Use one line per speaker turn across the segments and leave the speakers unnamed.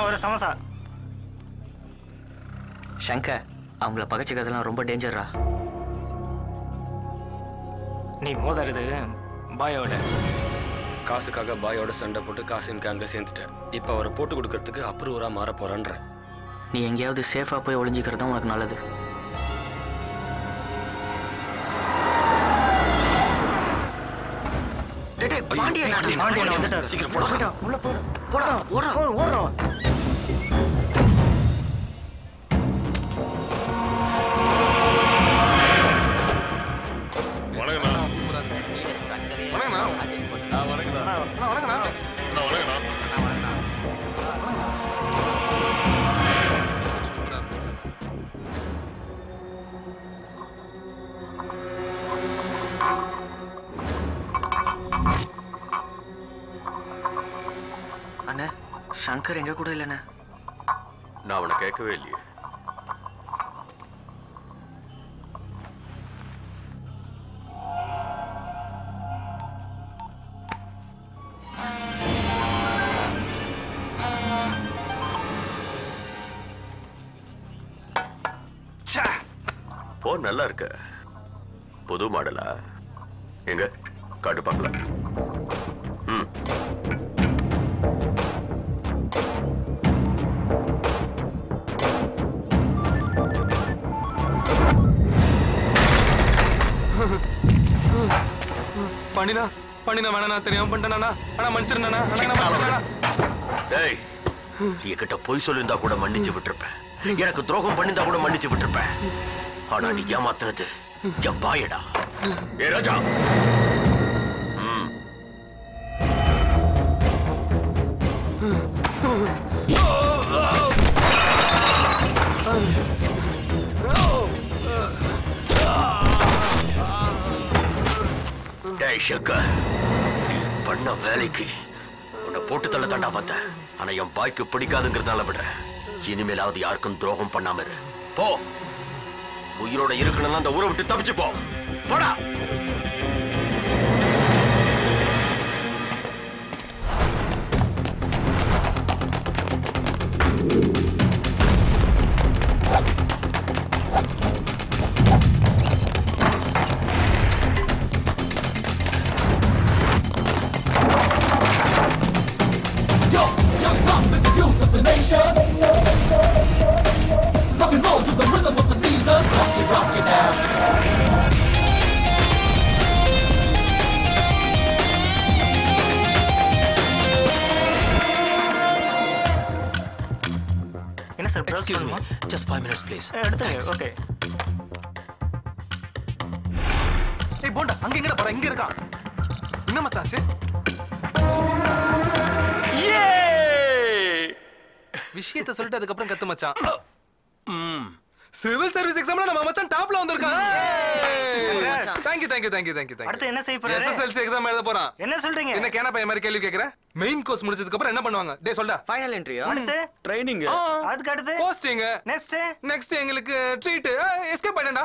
ஒரு சமோசா
சங்கர் அவங்கள பகச்சிக்கிறதுலாம் ரொம்ப டேஞ்சரா
நீ மோதறது பாயோட
காசுக்காக பாயோட சண்டை போட்டு காசின் கேங்ல சேர்ந்துட்டேன் இப்போ அவரை போட்டு கொடுக்கறதுக்கு அப்ரூவரா மாற போறேன்ற
நீ எங்கேயாவது சேஃபாக போய் ஒளிஞ்சிக்கிறது தான் உனக்கு நல்லது டேய், டேய், பாண்டியன்
பாண்டியன்,
பாண்டியன்
பாண்டியன்.
வந்துட்டாரு.
சீக்கிரம் போடா.
போடா, உள்ள போ. போடா, ஓடுறா.
ஓடுறோம்
வணக்கண்ணா வணக்கண்ணா ஆ வணக்கண்ணா அண்ணா வணக்கண்ணா அண்ணா வணக்கண்ணா
அண்ணே சங்கர் எங்க கூட இல்லைண்ணே
நான் அவனை கேட்கவே இல்லையே போ நல்லா இருக்க புது மாடலா எங்க காட்டு பார்க்கலாம் ம்
பண்ணினா பண்ணினா வேணா தெரியாம பண்ணிட்டேனா அண்ணா மன்னிச்சிருந்தா அண்ணா மன்னிச்சிருந்தா
டேய் என்கிட்ட பொய் சொல்லியிருந்தா கூட மன்னிச்சு விட்டுருப்பேன் எனக்கு துரோகம் பண்ணியிருந்தா கூட மன்னிச்சு விட்டுருப்பேன் ஆனா நீ ஏமாத்துனது என் பாயடா ஏ ராஜா ம். டேய் சங்கர் நீ பண்ண வேலைக்கு உன்னை போட்டு தள்ள தாண்டா பார்த்தேன் ஆனா என் பாய்க்கு பிடிக்காதுங்கிறதுனால விடுறேன் இனிமேலாவது யாருக்கும் துரோகம் பண்ணாம இரு போ உயிரோட இருக்கணும்னா அந்த ஊரை விட்டு தப்பிச்சு போ போடா
Yo, young gun with the youth of the nation. Rock and roll to the rhythm of the season. Rock it, rock it now.
என்ன sir
Excuse me, just five minutes, please.
எடுத்துங்க ஓகே
ஏய் போண்டா அங்க எங்கடா போற இங்க இருக்கான் என்ன மச்சாச்சு விஷயத்த சொல்லிட்டு அதுக்கப்புறம் கத்து மச்சான் ம் சிவில் சர்வீஸ் எக்ஸாம்ல நம்ம மச்சான் டாப்ல வந்திருக்கான் thank you thank you thank you thank you
அடுத்து என்ன செய்ய போறாரு?
எஸ்எஸ்எல்சி எக்ஸாம் எழுத போறான்
என்ன சொல்றீங்க
என்ன கேனா பையன் மாதிரி கேள்வி கேக்குற மெயின் கோர்ஸ் முடிச்சதுக்கு அப்புறம் என்ன பண்ணுவாங்க டேய் சொல்டா
ஃபைனல் என்ட்ரியா
அடுத்து
ட்ரைனிங்
அதுக்கு அடுத்து
போஸ்டிங்
நெக்ஸ்ட்
நெக்ஸ்ட் எங்களுக்கு ட்ரீட் எஸ்கேப் பண்ணிட்டா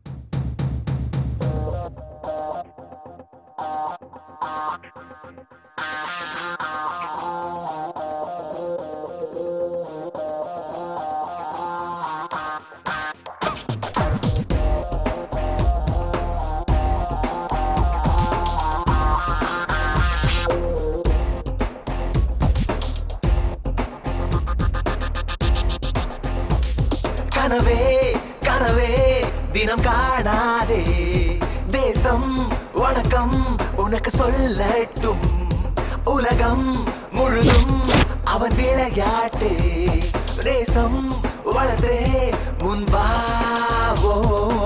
கனவே கனவே தினம் காணாதே தேசம் வணக்கம் உனக்கு சொல்லட்டும் உலகம் முழுதும் அவன் விளையாட்டே தேசம் வளர்த்தே முன்பாவோ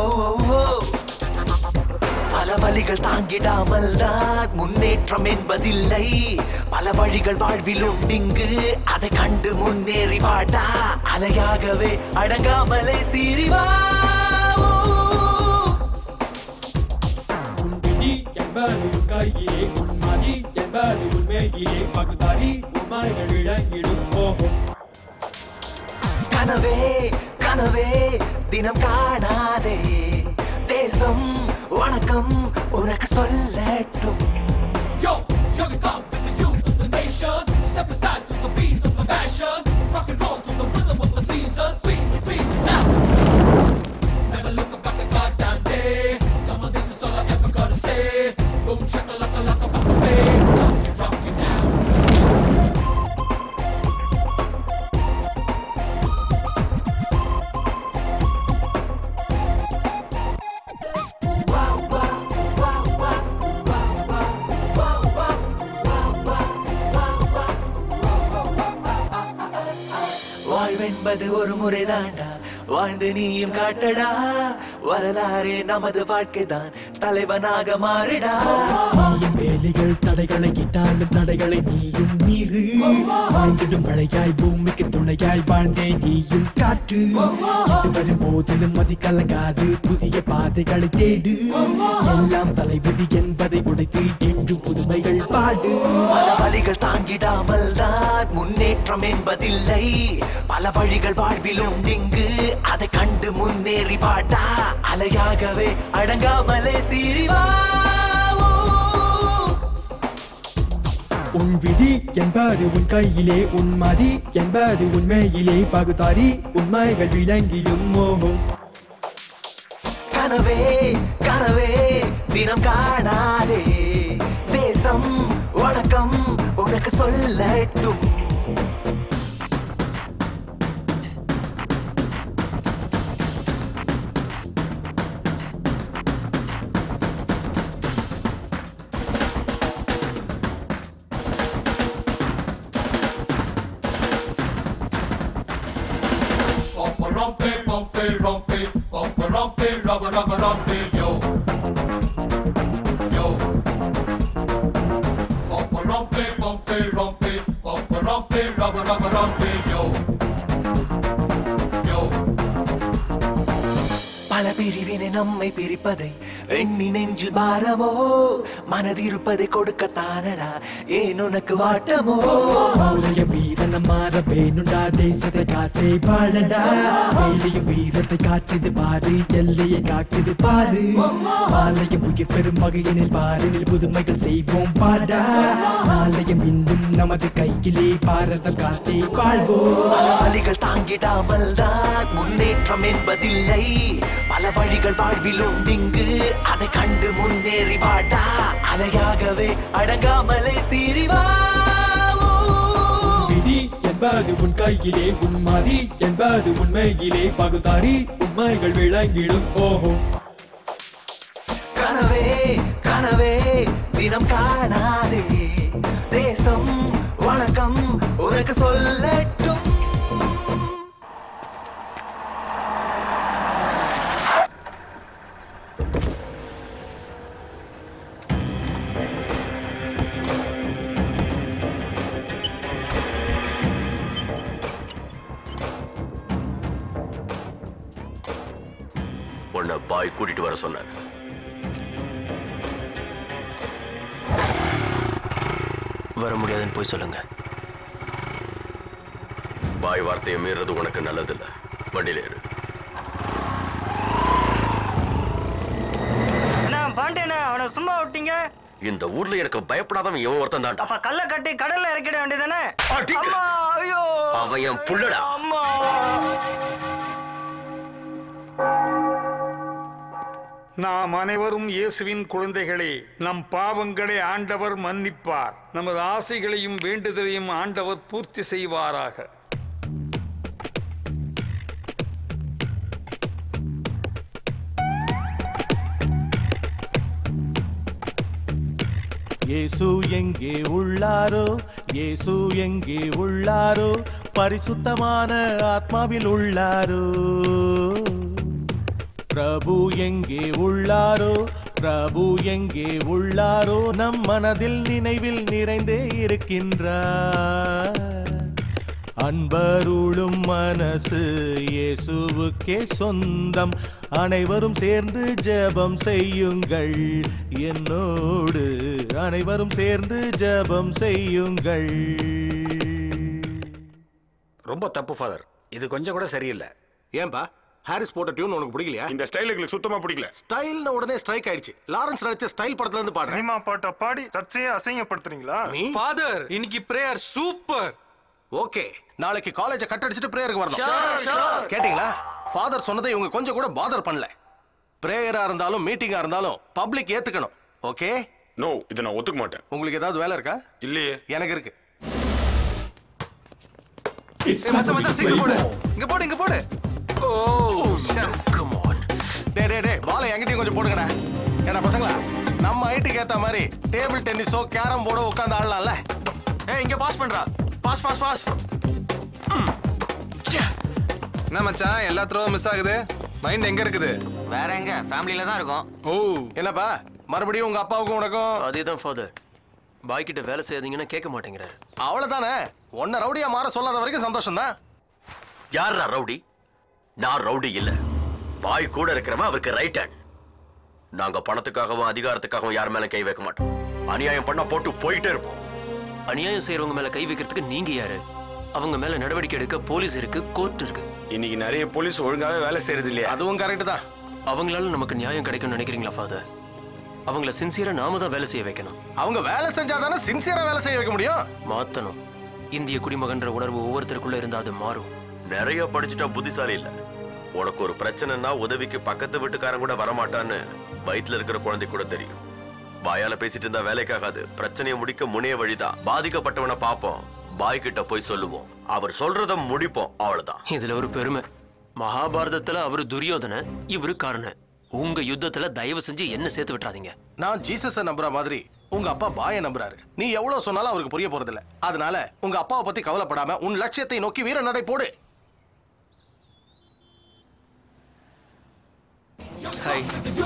பல வழிகள் தாங்கிடாமல் தான் முன்னேற்றம் என்பதில்லை பல வழிகள் வாழ்வில் உண்டிங்கு அதை கண்டு முன்னேறி வாடா அலையாகவே அடங்காமலே சீறிவா
உன்விதி என்பது உன் கையிலே உன்மதி என்பது உண்மையிலே பகுதாரி உண்மைகள் விளங்கிடும் போகும்
கனவே கனவே தினம் காணாதே தேசம் வணக்கம் உனக்கு சொல்லட்டும் Yo, young and tough with the youth of the nation Step aside to the beat of the passion Rock
என்பது ஒரு முறைதாண்டா வாழ்ந்து நீயும் காட்டடா வரலாறே நமது வாழ்க்கைதான் தலைவனாக மாறிடா
நீயும் வேலிகள் தடைகளை இட்டாலும் தடைகளை நீயும் மீறு வாழ்ந்திடும் மழையாய் பூமிக்கு துணையாய் வாழ்ந்தே நீயும் காற்று இது வரும் போதிலும் மதி கலங்காது புதிய பாதைகளை தேடு எல்லாம் தலைவிதி என்பதை உடைத்து என்று புதுமைகள் பாடு
பல வழிகள் தாங்கிடாமல் தான் முன்னேற்றம் என்பதில்லை பல வழிகள் வாழ்விலும் இங்கு அதை கண்டு முன்னேறி வாடா அலையாகவே அடங்காமலே சீறிவா
உன் விதி என்பது உன் கையிலே உன் மதி என்பது உண்மையிலே பகுதாரி உண்மைகள் விளங்கிடும் மோகம்
கனவே கனவே தினம் காணாதே தேசம் வணக்கம் உனக்கு சொல்லட்டும்
Rompe, rompe, rompe, rompe, rompe, rompe, rubber, rubber, rompe, yo. Yo. Rompe, rompe, rompe, rompe, rompe, rompe, rubber, rubber, rompe, yo. Yo.
பல பிரிவினை நம்மை பிரிப்பதை எண்ணி நெஞ்சில் பாரமோ மனதிருப்பதை கொடுக்கத்தானடா ஏன் உனக்கு வாட்டமோ
மூலைய வீரன மாற வேணுண்டா தேசத்தை காத்தே வாழடா வேலையும் வீரத்தை காற்றுது பாரு எல்லையை காக்குது பாரு மாலையும் உயிர் பெறும் வகையினில் பாரினில் புதுமைகள் செய்வோம் பாடா மாலையும் இன்னும் நமது கையிலே பாரதம் காத்தே வாழ்வோம்
பல வழிகள் தாங்கிடாமல் தான் முன்னேற்றம் என்பதில்லை பல வழிகள் வாழ்விலும் இங்கு அதை கண்டு முன்னேறி வாடா அலையாகவே அடங்காமலே சீறிவா
விதி என்பது உன் கையிலே உன் மதி என்பது உண்மையிலே பகுதாரி உண்மைகள் விளங்கிடும் ஓஹோ
கனவே கனவே தினம் காணாதே தேசம் வணக்கம் உனக்கு சொல்லட்டும்
உன்னை பாய் கூட்டிட்டு வர சொன்னார்
வர முடியாதுன்னு போய் சொல்லுங்க
பாய் வார்த்தையை மீறது உனக்கு நல்லதில்ல வண்டியில ஏறு
என்ன பாண்டியண்ணா அவனை சும்மா விட்டீங்க
இந்த ஊர்ல எனக்கு பயப்படாதவன் எவன் ஒருத்தன் தான்டா
அப்ப கல்ல கட்டி கடல்ல இறக்கிட வேண்டியதானே
அடிக்க.
அம்மா ஐயோ
அவன் என் புள்ளடா
அம்மா
நாம் அனைவரும் இயேசுவின் குழந்தைகளே நம் பாவங்களை ஆண்டவர் மன்னிப்பார் நமது ஆசைகளையும் வேண்டுதலையும் ஆண்டவர் பூர்த்தி செய்வாராக
இயேசு எங்கே உள்ளாரோ இயேசு எங்கே உள்ளாரோ பரிசுத்தமான ஆத்மாவில் உள்ளாரோ பிரபு எங்கே உள்ளாரோ பிரபு எங்கே உள்ளாரோ நம் மனதில் நினைவில் நிறைந்தே இருக்கின்றார் அன்பருளும் மனசு இயேசுவுக்கே சொந்தம் அனைவரும் சேர்ந்து ஜெபம் செய்யுங்கள் என்னோடு அனைவரும் சேர்ந்து ஜெபம் செய்யுங்கள்
ரொம்ப தப்பு ஃபாதர் இது கொஞ்சம் கூட சரியில்லை
ஏன்பா ஹாரிஸ் போட்ட டியூன் உனக்கு பிடிக்கலையா
இந்த ஸ்டைல் எங்களுக்கு சுத்தமா பிடிக்கல
ஸ்டைல்னு உடனே ஸ்ட்ரைக் ஆயிடுச்சு லாரன்ஸ் நடிச்ச ஸ்டைல் படத்துல இருந்து பாடுறேன்
சினிமா பாட்டை பாடி சர்ச்சையை அசிங்கப்படுத்துறீங்களா
நீ
ஃபாதர் இன்னைக்கு பிரேயர் சூப்பர்
ஓகே நாளைக்கு காலேஜ கட் அடிச்சுட்டு பிரேயருக்கு
Sure,
வரணும்
sure.
கேட்டிங்களா ஃபாதர் சொன்னதை இவங்க கொஞ்சம் கூட பாதர் பண்ணல பிரேயரா இருந்தாலும் மீட்டிங்கா இருந்தாலும் பப்ளிக் ஏத்துக்கணும் ஓகே
நோ இதை நான் ஒத்துக்க மாட்டேன்
உங்களுக்கு ஏதாவது வேலை இருக்கா
இல்லையே
எனக்கு இருக்கு
It's
ஏய், மச்சான் மச்சான் சீக்கிரம் போடு இங்க போடு இங்க போடு ஓ கம் ஆன்
டே டே டே பாலை என்கிட்டயும் கொஞ்சம் போடுங்கடா ஏடா பசங்களா நம்ம ஹைட்டுக்கு ஏத்த மாதிரி டேபிள் டென்னிஸோ கேரம் போர்டோ உட்காந்து ஆடலாம்ல ஏய் இங்க பாஸ் பண்றா பாஸ் பாஸ் பாஸ்
என்ன மச்சான் எல்லா த்ரோவும் மிஸ் ஆகுது மைண்ட் எங்க இருக்குது
வேற எங்க ஃபேமிலியில தான் இருக்கும்
ஓ
என்னப்பா மறுபடியும் உங்க அப்பாவுக்கும் உனக்கும்
அதே தான் ஃபாதர் பாய் கிட்ட வேலை செய்யாதீங்கன்னா கேட்க மாட்டேங்கிறாரு
அவ்வளவுதானே உன்னை ரவுடியா மாற சொல்லாத வரைக்கும் சந்தோஷம் தான்
யாரா ரவுடி நான் ரவுடி இல்ல பாய் கூட இருக்கிறவன் அவருக்கு ரைட் ஹேண்ட் நாங்க பணத்துக்காகவும் அதிகாரத்துக்காகவும் யார் மேல கை வைக்க மாட்டோம் அநியாயம் பண்ணா போட்டு போயிட்டே இருப்போம்
அநியாயம் செய்யறவங்க மேல கை வைக்கிறதுக்கு நீங்க யாரு அவங்க மேல நடவடிக்கை எடுக்க போலீஸ் இருக்கு கோர்ட் இருக்கு
இன்னைக்கு நிறைய போலீஸ் ஒழுங்காவே வேலை செய்யறது இல்லையா
அதுவும் கரெக்ட் தான்
அவங்களால நமக்கு நியாயம் கிடைக்கும்னு நினைக்கிறீங்களா ஃபாதர் அவங்கள சின்சியரா நாம தான் வேலை செய்ய வைக்கணும்
அவங்க வேலை செஞ்சாதானே சின்சியரா வேலை செய்ய வைக்க முடியும்
மாத்தணும் இந்திய குடிமகன்ற உணர்வு ஒவ்வொருத்தருக்குள்ள இருந்தா அது மாறும்
நிறைய படிச்சுட்டா புத்திசாலி இல்ல உனக்கு ஒரு பிரச்சனைனா உதவிக்கு பக்கத்து வீட்டுக்காரன் கூட வரமாட்டான்னு வயித்துல இருக்கிற குழந்தை கூட தெரியும் பாயால பேசிட்டு இருந்தா வேலைக்காகாது பிரச்சனையை முடிக்க முனைய வழிதான் பாதிக்கப்பட்டவனை பார்ப்போம் பாய் கிட்ட போய் சொல்லுவோம் அவர் சொல்றத முடிப்போம் அவ்வளவுதான்
இதுல ஒரு பெருமை மகாபாரதத்துல அவரு துரியோதன இவரு காரணம் உங்க யுத்தத்துல தயவு செஞ்சு என்ன சேர்த்து விட்டுறாதீங்க
நான் ஜீசஸ நம்புற மாதிரி உங்க அப்பா பாய நம்புறாரு நீ எவ்வளவு சொன்னாலும் அவருக்கு புரிய போறது இல்ல அதனால உங்க அப்பாவை பத்தி கவலைப்படாம உன் லட்சியத்தை நோக்கி வீர நடை போடு
ஹாய்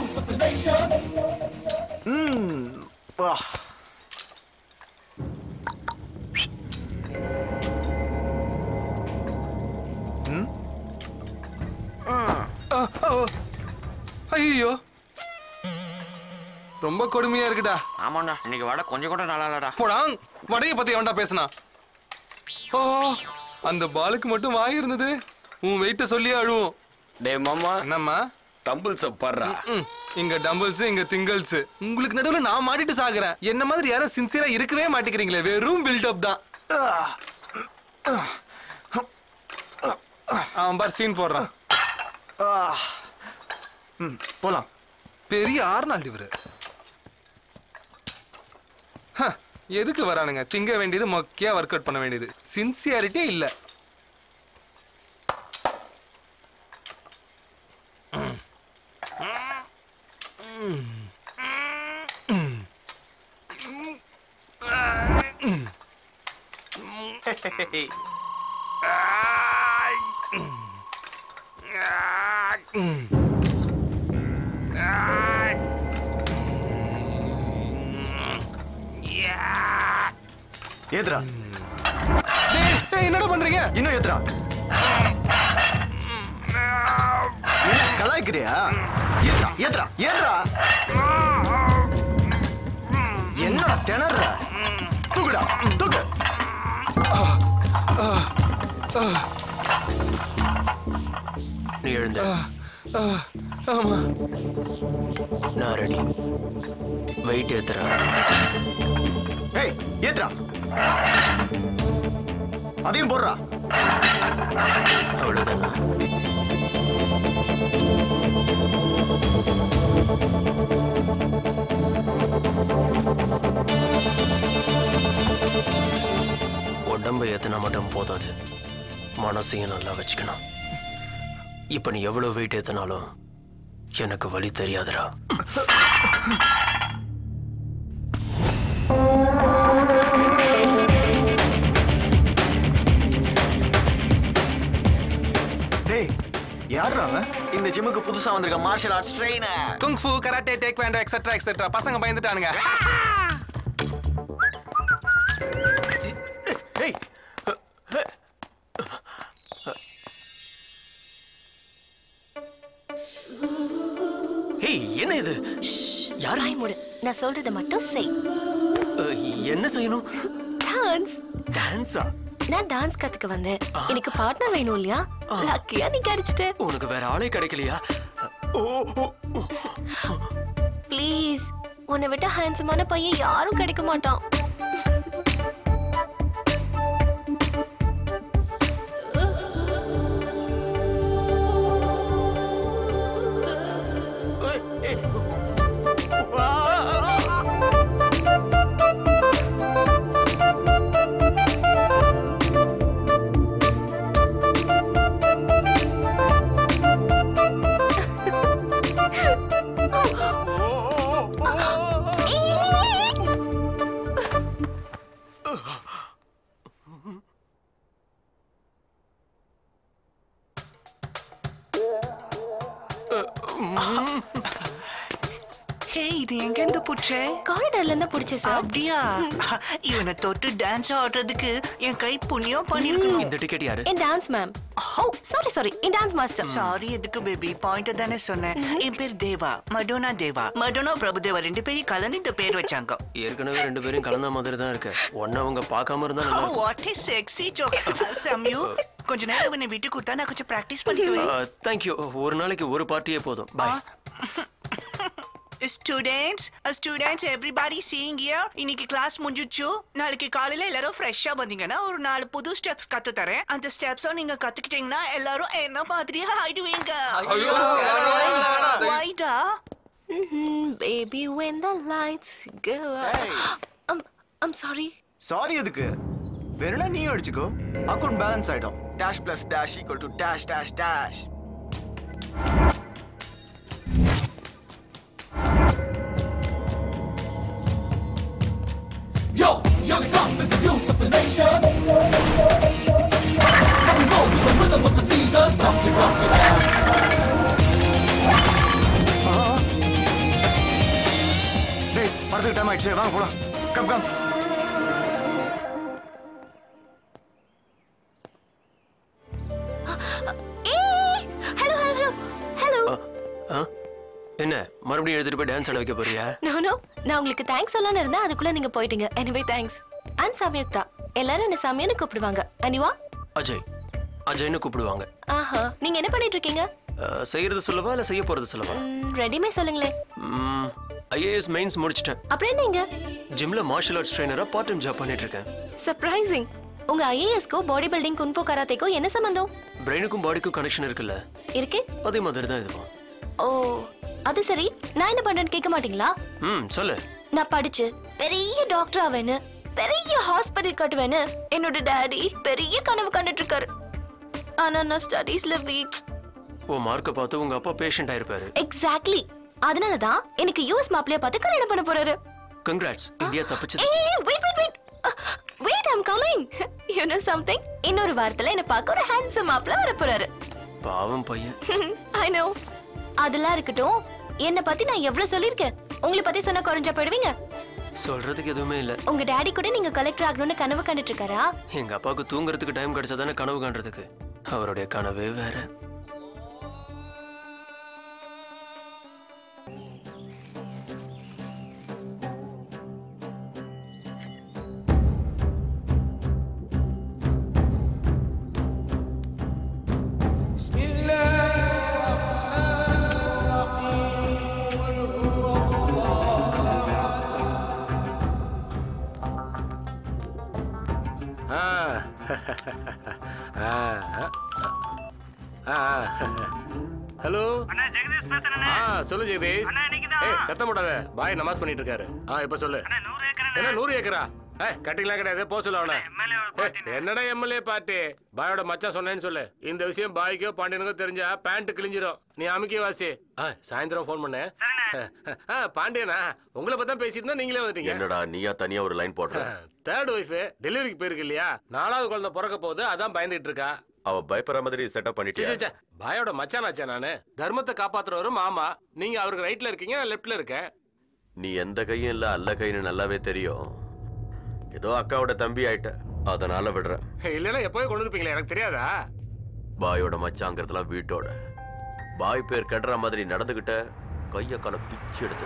ஐயோ ரொம்ப கொடுமையா இருக்குடா
ஆமாண்டா இன்னைக்கு வடை கொஞ்சம் கூட நல்லா இல்லடா
போடா வடைய பத்தி எவன்டா பேசுனா ஓ அந்த பாலுக்கு மட்டும் வாய் இருந்தது உன் வெயிட்ட சொல்லியே அழுவும்
டே மாமா
என்னம்மா
டம்பிள்ஸ் படுறா
ம், இங்க டம்பிள்ஸ் இங்க திங்கல்ஸ் உங்களுக்கு நடுவுல நான் மாட்டிட்டு சாகுறேன் என்ன மாதிரி யாரும் சின்சியரா இருக்கவே மாட்டேங்கிறீங்களே வெறும் பில்டப் தான் அவன் பார் சீன் போடுறான் ம், போலாம் பெரிய ஆர்னால்டு இவரு ஹ, எதுக்கு வரானுங்க திங்க வேண்டியது மொக்கையா ஒர்க் அவுட் பண்ண வேண்டியது சின்சியாரிட்டியே இல்ல ம். ம். ம். ம். ம்.
ஏத்ரா
ஏய், ஏய், என்னடா பண்றீங்க
இன்னும் ஏத்ரா என்ன கலாய்க்கிறியா ஏத்ரா ஏத்ரா ஏத்ரா என்னடா திணற தூக்குடா தூக்கு
நீ எழுந்த
ஆமா
நான் ரெடி வெயிட் ஏத்துறேன்
ஏய் ஏத்ரா அதையும் போடுறா
அவ்வளவுதானா உடம்பை ஏத்தினா மட்டும் போதாது மனசையும் நல்லா வச்சுக்கணும் இப்ப நீ எவ்வளவு வெயிட் ஏத்தினாலும் எனக்கு வழி தெரியாதுடா
டேய் யாருடா அவன்
இந்த ஜிம்முக்கு புதுசா வந்திருக்க martial arts trainer
kung fu karate taekwondo etcetera etcetera பசங்க பயந்துட்டானுங்க
ஏய் ஏய் என்ன இது யார்
வாய் மூடு நான் சொல்றத மட்டும் செய்
அஹ், என்ன செய்யணும்
டான்ஸ்
டான்ஸா
நான் டான்ஸ் கத்துக்க வந்தேன் எனக்கு பார்ட்னர் வேணும் இல்லையா லக்கியா நீ கிடைச்சிட்ட
உனக்கு வேற ஆளே கிடைக்கலையா ஓ ஓ, ஓ.
ப்ளீஸ் உன்னை விட்ட ஹேண்ட்ஸமான பையன் யாரும் கிடைக்க மாட்டான்
ஹே இது எங்க இருந்து புடிச்ச
காரிடார்ல இருந்து புடிச்ச சார்
அப்படியா இவனை தொட்டு டான்ஸ் ஆடுறதுக்கு என் கை புண்ணியம் பண்ணிருக்கணும்
இந்த டிக்கெட் யாரு
என் dance ma'am oh sorry sorry என் டான்ஸ் மாஸ்டர்
சாரி எதுக்கு பேபி பாயிண்ட் தானே சொன்னேன் என் பேர் தேவா மடோனா தேவா மடோனா பிரபுதேவா ரெண்டு பேரும் கலந்து இந்த பேர் வச்சாங்க
ஏற்கனவே ரெண்டு பேரும் கலந்த மாதிரி தான் இருக்கு ஒன்னு அவங்க பார்க்காம இருந்தா நல்லா இருக்கும்.
What is sexy joke Samyu கொஞ்ச நேரம் இவனை விட்டு கொடுத்தா நான் கொஞ்சம் பிராக்டிஸ் பண்ணிக்குவேன்
ஆ, தேங்க்யூ ஒரு நாளைக்கு ஒரு பார்ட்டியே போதும் bye
students students everybody seeing year இன்னைக்கு கிளாஸ் முடிஞ்சிச்சு நாளைக்கு காலையில எல்லாரும் ஃப்ரெஷ்ஷா வந்தீங்கன்னா ஒரு நாலு புது ஸ்டெப்ஸ் கத்து தரேன் அந்த ஸ்டெப்ஸும் நீங்க கத்துக்கிட்டீங்கன்னா எல்லாரும் என்ன மாதிரியே ஆயிடுவீங்க
ஐயோ,
வைடா
baby when the lights go out I'm I'm sorry
sorry எதுக்கு வேணும்னா நீ அடிச்சுக்கோ அக்கௌண்ட் பேலன்ஸ் ஆயிடும் dash plus dash equal to dash dash dash
Yo, young gun with the youth of the nation. Rock and roll to the rhythm of the season. Rock it, rock it now.
டேய் படத்துக்கு time ஆயிடுச்சு வாங்க போலாம் come come
ஏய் hello hello hello
ஆ? என்ன மறுபடியும் எடுத்துட்டு போய் டான்ஸ் ஆட வைக்க போறியா
நோ நோ நான் உங்களுக்கு தேங்க்ஸ் சொல்லலாம்னு இருந்தா அதுக்குள்ள நீங்க போயிட்டீங்க எனிவே தேங்க்ஸ் ஐம் சம்யுக்தா எல்லாரும் என்ன சமயன்னு கூப்பிடுவாங்க அனிவா
அஜய் அஜய்னு கூப்பிடுவாங்க
ஆஹா நீங்க என்ன பண்ணிட்டு இருக்கீங்க
ஆ, செய்யறது சொல்லவா இல்ல செய்ய போறது சொல்லவா
ரெடிமே சொல்லுங்களேன்
ஐஏஎஸ் மெயின்ஸ் முடிச்சிட்டேன்
அப்புறம் என்ன இங்க
ஜிம்ல மார்ஷல் ஆர்ட்ஸ் ட்ரைனரா பார்ட் டைம் ஜாப் பண்ணிட்டு இருக்கேன்
சர்ப்ரைசிங் உங்க ஐஏஎஸ்க்கோ பாடி பில்டிங் குன்ஃபோ கராத்தேக்கோ என்ன சம்பந்தம்
பிரெயினுக்கும் பாடிக்கும் கனெக்ஷன் இருக்குல்ல
இருக்கு
அதே மாதிரி தான் இதுவும்
ஓ அது சரி நான் என்ன பண்றேன்னு கேட்க மாட்டீங்களா
ம் சொல்லு
நான் படிச்சு பெரிய டாக்டர் ஆவேன்னு பெரிய ஹாஸ்பிட்டல் கட்டுவேன்னு என்னோட டாடி பெரிய கனவு கண்டுட்டு இருக்காரு ஆனா நான் ஸ்டடீஸ்ல வீக்
உன் மார்க்கை பார்த்து உங்க அப்பா பேஷண்ட் ஆயிருப்பாரு
எக்ஸாக்ட்லி அதனால தான் எனக்கு யூஎஸ் மாப்பிளைய பார்த்து கல்யாணம் பண்ண போறாரு
கங்க்ராட்ஸ் இந்தியா தப்பிச்சது
ஏய் wait wait wait wait I'm coming you know something இன்னொரு வாரத்துல என்ன பார்க்க ஒரு ஹேண்ட்ஸம் மாப்பிள வர போறாரு
பாவம் பையன்
ஐ நோ அதெல்லாம் இருக்கட்டும் என்ன பத்தி நான் எவ்வளவு சொல்லிருக்கேன் உங்களை பத்தி சொன்னா குறைஞ்சா போயிடுவீங்க
சொல்றதுக்கு எதுவுமே இல்ல
உங்க டாடி கூட நீங்க கலெக்டர் ஆகணும்னு கனவு கண்டுட்டு இருக்காரா
எங்க அப்பாவுக்கு தூங்குறதுக்கு டைம் கிடைச்சதானே கனவு காண்றதுக்கு அவருடைய கனவே வேற
ஆ ஆ ஆ ஹலோ ஆ சொல்லு ஜெகதீஷ் ஏய் சத்தம் போடாத பாய் நமாஸ் பண்ணிட்டு இருக்காரு ஆ இப்ப சொல்லு என்ன நூறு ஏக்கரா ஏய் கட்டிக்கலாம் கிடையாது போ சொல்ல அவன ஏய், என்னடா எம்எல்ஏ பார்ட்டி பாயோட மச்சான் சொன்னேன்னு சொல்லு இந்த விஷயம் பாய்க்கோ பாண்டியனுக்கோ தெரிஞ்சா பேண்ட் கிழிஞ்சிரும் நீ அமுக்கி வாசி ஆ சாயந்தரம் ஃபோன் பண்ணு ஆ பாண்டியனா உங்களை பத்தி தான் பேசிட்டு இருந்தா நீங்களே வந்துட்டீங்க
என்னடா நீயா தனியா ஒரு லைன் போடுற
தேர்ட் ஒய்ஃப் டெலிவரிக்கு போயிருக்கு இல்லையா நாலாவது குழந்தை பிறக்க போகுது அதான் பயந்துட்டு இருக்கா
அவ பயப்படுற மாதிரி செட்டப்
சே,
பண்ணிட்டியா
சே, சே. பாயோட மச்சானாச்சே நானு தர்மத்தை காப்பாத்துறவரு மாமா நீங்க அவருக்கு ரைட்ல இருக்கீங்க நான் லெஃப்ட்ல இருக்கேன்
நீ எந்த கையும் இல்ல அல்ல கைன்னு நல்லாவே தெரியும் ஏதோ அக்காவோட தம்பி ஆயிட்ட அதனால விடுற
இல்லைன்னா எப்போவே கொண்டு இருப்பீங்களே எனக்கு தெரியாதா
பாயோட மச்சாங்கிறதுலாம் வீட்டோட பாய் பேர் கெடுற மாதிரி நடந்துகிட்ட கைய கால பிச்சு எடுத்து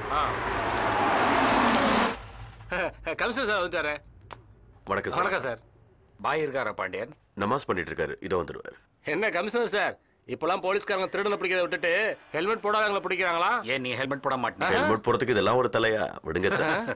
கமிஷனர் சார் வந்துட்டாரு
வணக்கம் சார்
வணக்கம் சார்
பாய் இருக்காரா பாண்டியன்
நமாஸ் பண்ணிட்டு இருக்காரு இதோ வந்துருவாரு
என்ன கமிஷனர் சார் இப்பெல்லாம் போலீஸ்காரங்க திருடனை பிடிக்கிறத விட்டுட்டு ஹெல்மெட் போடாதவங்கள பிடிக்கிறாங்களா
ஏன் நீ ஹெல்மெட் போட மாட்டீங்க
ஹெல்மெட் போறதுக்கு இதெல்லாம் ஒரு தலையா விடுங்க சார்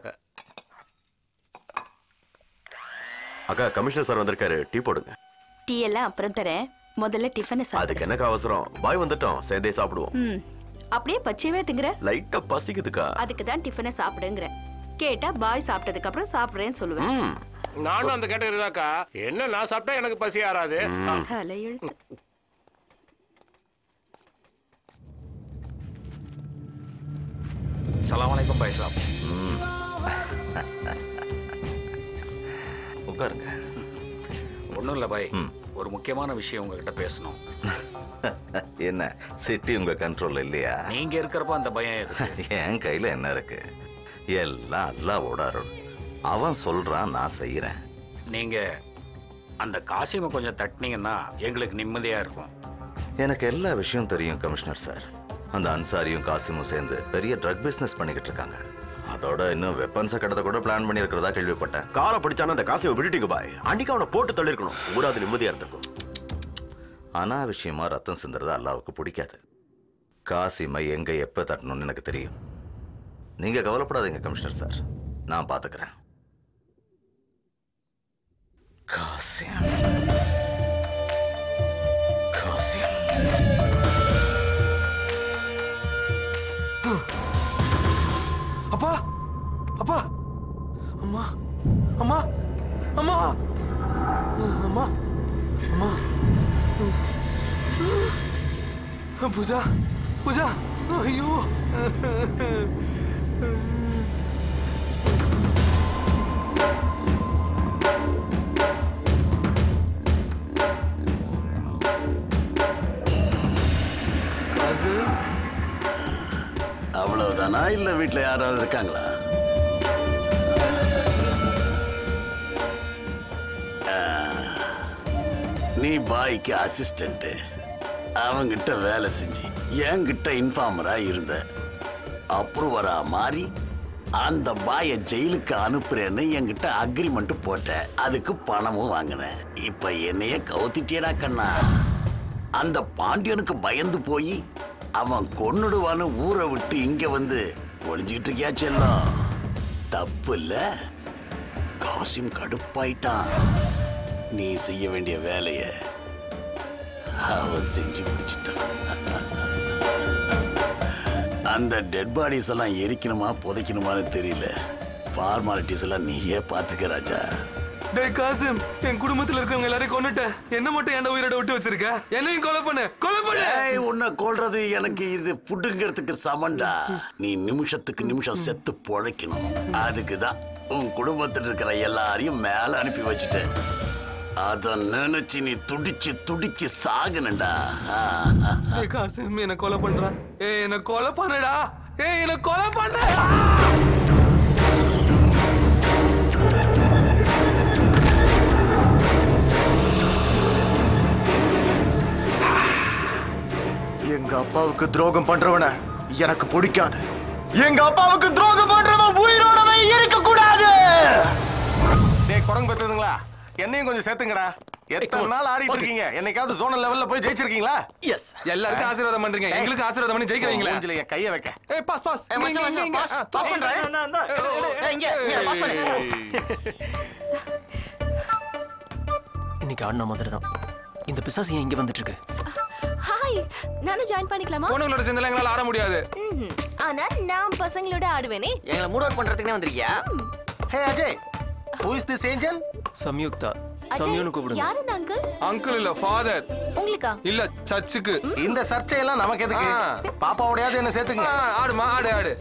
அக்கா கமிஷனர் சார் வந்திருக்காரு டீ போடுங்க
டீ எல்லாம் அப்புறம் தரேன் முதல்ல டிஃபனை சாப்பிடு
அதுக்கு என்னக்கா அவசரம் பாய் வந்துட்டோம் சேர்ந்தே சாப்பிடுவோம்
ம் அப்படியே பச்சையவே திங்குற
லைட்டா பசிக்குதுக்கா
அதுக்கு தான் டிஃபனை சாப்பிடுங்கிற கேட்டா பாய் சாப்பிட்டதுக்கு அப்புறம் சாப்பிடுறேன்னு சொல்லுவேன்
நானும் அந்த கேட்டகரி தான்க்கா என்ன நான் சாப்பிட்டா எனக்கு பசி ஆறாது
தலையெழுத்து
சலாம் வலைக்கம் பாய் சாப்
உட்காருங்க
ஒன்றும் இல்லை பாய் ஒரு முக்கியமான விஷயம் உங்ககிட்ட பேசணும்
என்ன சிட்டி உங்க கண்ட்ரோல்ல இல்லையா
நீங்க இருக்கிறப்ப அந்த பயம் எதுக்கு
என் கையில என்ன இருக்கு எல்லாம் அல்லாவோட அருள் அவன் சொல்றான் நான் செய்யறேன்
நீங்க அந்த காசிமை கொஞ்சம் தட்டினீங்கன்னா எங்களுக்கு நிம்மதியா இருக்கும்
எனக்கு எல்லா விஷயம் தெரியும் கமிஷனர் சார் அந்த அன்சாரியும் காசிமும் சேர்ந்து பெரிய ட்ரக் பிசினஸ் பண்ணிக்கிட்டு இருக்காங்க அதோட இன்னும் வெப்பன்ஸை கடத்த கூட பிளான் பண்ணி இருக்கிறதா கேள்விப்பட்டேன்
காலை பிடிச்சானா அந்த காசை விட்டுட்டீங்க பாய் அன்னைக்கு அவனை போட்டு தள்ளிருக்கணும் ஊராது நிம்மதியா இருந்திருக்கும்
அனாவசியமா ரத்தம் சிந்துறது அல்லாவுக்கு பிடிக்காது காசிமை எங்க எப்ப தட்டணும்னு எனக்கு தெரியும் நீங்க கவலைப்படாதீங்க கமிஷனர் சார் நான் பாத்துக்கிறேன் காசியம் காசியம்
அப்பா அப்பா அம்மா அம்மா அம்மா அம்மா அம்மா பூஜா பூஜா ஐயோ காசு
அவ்வளவுதானா இல்ல வீட்ல யாராவது இருக்காங்களா ஆ, நீ பாய்க்கு அசிஸ்டன்ட் அவங்கிட்ட வேலை செஞ்சு என்கிட்ட இன்ஃபார்மரா இருந்த அப்ரூவரா மாறி அந்த பாய ஜெயிலுக்கு அனுப்புறேன்னு என்கிட்ட அக்ரிமெண்ட் போட்ட அதுக்கு பணமும் வாங்கினேன் இப்ப என்னைய கவுத்திட்டியடா கண்ணா அந்த பாண்டியனுக்கு பயந்து போய் அவன் கொன்னுடுவான்னு ஊரை விட்டு இங்க வந்து ஒளிஞ்சுக்கிட்டு இருக்கியா செல்லம் தப்பு இல்ல காசிம் கடுப்பாயிட்டான் நீ செய்ய வேண்டிய வேலைய அவன் செஞ்சு முடிச்சிட்டான் அந்த டெட் பாடிஸ் எல்லாம் எரிக்கணுமா புதைக்கணுமான்னு தெரியல ஃபார்மாலிட்டிஸ் எல்லாம் நீயே பாத்துக்க ராஜா
டேய் காசிம் என் குடும்பத்துல இருக்கவங்க எல்லாரையும் கொன்னுட்ட என்ன மட்டும் என்ன உயிரோட விட்டு வச்சிருக்க என்னையும் கொலை பண்ணு கொலை பண்ணு
ஏய், உன்னை கொல்றது எனக்கு இது புடுங்கிறதுக்கு சமண்டா நீ நிமிஷத்துக்கு நிமிஷம் செத்து பொழைக்கணும் அதுக்கு தான் உன் குடும்பத்தில் இருக்கிற எல்லாரையும் மேல அனுப்பி வச்சுட்டேன் அத நினைச்சு நீ துடிச்சு துடிச்சு சாகணும்டா ஆ, ஆ, ஆ.
ஏய் காசிம் என்ன கொலை பண்றான் ஏய் என்ன கொலை பண்ணுடா ஏய் என்ன கொலை பண்ண
எங்க அப்பாவுக்கு துரோகம் பண்றவன எனக்கு பிடிக்காது எங்க அப்பாவுக்கு துரோகம் பண்றவன் உயிரோடவே இருக்க கூடாது
டேய் குரங்கு பெத்ததுங்களா என்னையும் கொஞ்சம் சேர்த்துங்கடா எத்தனை நாள் ஆடிட்டு இருக்கீங்க என்னைக்காவது சோனல் லெவல்ல போய் ஜெயிச்சிருக்கீங்களா
எஸ் எல்லாருக்கும் ஆசீர்வாதம் பண்றீங்க எங்களுக்கு ஆசீர்வாதம் பண்ணி ஜெயிக்க வைங்களேன்
மூஞ்சில என் கைய வைக்க
ஏய் பாஸ் பாஸ்
ஏய், மச்சான், மச்சான், pass, pass பண்றேன். ஏய், இங்க, இங்க, pass பண்ணு.
இன்னைக்கு ஆடின மாதிரி தான் இந்த பிசாசு ஏன் இங்க வந்துட்டு இருக்கு
ஹாய் நானும் ஜாயின் பண்ணிக்கலாமா
பொண்ணுங்களோட சேர்ந்தெல்லாம் எங்களால ஆட முடியாது
ம்ஹும். ஆனா நான் பசங்களோட ஆடுவேனே
எங்களை மூட் அவுட் பண்றதுக்குனே வந்திருக்கியா
hey Ajay who is this angel
Samyuktha
Ajay
சம்யுன்னு கூப்பிடுங்க
யாரு இந்த அங்கிள்
அங்கிள் இல்ல ஃபாதர்
உங்களுக்கா
இல்ல சர்ச்சுக்கு
இந்த சர்ச்சையெல்லாம் நமக்கு எதுக்கு பாப்பாவோடையாவது என்ன சேர்த்துங்க
ஆடுமா ஆடு ஆடு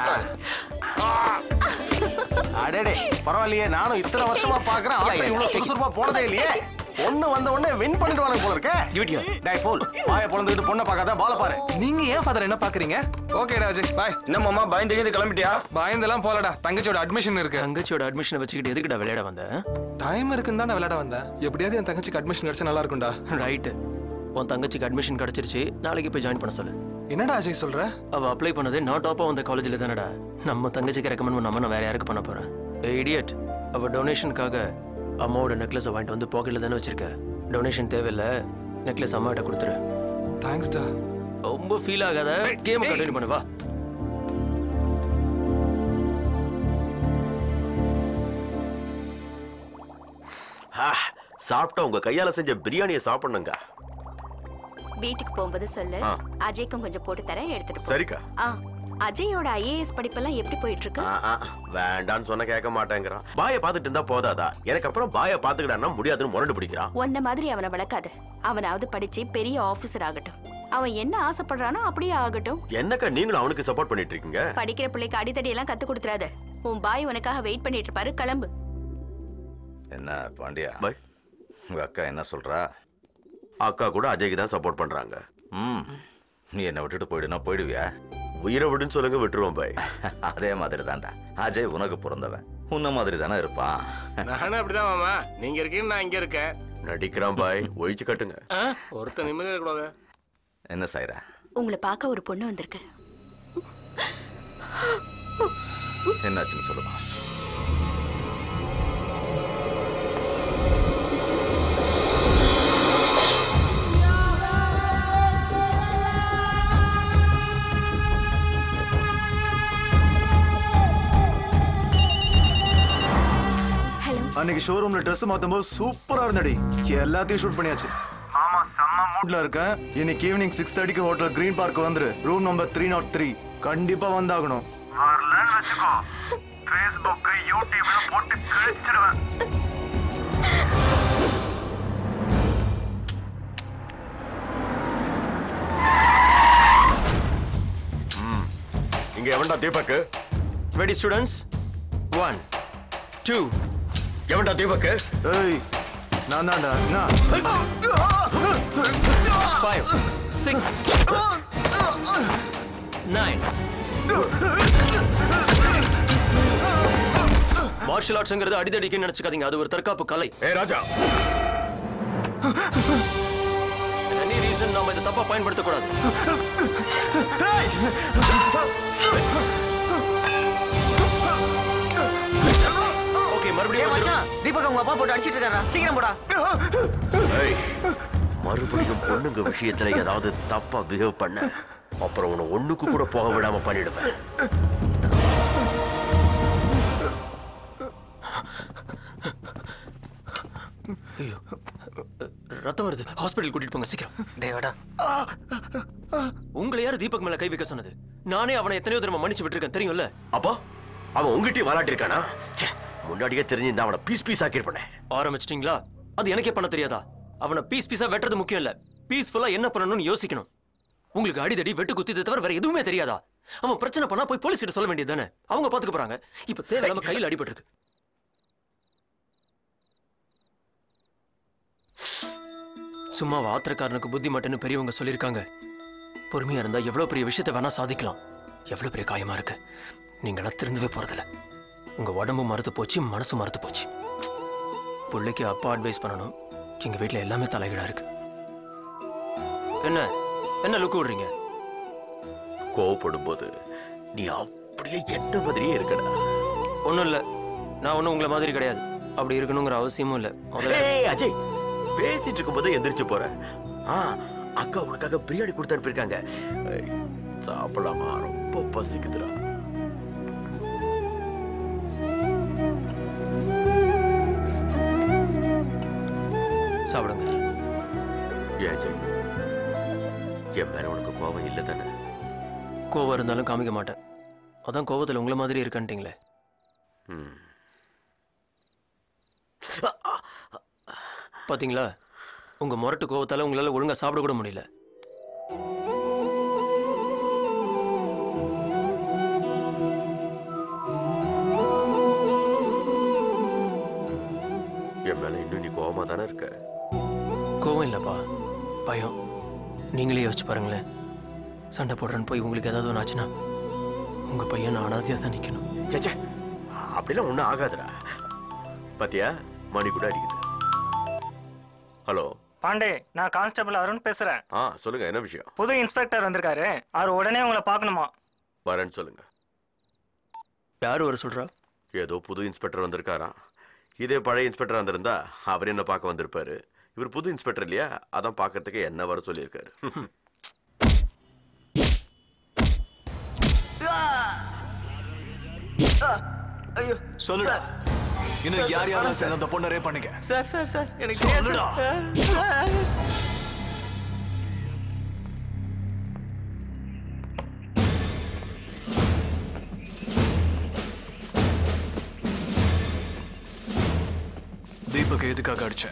அடடே பரவாயில்லையே நானும் இத்தனை வருஷமா பாக்குறேன் ஆட்டம் இவ்வளவு சுறுசுறுப்பா போனதே இல்லையே ஒண்ணு வந்த உடனே வின் பண்ணிடுவானுங்க போல இருக்க
டியூட்டியா
டேய் ஃபோல் வாயை பொழந்துக்கிட்டு பொண்ணை பார்க்காத பால பாரு
நீங்க ஏன் ஃபாதர் என்ன பாக்குறீங்க ஓகேடா அஜய் பாய்
என்ன மாமா பயந்து கீது கிளம்பிட்டியா
பயந்தெல்லாம் போலடா தங்கச்சியோட அட்மிஷன் இருக்கு
தங்கச்சியோட அட்மிஷனை வச்சுக்கிட்டு எதுக்குடா விளையாட வந்த
டைம் இருக்குன்னு தான் நான் விளையாட வந்தேன் எப்படியாவது என் தங்கச்சிக்கு அட்மிஷன் கிடைச்சா நல்லா இருக்கும்டா
ரைட்டு உன் தங்கச்சிக்கு அட்மிஷன் கிடைச்சிருச்சு நாளைக்கு போய் ஜாயின் பண்ண சொல்லு
என்னடா அஜய் சொல்ற
அவ அப்ளை பண்ணதே நான் டாப்பா வந்த காலேஜில் தானடா நம்ம தங்கச்சிக்கு ரெக்கமெண்ட் பண்ணாம நான் வேற யாருக்கு பண்ண போறேன் இடியட் அவ டொனேஷனுக்காக அம்மாவோட நெக்லஸை வாங்கிட்டு வந்து பாக்கெட்ல தானே வச்சிருக்க டொனேஷன் தேவையில்ல நெக்லஸ் அம்மாட்ட கொடுத்துரு
தேங்க்ஸ்டா
ரொம்ப ஃபீல் ஆகாத கேம் கண்டினியூ பண்ணு வா
ஆ, சாப்பிட்டா உங்க கையால செஞ்ச பிரியாணியை சாப்பிடணுங்க
வீட்டுக்கு போகும்போது சொல்லு
ஆ.
அஜய்க்கும் கொஞ்சம் போட்டு தரேன் எடுத்துட்டு போ
சரிக்கா
ஆ அஜயோட ஐஏஎஸ் படிப்பெல்லாம் எப்படி போயிட்டு இருக்கு
ஆ, ஆ, வேண்டான்னு சொன்ன கேட்க மாட்டேங்கிறான் பாய பார்த்துட்டு இருந்தா போதாதா எனக்கு அப்புறம் பாய பாத்துக்கிட்டான்னா முடியாதுன்னு முரண்டு பிடிக்கிறான்
உன்ன மாதிரி அவனை வளர்க்காத அவனாவது படிச்சு பெரிய ஆபீசர் ஆகட்டும் அவன் என்ன ஆசைப்படுறானோ அப்படியே ஆகட்டும்
என்னக்கா நீங்களும் அவனுக்கு சப்போர்ட் பண்ணிட்டு இருக்கீங்க
படிக்கிற பிள்ளைக்கு அடித்தடி எல்லாம் கத்து கொடுத்துறாத உன் பாய் உனக்காக வெயிட் பண்ணிட்டு இருப்பாரு கிளம்பு
என்ன பாண்டியா உங்க அக்கா என்ன சொல்றா
அக்கா கூட அஜய்க்கு தான் சப்போர்ட் பண்றாங்க
ம் நீ என்னை விட்டுட்டு போயிடுனா போயிடுவியா
உயிரை விடுன்னு சொல்லுங்க விட்டுருவோம் பாய்
அதே மாதிரி தான்டா அஜய் உனக்கு பிறந்தவன் உன்ன மாதிரி தானே இருப்பான்
நானும் அப்படிதான் மாமா நீங்க இருக்கீங்க நான் இங்க இருக்கேன்
நடிக்கிறான் பாய் ஒழிச்சு கட்டுங்க
ஆ, ஒருத்தன் நிம்மதியா இருக்கக்கூடாது
என்ன செய்யற
உங்களை பார்க்க ஒரு பொண்ணு வந்திருக்கு
என்னாச்சுன்னு சொல்லுமா
அன்னைக்கு ஷோரூம்ல Dress மாத்தும் போது சூப்பரா இருந்தடி எல்லாத்தையும் ஷூட் பண்ணியாச்சு ஆமா செம்ம மூட்ல இருக்கேன் இன்னைக்கு ஈவினிங் சிக்ஸ் தேர்ட்டிக்கு ஹோட்டல் கிரீன் பார்க் வந்துரு room number three naught three கண்டிப்பா வந்தாகணும் வரலன்னு வச்சுக்கோ ஃபேஸ்புக் யூடியூப்ல போட்டு கிழிச்சிடுவேன்
இங்க எவன்டா Deepak
ready students one two
எவன்டா தீபக்
ஏய் நான் தான்டா என்ன
ஃபைவ் சிக்ஸ் நைன் மார்ஷல் ஆர்ட்ஸ்ங்கிறது அடிதடிக்குன்னு நினைச்சுக்காதீங்க அது ஒரு தற்காப்பு கலை
ஏ ராஜா
எனி ரீசன் நாம இதை தப்பா பயன்படுத்தக்கூடாது ஓகே மறுபடியும்
மச்சான் தீபக் உங்க அப்பா போட்டு அடிச்சிட்டு இருக்காரா சீக்கிரம் போடா
ஏய், மறுபடியும் பொண்ணுங்க விஷயத்துல ஏதாவது தப்பா பிஹேவ் பண்ண அப்புறம் உன்னை ஒண்ணுக்கு கூட போக விடாம பண்ணிடுவேன்
ஐயோ ரத்தம் வருது ஹாஸ்பிடல் கூட்டிட்டு போங்க சீக்கிரம்
டேவடா
உங்களை யாரு தீபக் மேல கை வைக்க சொன்னது நானே அவனை எத்தனையோ தடவை மன்னிச்சு விட்டுருக்கேன் தெரியும்ல
அப்போ அவன் உங்ககிட்டயும் விளாட்டி இருக்கானா ச்சே, முன்னாடியே தெரிஞ்சிருந்தா அவனை பீஸ் பீஸ் ஆக்கிருப்பேன்
ஆரம்பிச்சிட்டீங்களா அது எனக்கே பண்ண தெரியாதா அவனை பீஸ் பீஸா வெட்டுறது முக்கியம் இல்ல பீஸ்ஃபுல்லா என்ன பண்ணணும்னு யோசிக்கணும் உங்களுக்கு அடிதடி வெட்டு குத்தி தவிர வேற எதுவுமே தெரியாதா அவன் பிரச்சனை பண்ணா போய் போலீஸ் கிட்ட சொல்ல வேண்டியது தானே அவங்க பாத்துக்க போறாங்க இப்ப தேவையில்லாம கையில் அடிபட்டிருக்கு சும்மா ஆத்திரக்காரனுக்கு புத்தி மட்டும்னு பெரியவங்க சொல்லியிருக்காங்க பொறுமையா இருந்தா எவ்வளவு பெரிய விஷயத்தை வேணா சாதிக்கலாம் எவ்வளவு பெரிய காயமா இருக்கு நீங்களா திருந்தவே போறதில்ல உங்க உடம்பு மறுத்து போச்சு மனசு மறுத்து போச்சு பிள்ளைக்கு அப்பா அட்வைஸ் பண்ணணும் எங்க வீட்ல எல்லாமே தலைகீழா இருக்கு என்ன என்ன லுக்கு விடுறீங்க
கோவப்படும் போது நீ அப்படியே என்ன மாதிரியே இருக்கடா
ஒண்ணும் இல்ல நான் ஒண்ணும் உங்களை மாதிரி கிடையாது அப்படி இருக்கணுங்கிற அவசியமும் இல்ல முதல்ல
ஏய் அஜய் பேசிட்டு இருக்கும்போது எந்திரிச்சு போறேன் ஆ அக்கா உனக்காக பிரியாணி கொடுத்து அனுப்பியிருக்காங்க ஏய், சாப்பிடலாமா ரொம்ப பசிக்குதுடா
சாப்பிடுங்க
ஏன் அஜய் என் மேல உனக்கு கோவம் இல்லை தானே
கோவம் இருந்தாலும் காமிக்க மாட்டேன் அதான் கோவத்துல உங்களை மாதிரி இருக்கன்ட்டீங்களே
ம்
பாத்தீங்களா உங்க முரட்டு கோவத்தால உங்களால ஒழுங்கா சாப்பிட கூட முடியல
என் மேல இன்னும் நீ கோவமா தானே இருக்க
கோவம் இல்லப்பா பயம் நீங்களே யோசிச்சு பாருங்களேன் சண்டை போடுறேன்னு போய் உங்களுக்கு ஏதாவது ஒன்று ஆச்சுன்னா உங்க பையன் நான் அனாதையா தான் நிக்கணும்
சேச்சே அப்படிலாம் ஒன்றும் ஆகாதுடா பாத்தியா மணி கூட அடிக்குது ஹலோ
பாண்டே நான் கான்ஸ்டபிள் அருண் பேசுறேன்
ஆ சொல்லுங்க என்ன விஷயம்
புது இன்ஸ்பெக்டர் வந்திருக்காரு அவர் உடனே உங்களை பார்க்கணுமா
வரேன்னு சொல்லுங்க
யார் வர சொல்றா
ஏதோ புது இன்ஸ்பெக்டர் வந்திருக்காராம் இதே பழைய இன்ஸ்பெக்டர் வந்திருந்தா அவர் என்ன பார்க்க வந்திருப்பாரு இவர் புது இன்ஸ்பெக்டர் இல்லையா அதான் பார்க்கறதுக்கு என்ன வர சொல்லியிருக்காரு
ஐயோ
சொல்லுடா இன்னும் யார் யாரெல்லாம் சேர்ந்து அந்த பொண்ணை ரேப் பண்ணுங்க
சார் சார் சார் எனக்கு
சொல்லுடா. தீபக் எதுக்காக அடிச்ச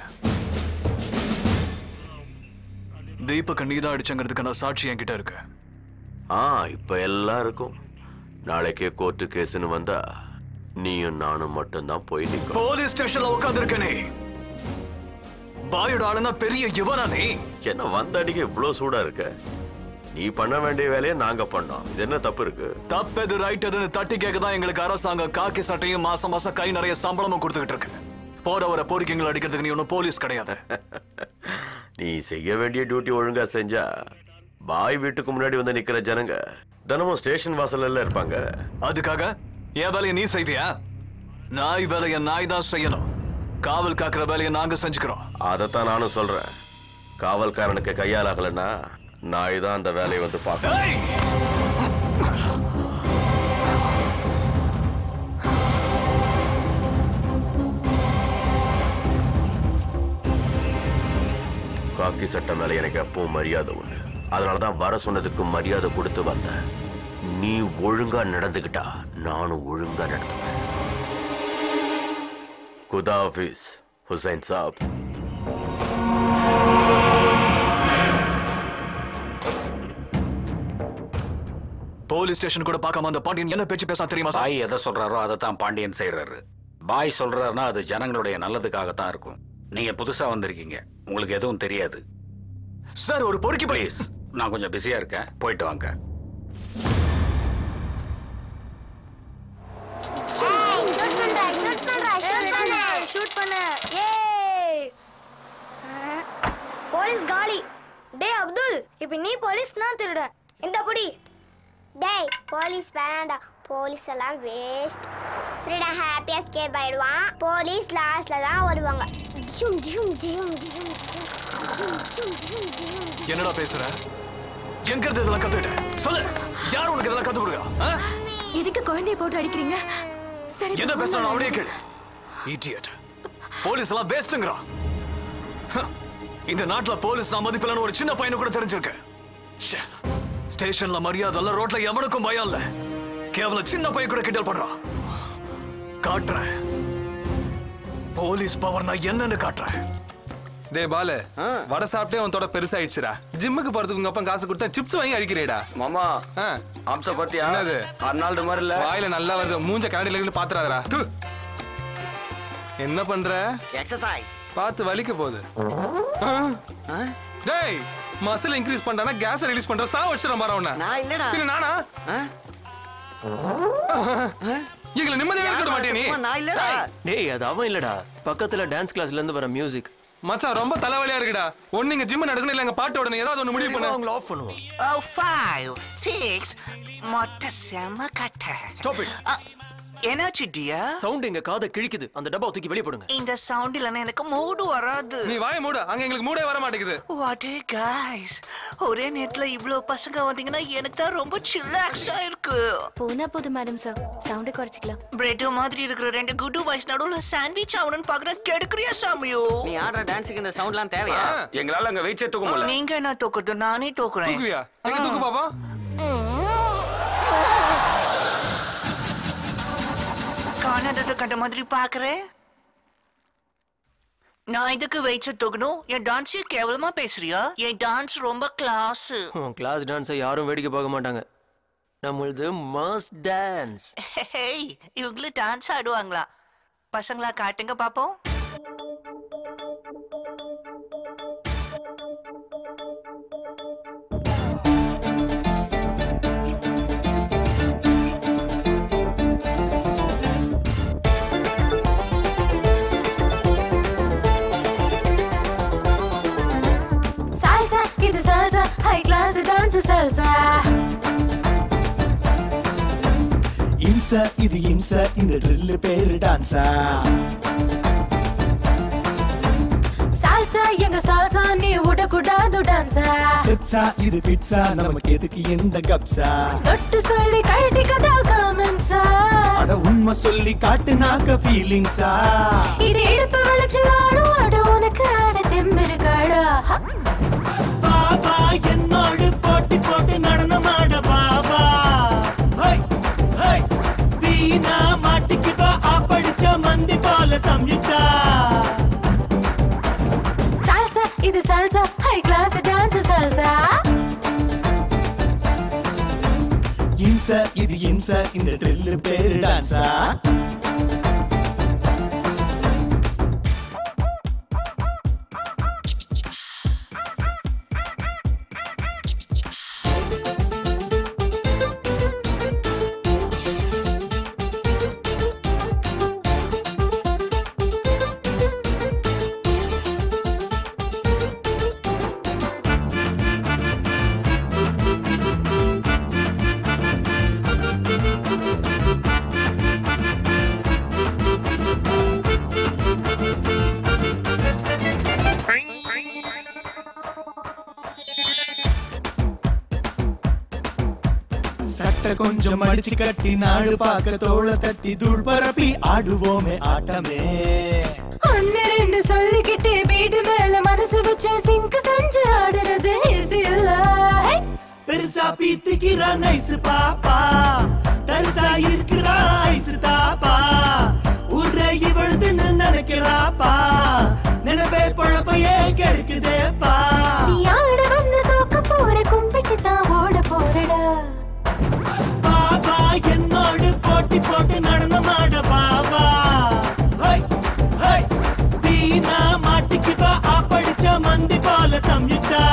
தீபக் நீ தான் அடிச்சங்கிறதுக்கான சாட்சி என்கிட்ட இருக்கு
ஆ இப்ப எல்லாம் இருக்கும் நாளைக்கே கோர்ட்டு கேஸ்னு வந்தா நீயும் நானும் மட்டும்தான் போய் நிற்கும்
போலீஸ் ஸ்டேஷன்ல உட்காந்துருக்க நீ பாயோட ஆளுனா பெரிய யுவனா நீ
என்ன வந்த அடிக்க இவ்வளவு சூடா இருக்க நீ பண்ண வேண்டிய வேலையை நாங்க பண்ணோம் இது என்ன தப்பு இருக்கு
தப்பெது ரைட் எதுன்னு தட்டி கேட்க தான் எங்களுக்கு அரசாங்கம் காக்கி சட்டையும் மாசம் மாசம் கை நிறைய சம்பளமும் கொடுத்துக்கிட்டு இருக்கு போற வர போரிக்கைகள் அடிக்கிறதுக்கு நீ ஒன்றும் போலீஸ் கிடையாது
நீ செய்ய வேண்டிய டியூட்டி ஒழுங்கா செஞ்சா பாய் வீட்டுக்கு முன்னாடி வந்து நிக்கிற ஜனங்க தினமும் ஸ்டேஷன் வாசல்ல இருப்பாங்க
அதுக்காக என் வேலையை நீ செய்வியா நாய் வேலையை நாய் தான் செய்யணும் காவல் காக்குற வேலையை நாங்க செஞ்சுக்கிறோம்
அதைத்தான் நானும் சொல்றேன் காவல்காரனுக்கு கையால் ஆகலைன்னா நாய் தான் அந்த வேலையை வந்து பார்க்கணும் காக்கி சட்டம் மேல எனக்கு எப்பவும் மரியாதை உண்டு அதனால தான் வர சொன்னதுக்கு மரியாதை கொடுத்து வந்தேன் நீ ஒழுங்கா நடந்துக்கிட்டா நானும் ஒழுங்கா நடந்துப்பேன் குதா ஹாஃபிஸ் ஹுசைன் சாப்
போலீஸ் ஸ்டேஷன் கூட பார்க்காம அந்த பாண்டியன் என்ன பேச்சு பேசா தெரியுமா சார்
பாய் எதை சொல்றாரோ அதை தான் பாண்டியன் செய்யறாரு பாய் சொல்றாருன்னா அது ஜனங்களுடைய நல்லதுக்காகத்தான் இருக்கும் நீங்க புதுசா வந்திருக்கீங்க உங்களுக்கு எதுவும் தெரியாது
சார் ஒரு பொறுக்கி
ப்ளீஸ் நான் கொஞ்சம் பிஸியா இருக்கேன் போயிட்டு வாங்க
ஷூட் பண்ண ஏய் போலீஸ் காலி டேய் அப்துல் இப்போ நீ போலீஸ் நான் திருடன் இந்த புடி
டேய் போலீஸ் வேணாண்டா போலீஸ் எல்லாம் வேஸ்ட் திருடன் ஹாப்பியா ஸ்கேட் ஆயிடுவான் போலீஸ் லாஸ்ட்ல தான் வருவாங்க ஜும் ஜும் ஜும் ஜும் ஜும் ஜும் ஜும் ஜும்
என்னடா பேசுற எங்க இருந்து இதெல்லாம் கத்துக்கிட்ட சொல்லு யார் உனக்கு இதெல்லாம் கத்து கொடுக்குறா ஆ?
எதுக்கு குழந்தைய போட்டு அடிக்கிறீங்க சரி
என்ன பேசுறான் அப்படியே கேளு இடியட் போலீஸ் எல்லாம் வேஸ்ட்ங்கறான் இந்த நாட்டுல போலீஸ் நான் மதிப்பில்லைன்னு ஒரு சின்ன பையனு கூட தெரிஞ்சிருக்கு ச்சே. ஸ்டேஷன்ல மரியாதை இல்ல ரோட்ல எவனுக்கும் பயம் இல்ல கேவலம் சின்ன பையன் கூட கிண்டல் பண்றான் காட்டுறேன் போலீஸ் பவர் நான் என்னன்னு காட்டுறேன்
டேய் பாலு வடை சாப்பிட்டே அவன் தொட பெருசாயிடுச்சுடா ஜிம்முக்கு போறதுக்கு உங்க அப்பா காசு கொடுத்தா சிப்ஸ் வாங்கி அடிக்கிறேடா
மாமா அம்ச பத்தியா
என்னது
அர்னால்டு மாதிரி இல்ல
வாயில நல்லா வருது மூஞ்ச கரடில இருந்து பாத்துறாதடா தூ. என்ன பண்ற
எக்ஸசைஸ்
பார்த்து வலிக்க போகுது ஆ? டேய் மசில் இன்க்ரீஸ் பண்றானா கேஸ் ரிலீஸ் பண்ற சா வச்சிரேன் பாரு உன்னை
நான் இல்லடா.
பின்ன நானா எங்களை நிம்மதியா இருக்க விட மாட்டியா நீ
நான் இல்லடா.
டேய் அது அவன் இல்லடா பக்கத்துல டான்ஸ் கிளாஸ்ல இருந்து வர மியூசிக்
மச்சான் ரொம்ப தலைவலியா இருக்குடா ஒண்ணு இங்க ஜிம் நடக்கணும் இல்ல எங்க பாட்டு உடனே ஏதாவது ஒண்ணு முடிவு பண்ணு
அவங்கள ஆஃப் பண்ணுவோம்
Oh, five, six, மொட்டை செம கட்ட
ஸ்டாப் இட்
என்னாச்சு டியா
சவுண்ட் எங்க காதை கிழிக்குது அந்த டப்பா தூக்கி வெளிய போடுங்க
இந்த சவுண்ட் இல்லைன்னா எனக்கு மூடு வராது
நீ வாய மூடு அங்க எங்களுக்கு மூடே வர மாட்டேங்குது
வாட்டே காய்ஸ் ஒரே நேரத்துல இவ்ளோ பசங்க வந்தீங்கன்னா எனக்கு தான் ரொம்ப சில்லாக்ஸா இருக்கு
போனா போதும் மேடம் சார் சவுண்டை குறைச்சிக்கலாம்
பிரெட் மாதிரி இருக்கிற ரெண்டு குட்டு பாய்ஸ் நடுவுல சாண்ட்விச் ஆகணும்னு பாக்குறேன் கெடுக்கிறியா சாமியோ
நீ ஆடுற டான்ஸுக்கு இந்த சவுண்ட்லாம் தேவையா
எங்களால அங்க வெயிட்ஸே தூக்க முடியல
நீங்க என்ன தூக்குறது நானே தூக்குறேன்
தூக்குவியா எங்க தூக்கு பாப்பா
காணாதத கண்ட மாதிரி பாக்குறேன் நான் இதுக்கு வெயிட்ஸ் தூக்கணும் என் டான்ஸே கேவலமா பேசுறியா என் டான்ஸ் ரொம்ப கிளாஸ்
உன் கிளாஸ் டான்ஸை யாரும் வேடிக்கை பார்க்க மாட்டாங்க நம்மளது மாஸ் டான்ஸ்
ஹேய் இவங்களும் டான்ஸ் ஆடுவாங்களா பசங்களா காட்டுங்க பாப்போம்
சால்சா இது salsa high class dance salsa
இம்ச இது இம்ச இந்த ட்ரில் பேரு டான்ஸா
சால்சா எங்க சால்சா நீ விடக்கூடாது டான்ஸா
ஸ்டெப்ஸா இது ஃபிட்ஸா நமக்கு எதுக்கு எந்த கப்ஸா
தொட்டு சொல்லி கழட்டிக்கதா காமென்ஸா
அட உண்மை சொல்லி காட்டுனாக்க ஃபீலிங்ஸா
இது இடுப்பு வளைச்சு ஆடும் ஆட உனக்கு ஆட தெம்பிருக்காடா
வா வா என்னோடு போட்டி போட்டு நடனமாட வா வா ஹை ஹை வீணா மாட்டிக்கு வா படிச்ச மந்தி போல சம்யுக்தா
சால்சா இது salsa high class dance salsa
இம்ச இது இம்ச இந்த ட்ரில் பேரு டான்ஸா கட்ட கொஞ்சம் அடிச்சு கட்டி நாடு பார்க்க தோள தட்டி தூள் பரப்பி ஆடுவோமே ஆட்டமே
ஒன்னு ரெண்டு சொல்லிக்கிட்டு வீடு மேல மனசு வச்சு சிங்க் செஞ்சு ஆடுறது easy இல்ல ஹே!
பெருசா பீத்திக்கிறா நைஸ் பாப்பா தரிசா இருக்கிறா ஐஸ் தாப்பா ஊர்ல இவழுதுன்னு நினைக்கிறாப்பா நினைவே பொழப்பையே கெடுக்குதேப்பா
நீ ஆட வந்து தோக்க போற கும்பிட்டு தான் ஓட போறடா
பாபா என்னோடு போட்டி போட்டு நடனமாட பாபா ஹை, ஹை, வீணா மாட்டிக்கு வா படிச்ச மந்தி போல சம்யுக்தா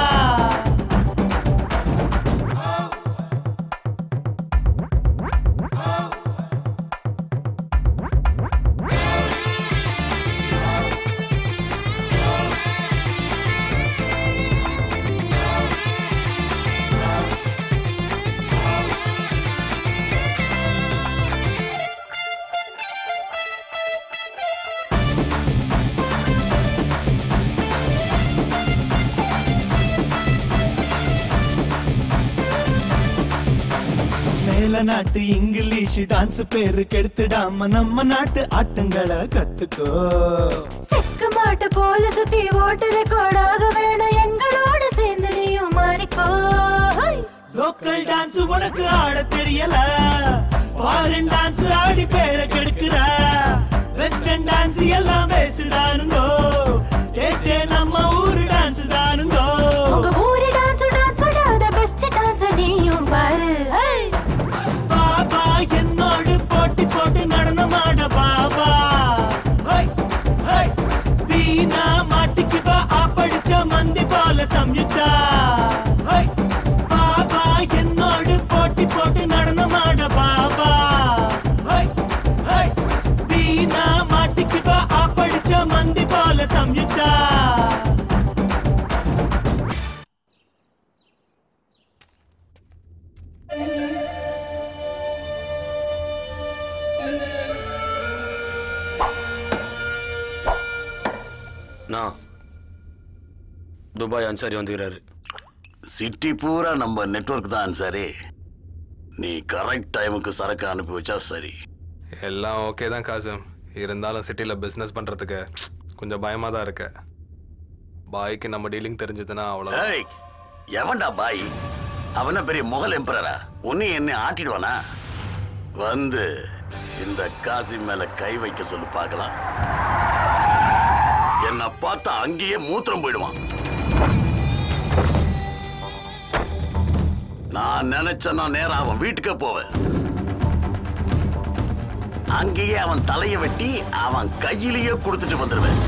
மேல நாட்டு இங்கிலீஷ் டான்ஸ் பேரு கெடுத்துடாம நம்ம நாட்டு ஆட்டங்களை கத்துக்கோ
செக்க மாட்ட போல சுத்தி ஓட்டு ரெக்கார்டாக வேணும் எங்களோட சேர்ந்து நீயும் மாறிக்கோ ஹை!
லோக்கல் டான்ஸ் உனக்கு ஆட தெரியல ஃபாரின் டான்ஸ் ஆடி பேரை கெடுக்கிற வெஸ்டர்ன் டான்ஸ் எல்லாம் வேஸ்ட் தானுங்கோ டேஸ்டே நம்ம ஊரு டான்ஸ் தானுங்கோ
உங்க ஊரு டான்ஸ் டான்ஸ் விடாத பெஸ்ட் டான்ஸ் நீயும் பாரு ஹை!
பாபா என்னோடு போட்டி போட்டு நடனமாட பாபா ஹை, ஹை, வீணா மாட்டிக்கு வா படிச்ச மந்தி போல சம்யுக்தா ஹை, பாபா என்னோடு போட்டி போட்டு நடனமாட பாபா ஹை, ஹை, வீணா மாட்டிக்கு வா படிச்ச மந்தி போல சம்யுக்தா
நான் துபாய் அன்சாரி வந்துக்கிறாரு
சிட்டி பூரா நம்ம நெட்வொர்க் தான் சரி நீ கரெக்ட் டைமுக்கு சரக்கு அனுப்பி வச்சா சரி
எல்லாம் ஓகே தான் காசம் இருந்தாலும் சிட்டியில் பிஸ்னஸ் பண்ணுறதுக்கு கொஞ்சம் பயமாக தான் இருக்கு பாய்க்கு நம்ம டீலிங் தெரிஞ்சதுன்னா அவ்வளோ
ஏய் எவன்டா பாய் அவன பெரிய முகல் எம்பரரா உன்னை என்ன ஆட்டிடுவானா வந்து இந்த காசி மேல கை வைக்க சொல்லு பார்க்கலாம் என்ன பார்த்தா அங்கேயே மூத்திரம் போயிடுவான் நான் நினைச்சேன்னா நேரா அவன் வீட்டுக்கே போவேன் அங்கேயே அவன் தலைய வெட்டி அவன் கையிலேயே கொடுத்துட்டு வந்துடுவேன்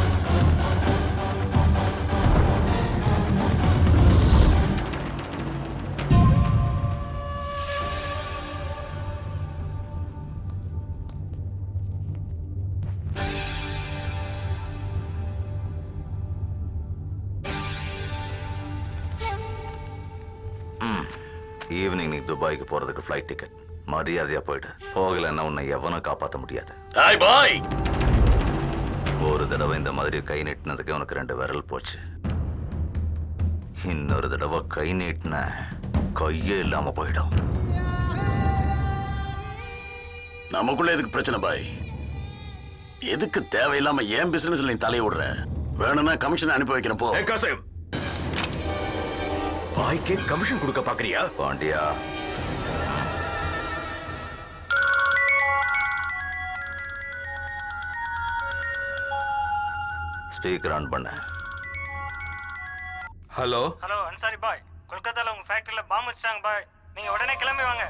ஈவினிங் நீ துபாய்க்கு போறதுக்கு ஃப்ளைட் டிக்கெட் மரியாதையா போயிடு போகலைன்னா உன்னை எவனும் காப்பாற்ற முடியாது
ஹாய் பாய்
ஒரு தடவை இந்த மாதிரி கை நீட்டினதுக்கு உனக்கு ரெண்டு விரல் போச்சு இன்னொரு தடவை கை நீட்டின கையே இல்லாம போயிடும்
நமக்குள்ள எதுக்கு பிரச்சனை பாய் எதுக்கு தேவையில்லாம ஏன் பிசினஸ்ல நீ தலைய விடுற வேணும்னா கமிஷன் அனுப்பி வைக்கிறேன் போ
காசம் பாய்க்கே கமிஷன் கொடுக்க பாக்குறியா
பாண்டியா ஸ்பீக்கர் ஆன் பண்ண
ஹலோ
ஹலோ அன்சாரி பாய் கொல்கத்தால உங்க ஃபேக்டரியில பாம்பு வச்சிட்டாங்க பாய் நீங்க உடனே கிளம்பி வாங்க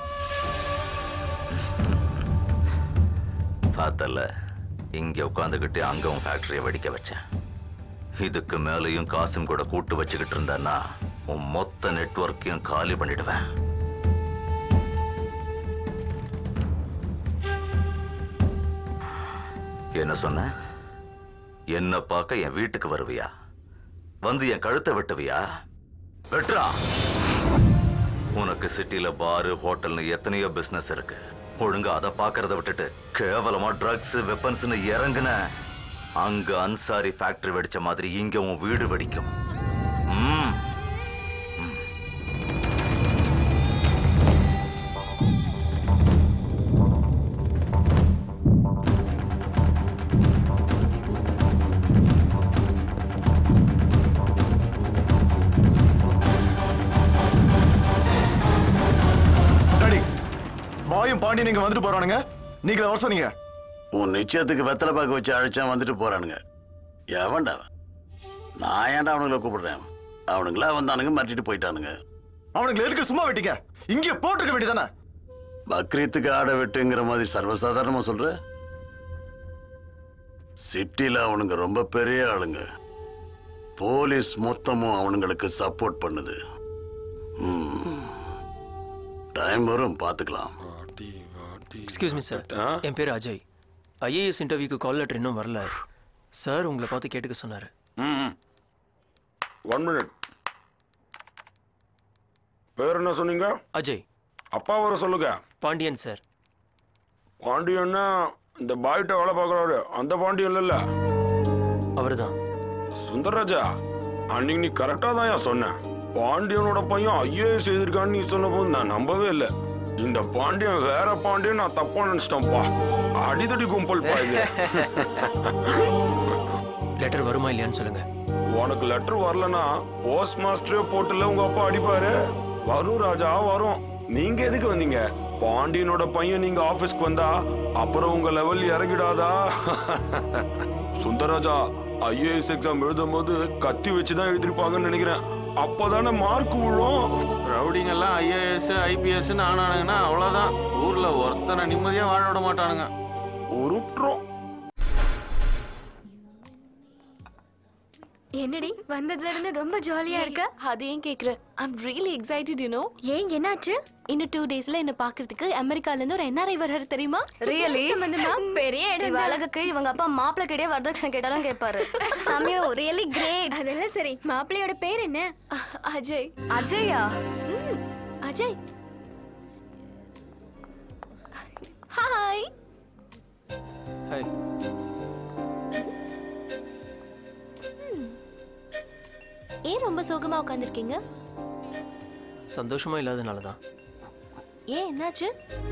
பார்த்தல இங்க உட்காந்துக்கிட்டு அங்க உன் ஃபேக்டரியை வெடிக்க வச்சேன் இதுக்கு மேலேயும் காசும் கூட கூட்டு வச்சுக்கிட்டு இருந்தேன்னா உன் மொத்த நெட்வொர்க்கையும் காலி பண்ணிடுவேன் என்ன சொன்ன என்ன பார்க்க என் வீட்டுக்கு வருவியா வந்து என் கழுத்தை வெட்டுவியா வெட்டுறா உனக்கு சிட்டில பாரு ஹோட்டல்னு எத்தனையோ பிசினஸ் இருக்கு ஒழுங்கா அதை பார்க்கறத விட்டுட்டு கேவலமா ட்ரக்ஸ் வெப்பன்ஸ்னு இறங்குன அங்க அன்சாரி ஃபேக்டரி வெடிச்ச மாதிரி இங்க உன் வீடு வெடிக்கும் ம். ம்.
பாண்டி நீங்க வந்துட்டு போறானுங்க நீங்களே வர சொன்னீங்க
உன் நிச்சயத்துக்கு வெத்தலை பாக்கு வச்சு அழைச்சா வந்துட்டு போறானுங்க எவன்டா அவன்? நான் ஏன்டா அவனுங்களை கூப்பிடுறேன் அவனுங்களா வந்தானுங்க மாட்டிட்டு போயிட்டானுங்க
அவனுங்களை எதுக்கு சும்மா விட்டீங்க இங்கே போட்டுக்க வேண்டியதானே
பக்ரீத்துக்கு ஆட வெட்டுங்கிற மாதிரி சர்வசாதாரணமா சொல்ற சிட்டில அவனுங்க ரொம்ப பெரிய ஆளுங்க போலீஸ் மொத்தமும் அவனுங்களுக்கு சப்போர்ட் பண்ணுது டைம் வரும் பார்த்துக்கலாம்
எக்ஸ்கியூஸ் மீ சார் என் பேர் அஜய் ஐஏஎஸ் இன்டர்வியூக்கு கால் லெட்டர் இன்னும் வரல சார் உங்களை பார்த்து கேட்டுக்க சொன்னார்
ம் ஒன் மினிட் பேர் என்ன சொன்னீங்க
அஜய்
அப்பா வர சொல்லுங்க
பாண்டியன் சார்
பாண்டியன்னா இந்த பாய்கிட்ட வேலை பார்க்குறாரு அந்த பாண்டியன் இல்லைல்ல
அவர் தான்
சுந்தரராஜா அன்னைக்கு நீ கரெக்டாக தான் ஏன் சொன்ன பாண்டியனோட பையன் ஐஏஎஸ் எழுதிருக்கான்னு நீ சொன்னபோது நான் நம்பவே இல்லை இந்த பாண்டியன் வேற பாண்டியன் நான் தப்பா நினைச்சிட்டேன்ப்பா அடிதடி கும்பல் பா இது
லெட்டர் வருமா இல்லையான்னு சொல்லுங்க
உனக்கு லெட்டர் வரலனா போஸ்ட் மாஸ்டரே போட்டுல உங்க அப்பா அடிப்பாரு வரும் ராஜா வரும் நீங்க எதுக்கு வந்தீங்க பாண்டியனோட பையன் நீங்க ஆபீஸ்க்கு வந்தா அப்புறம் உங்க லெவல் இறங்கிடாதா சுந்தரராஜா ஐஏஎஸ் எக்ஸாம் எழுதும் போது கத்தி வச்சு தான் எழுதிருப்பாங்கன்னு நினைக்கிறேன் அப்பதானே மார்க் விழும்
ரவுடிங்க எல்லாம் ஐஏஎஸ் ஐபிஎஸ்ன்னு ஆனானுங்கன்னா அவ்வளவுதான் ஊர்ல ஒருத்தனை நிம்மதியா வாழ விட மாட்டானுங்க
உருட்டுறோம்
என்னடி வந்ததுல இருந்து ரொம்ப ஜாலியா இருக்க
அது ஏன் கேக்குற I'm really excited you know
ஏன் என்னாச்சு
இன்னும் டூ டேஸ்ல என்ன பாக்குறதுக்கு அமெரிக்கால இருந்து ஒரு என்ஆர்ஐ வர்றாரு தெரியுமா
Really? சம்பந்தமா? பெரிய இடம்
இவ
தான்.
அழகுக்கு இவங்க அப்பா மாப்பிள்ளை கிடையே வரதட்சணை கேட்டாலும் கேட்பாரு சமயம் ரியலி கிரேட்
அதெல்லாம் சரி மாப்பிள்ளையோட பேர் என்ன
அஜய் அஜயா ம், அஜய் ஹாய்
ஹாய்
ஏன் ரொம்ப சோகமா உட்காந்துருக்கீங்க
சந்தோஷமா இல்லாதனால தான்
ஏன் என்னாச்சு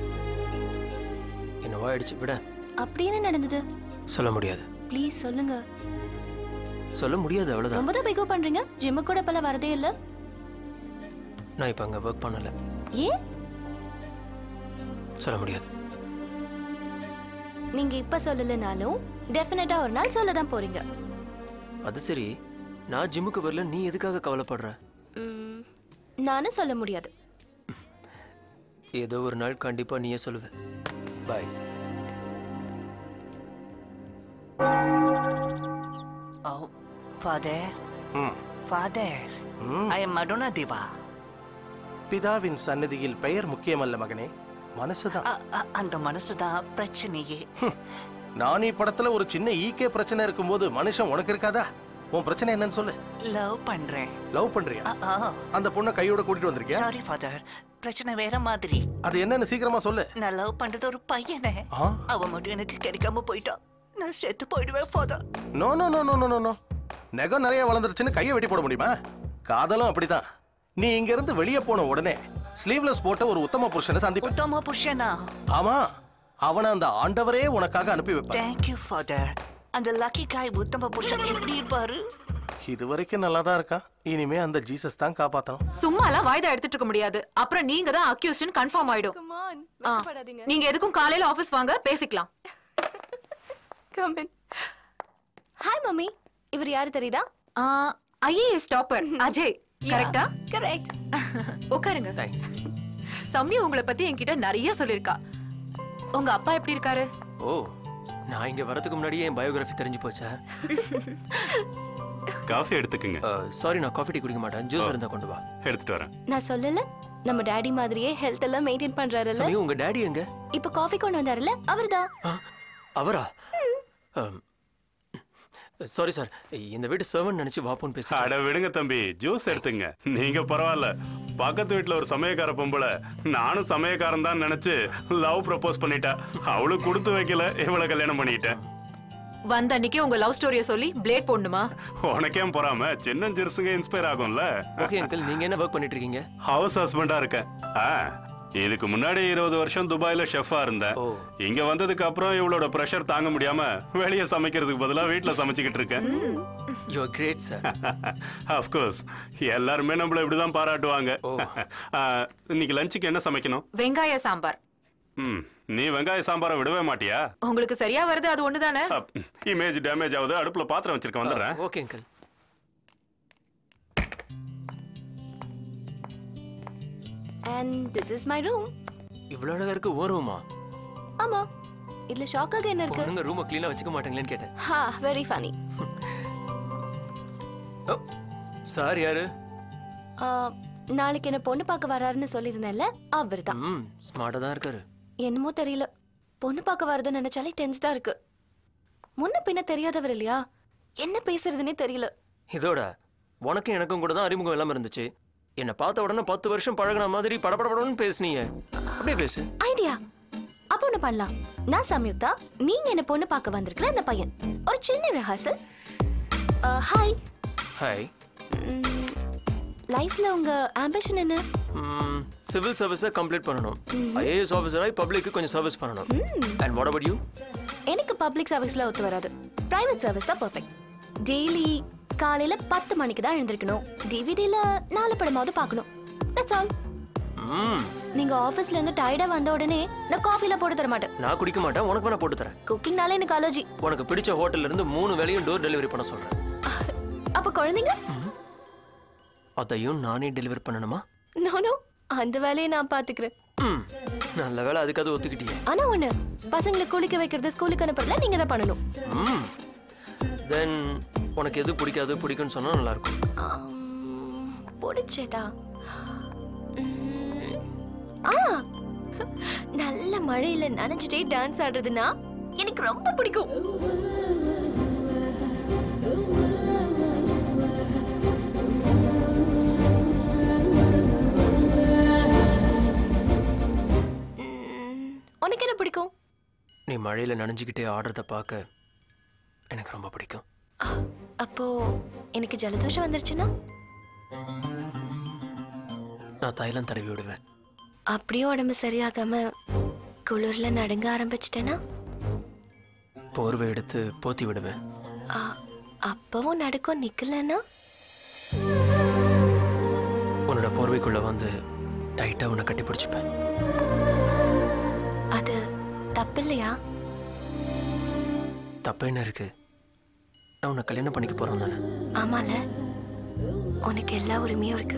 என்னவோ ஆயிடுச்சு விட
அப்படி என்ன நடந்தது
சொல்ல முடியாது
ப்ளீஸ் சொல்லுங்க
சொல்ல முடியாது அவ்வளவுதான்
ரொம்ப தான் பிகோ பண்றீங்க ஜிம்மு கூட பல வரதே இல்ல
நான் இப்போ அங்கே ஒர்க் பண்ணல
ஏன்
சொல்ல முடியாது
நீங்க இப்ப சொல்லலைனாலும் டெஃபினட்டா ஒரு நாள் சொல்ல தான் போறீங்க
அது சரி நான் ஜிம்முக்கு வரல நீ எதுக்காக கவலைப்படுற
ம், நானும் சொல்ல முடியாது
ஏதோ ஒரு நாள் கண்டிப்பா நீயே சொல்லுவ பாய்
Oh, Father. Father. I am Madonna Deva.
பிதாவின் சன்னதியில் பெயர் முக்கியமல்ல மகனே மனசுதான்
அ- அ- அந்த மனசுதான் பிரச்சனையே
நானி படத்துல ஒரு சின்ன ஈகே பிரச்சனை இருக்கும்போது மனுஷன் உனக்கு இருக்காதா உன் பிரச்சனை என்னன்னு சொல்லு
லவ் பண்றேன்
லவ் பண்றியா அந்த பொண்ணை கையோட கூட்டிட்டு வந்திருக்கியா
சாரி ஃபாதர் பிரச்சனை வேற மாதிரி
அது என்னன்னு சீக்கிரமா சொல்லு
நான் லவ் பண்றது ஒரு பையனே
ஆ?
அவ மட்டும் எனக்கு கிடைக்காம போயிட்டா நான் செத்து போயிடுவேன் father
no no no no no no no நெகம் நிறைய வளர்ந்துருச்சுன்னு கையை வெட்டி போட முடியுமா காதலும் அப்படிதான் நீ இங்க இருந்து வெளியே போன உடனே ஸ்லீவ்லெஸ் போட்ட ஒரு உத்தம புருஷனை சந்திப்ப
உத்தம புருஷனா
ஆமா அவனை அந்த ஆண்டவரே உனக்காக அனுப்பி வைப்பான்
தேங்க் யூ ஃபாதர் அந்த லக்கி காய் உத்தம புருஷன் எப்படி இருப்பாரு
இது வரைக்கும் நல்லா தான் இருக்கான் இனிமே அந்த ஜீசஸ் தான் காப்பாத்தணும்
சும்மாலாம் வாய்தா எடுத்துட்டு இருக்க முடியாது அப்புறம் நீங்க தான் அக்யூஸ்ட்னு கன்ஃபார்ம் ஆயிடும் ஆ, நீங்க எதுக்கும் காலையில ஆபீஸ் வாங்க பேசிக்கலாம்
கம் இன் ஹாய் மம்மி இவர் யாரு தெரியுதா
ஐஏஎஸ் டாப்பர் அஜய் கரெக்டா
கரெக்ட்
உட்காருங்க சம்யா உங்களை பத்தி என்கிட்ட நிறைய சொல்லிருக்கா உங்க அப்பா எப்படி இருக்காரு
ஓ நான் இங்க வரதுக்கு முன்னாடியே என் பயோகிராஃபி தெரிஞ்சு போச்சா
காஃபி எடுத்துக்குங்க
சாரி நான் காஃபி டீ குடிக்க மாட்டேன் ஜூஸ் இருந்தா கொண்டு வா
எடுத்துட்டு வரேன்
நான் சொல்லல நம்ம டாடி மாதிரியே ஹெல்த் எல்லாம் மெயின்டைன் பண்றாருல்ல
சமயம் உங்க டாடி எங்க
இப்ப காஃபி கொண்டு வந்தாருல்ல அவர்தான்
அவரா சாரி சார் இந்த வீட்டு சர்வன் நினைச்சு வாப்போன்னு பேசி
அட விடுங்க தம்பி ஜூஸ் எடுத்துங்க நீங்க பரவாயில்ல பக்கத்து வீட்டுல ஒரு சமயக்கார பொம்பளை நானும் சமயக்காரன் தான் நினைச்சு லவ் ப்ரப்போஸ் பண்ணிட்டா அவளுக்கு கொடுத்து வைக்கல இவளை கல்யாணம் பண்ணிட்டேன்
வந்த அன்னைக்கு உங்க லவ் ஸ்டோரிய சொல்லி பிளேட் போடணுமா
உனக்கே பொறாம சின்ன சிறுசுங்க இன்ஸ்பயர் ஆகும்ல
ஓகே அங்கிள் நீங்க என்ன ஒர்க் பண்ணிட்டு இருக்கீங்க
ஹவுஸ் ஹஸ்பண்டா இருக்கேன் ஆ இதுக்கு முன்னாடி இருபது வருஷம் துபாயில ஷெஃபா இருந்தேன் இங்க வந்ததுக்கு அப்புறம் இவளோட பிரஷர் தாங்க முடியாம வெளியே சமைக்கிறதுக்கு பதிலா வீட்ல சமைச்சுக்கிட்டு இருக்கேன்
you are great sir
of course எல்லாருமே நம்மள இப்படிதான் பாராட்டுவாங்க ஆ, இன்னைக்கு லஞ்சுக்கு என்ன சமைக்கணும்
வெங்காய சாம்பார்
ம் நீ வெங்காய சாம்பாரை விடவே மாட்டியா
உங்களுக்கு சரியா வருது அது ஒண்ணுதானே
இமேஜ் டேமேஜ் ஆகுது அடுப்புல பாத்திரம் வச்சிருக்கேன் வந்துடுறேன்
okay uncle
and this is my room
இவ்வளவு அழகா இருக்கு ஓ ரூமா
ஆமா இதுல ஷாக்காக என்ன இருக்கு
பொண்ணுங்க ரூமை க்ளீனா வச்சுக்க மாட்டாங்களேன்னு கேட்டேன்
ஹா வெரி ஃபனி
சார் யாரு
நாளைக்கு என்ன பொண்ணு பார்க்க வராருன்னு சொல்லியிருந்தேன்ல அவர் தான்
ம் ஸ்மார்ட்டா தான் இருக்காரு
என்னமோ தெரியல பொண்ணு பார்க்க வரதுன்னு நினைச்சாலே டென்ஸ்டா இருக்கு முன்ன பின்ன தெரியாதவர் இல்லையா என்ன பேசுறதுன்னே தெரியல
இதோட உனக்கும் எனக்கும் கூட தான் அறிமுகம் இல்லாம இருந்துச்சு என்னை பார்த்த உடனே பத்து வருஷம் பழகுன மாதிரி படபடபடன்னு பேசுனீங்க அப்படியே பேசு
ஐடியா அப்போ ஒண்ணு பண்ணலாம் நான் சம்யுக்தா நீங்க என்ன பொண்ணு பார்க்க வந்திருக்கிற அந்த பையன் ஒரு சின்ன ரிஹர்சல் ஹாய்
ஹாய்
லைஃப்ல உங்க ஆம்பிஷன் என்ன
சிவில் சர்வீஸை கம்ப்ளீட் பண்ணணும் ஐஏஎஸ் ஆஃபீஸராய் பப்ளிக்கு கொஞ்சம் சர்வீஸ் பண்ணணும் அண்ட் வாட் அபவுட் யூ
எனக்கு பப்ளிக் சர்வீஸ்ல ஒத்து வராது பிரைவேட் சர்வீஸ் தான் பெர்ஃபெக்ட் டெய்லி காலையில பத்து மணிக்கு தான் எழுந்திருக்கணும் டிவிடில நாலு படமாவது பார்க்கணும் தட்ஸ் ஆல்
ம்
நீங்க ஆபீஸ்ல இருந்து டயர்டா வந்த உடனே நான் காஃபில போட்டு தர மாட்டேன்
நான் குடிக்க மாட்டேன் உனக்கு வேணா போட்டு தரேன்
குக்கிங்னால எனக்கு அலர்ஜி
உனக்கு பிடிச்ச ஹோட்டல்ல இருந்து மூணு வேலையும் டோர் டெலிவரி பண்ண சொல்றேன்
அப்ப குழந்தைங்க
அதையும் நானே டெலிவரி பண்ணணுமா
நோ நோ அந்த வேலையை நான் பாத்துக்கிறேன்
ம் நல்ல வேலை அதுக்கு அது ஒத்துக்கிட்டீங்க
ஆனா ஒண்ணு பசங்களை குளிக்க வைக்கிறது ஸ்கூலுக்கு அனுப்புறதுல நீங்க தான் பண்ணணும்
ம் தென் உனக்கு எது பிடிக்காது பிடிக்கும்னு சொன்னா நல்லா இருக்கும்
ஆம், பிடிச்சதா உம், ஆ நல்ல மழையில நனைஞ்சிட்டே டான்ஸ் ஆடுறதுன்னா எனக்கு ரொம்ப பிடிக்கும் உம், உனக்கு என்ன பிடிக்கும்
நீ மழையில நனைஞ்சுக்கிட்டே ஆடுறத பார்க்க எனக்கு ரொம்ப பிடிக்கும்
அப்போ எனக்கு ஜலதோஷம் வந்துருச்சுன்னா
நான் தைலம் தடவி விடுவேன்
அப்படியும் உடம்பு சரியாகாம குளிர்ல நடுங்க ஆரம்பிச்சிட்டேன்னா
போர்வை எடுத்து போத்தி விடுவேன்
ஆ, அப்பவும் நடுக்கம் நிக்கலன்னா
உன்னோட போர்வைக்குள்ள வந்து டைட்டா உன்னை கட்டி பிடிச்சிப்பேன்
அது தப்பில்லையா
தப்பு என்ன இருக்கு நான் உன்னை கல்யாணம் பண்ணிக்க போறோம் தானே
ஆமால உனக்கு எல்லா உரிமையும் இருக்கு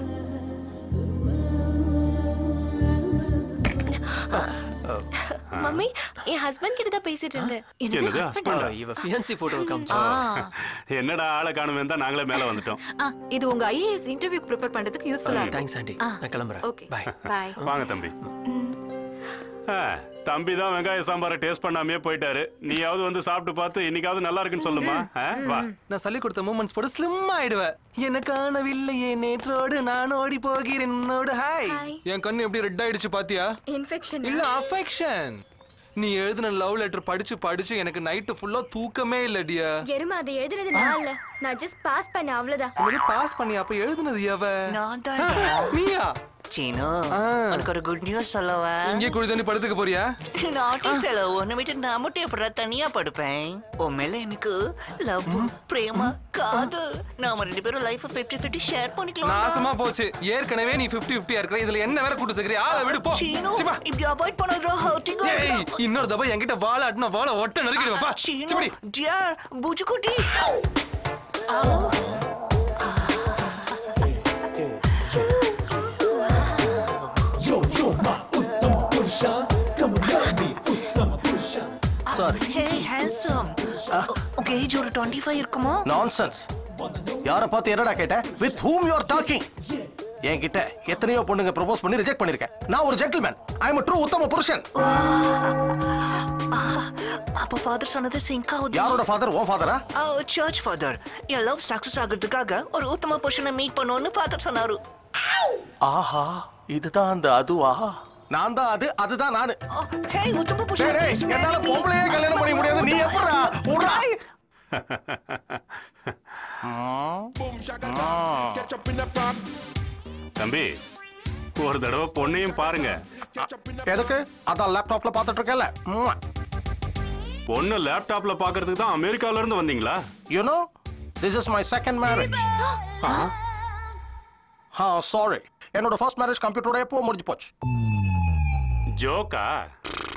மம்மி என் ஹஸ்பண்ட் கிட்ட தான் பேசிட்டு இருந்தேன்
என்னது ஹஸ்பண்டா
இவ ஃபியான்சி போட்டோ காமிச்சா
என்னடா ஆளை காணுமே தான் நாங்களே மேல வந்துட்டோம்
ஆ, இது உங்க ஐஏஎஸ் இன்டர்வியூ ப்ரிப்பேர் பண்றதுக்கு யூஸ்ஃபுல்லா இருக்கும்
தேங்க்ஸ் ஆண்டி
ஆ.
நான் கிளம்புறேன்
ஓகே
பாய்
பாய்
வாங்க தம்பி ஆ, தம்பி தான் வெங்காய சாம்பாரை டேஸ்ட் பண்ணாமே போயிட்டாரு நீயாவது வந்து சாப்பிட்டு பார்த்து இன்னைக்காவது நல்லா இருக்குன்னு சொல்லுமா ஆ, வா
நான் சொல்லி கொடுத்த மூமெண்ட்ஸ் போட்டு ஸ்லிம் ஆயிடுவேன் என்ன காணவில்லையே நேற்றோடு நான் ஓடி போகிறேன் உன்னோடு ஹாய் என் கண்ணு எப்படி ரெட் ஆயிடுச்சு பாத்தியா
இன்ஃபெக்ஷன்
இல்ல அஃபெக்ஷன் நீ எழுதின லவ் லெட்டர் படிச்சு படிச்சு எனக்கு நைட்டு ஃபுல்லா தூக்கமே இல்ல டியா
எருமா அது எழுதுனது நான் இல்ல நான் ஜஸ்ட் பாஸ் பண்ணேன் அவ்வளவுதான்
பாஸ் பண்ணி அப்ப எழுதுனது எவ
நான் தான்
நீயா
சீனு
ஆ.
உனக்கு ஒரு குட் நியூஸ் சொல்லவா
இங்கே குடி தண்ணி படுத்துக்க போறியா
நாட்டி ஃபெலோ உன்னை விட்டு நான் மட்டும் எப்படா தனியா படுப்பேன் உன் மேல எனக்கு லவ் பிரேமா காதல் நாம ரெண்டு பேரும் லைஃப் 50 50 ஷேர் பண்ணிக்கலாம்
நாசமா போச்சு ஏற்கனவே நீ 50 50 இருக்கிற இதுல என்ன வேற கூட்டு சேர்க்கிறியா ஆளை விடு போ
சீனு
சிப்பா.
இப்படி அவாய்ட் பண்ணதுரா ஹர்ட்டிங்
ஏய் இன்னொரு தடவை என்கிட்ட வாழ அட்டின வாழ ஒட்ட நறுக்கிடுவா
சீனு டியர் புஜுக்குட்டி
Yo, yo, ma uttama purusha. Come on, love me, uttama purusha.
Sorry
hey handsome உங்க ஏஜ் ஒரு 25 இருக்குமா
நான்சென்ஸ் யாரை பார்த்து என்னடா கேட்ட with whom you are talking என்கிட்ட எத்தனையோ பொண்ணுங்க ப்ரொபோஸ் பண்ணி ரிஜெக்ட் பண்ணிருக்கேன் நான் ஒரு ஜென்டில்மேன் ஐ அம் ட்ரூ உத்தம புருஷன்
அப்ப ஃபாதர் சொன்னது சிங்க் ஆகுது
யாரோட ஃபாதர் ஓ ஃபாதரா
சர்ச் ஃபாதர் என் லவ் சக்சஸ் ஆகிறதுக்காக ஒரு உத்தம புருஷனை மீட் பண்ணுவோன்னு ஃபாதர் சொன்னாரு
ஆஹா இதுதான் அந்த அதுவா நான் தான் அது அதுதான் நானு
ஹே உத்தம
டேய்,
புருஷன்
டேய், என்னால பொம்பளையே கல்யாணம் பண்ண முடியாது நீ எப்படா உடா
தம்பி ஒரு தடவை பொண்ணையும் பாருங்க
எதுக்கு அதான் லேப்டாப்ல பார்த்துட்டு இருக்கேன்ல ம்ம்.
பொண்ணு லேப்டாப்ல பாக்குறதுக்கு தான் அமெரிக்கால இருந்து வந்தீங்களா
You know, this is my second marriage. ஆ சாரி என்னோட ஃபர்ஸ்ட் மேரேஜ் கம்ப்யூட்டரோட எப்போ முடிஞ்சு போச்சு
ஜோக்கா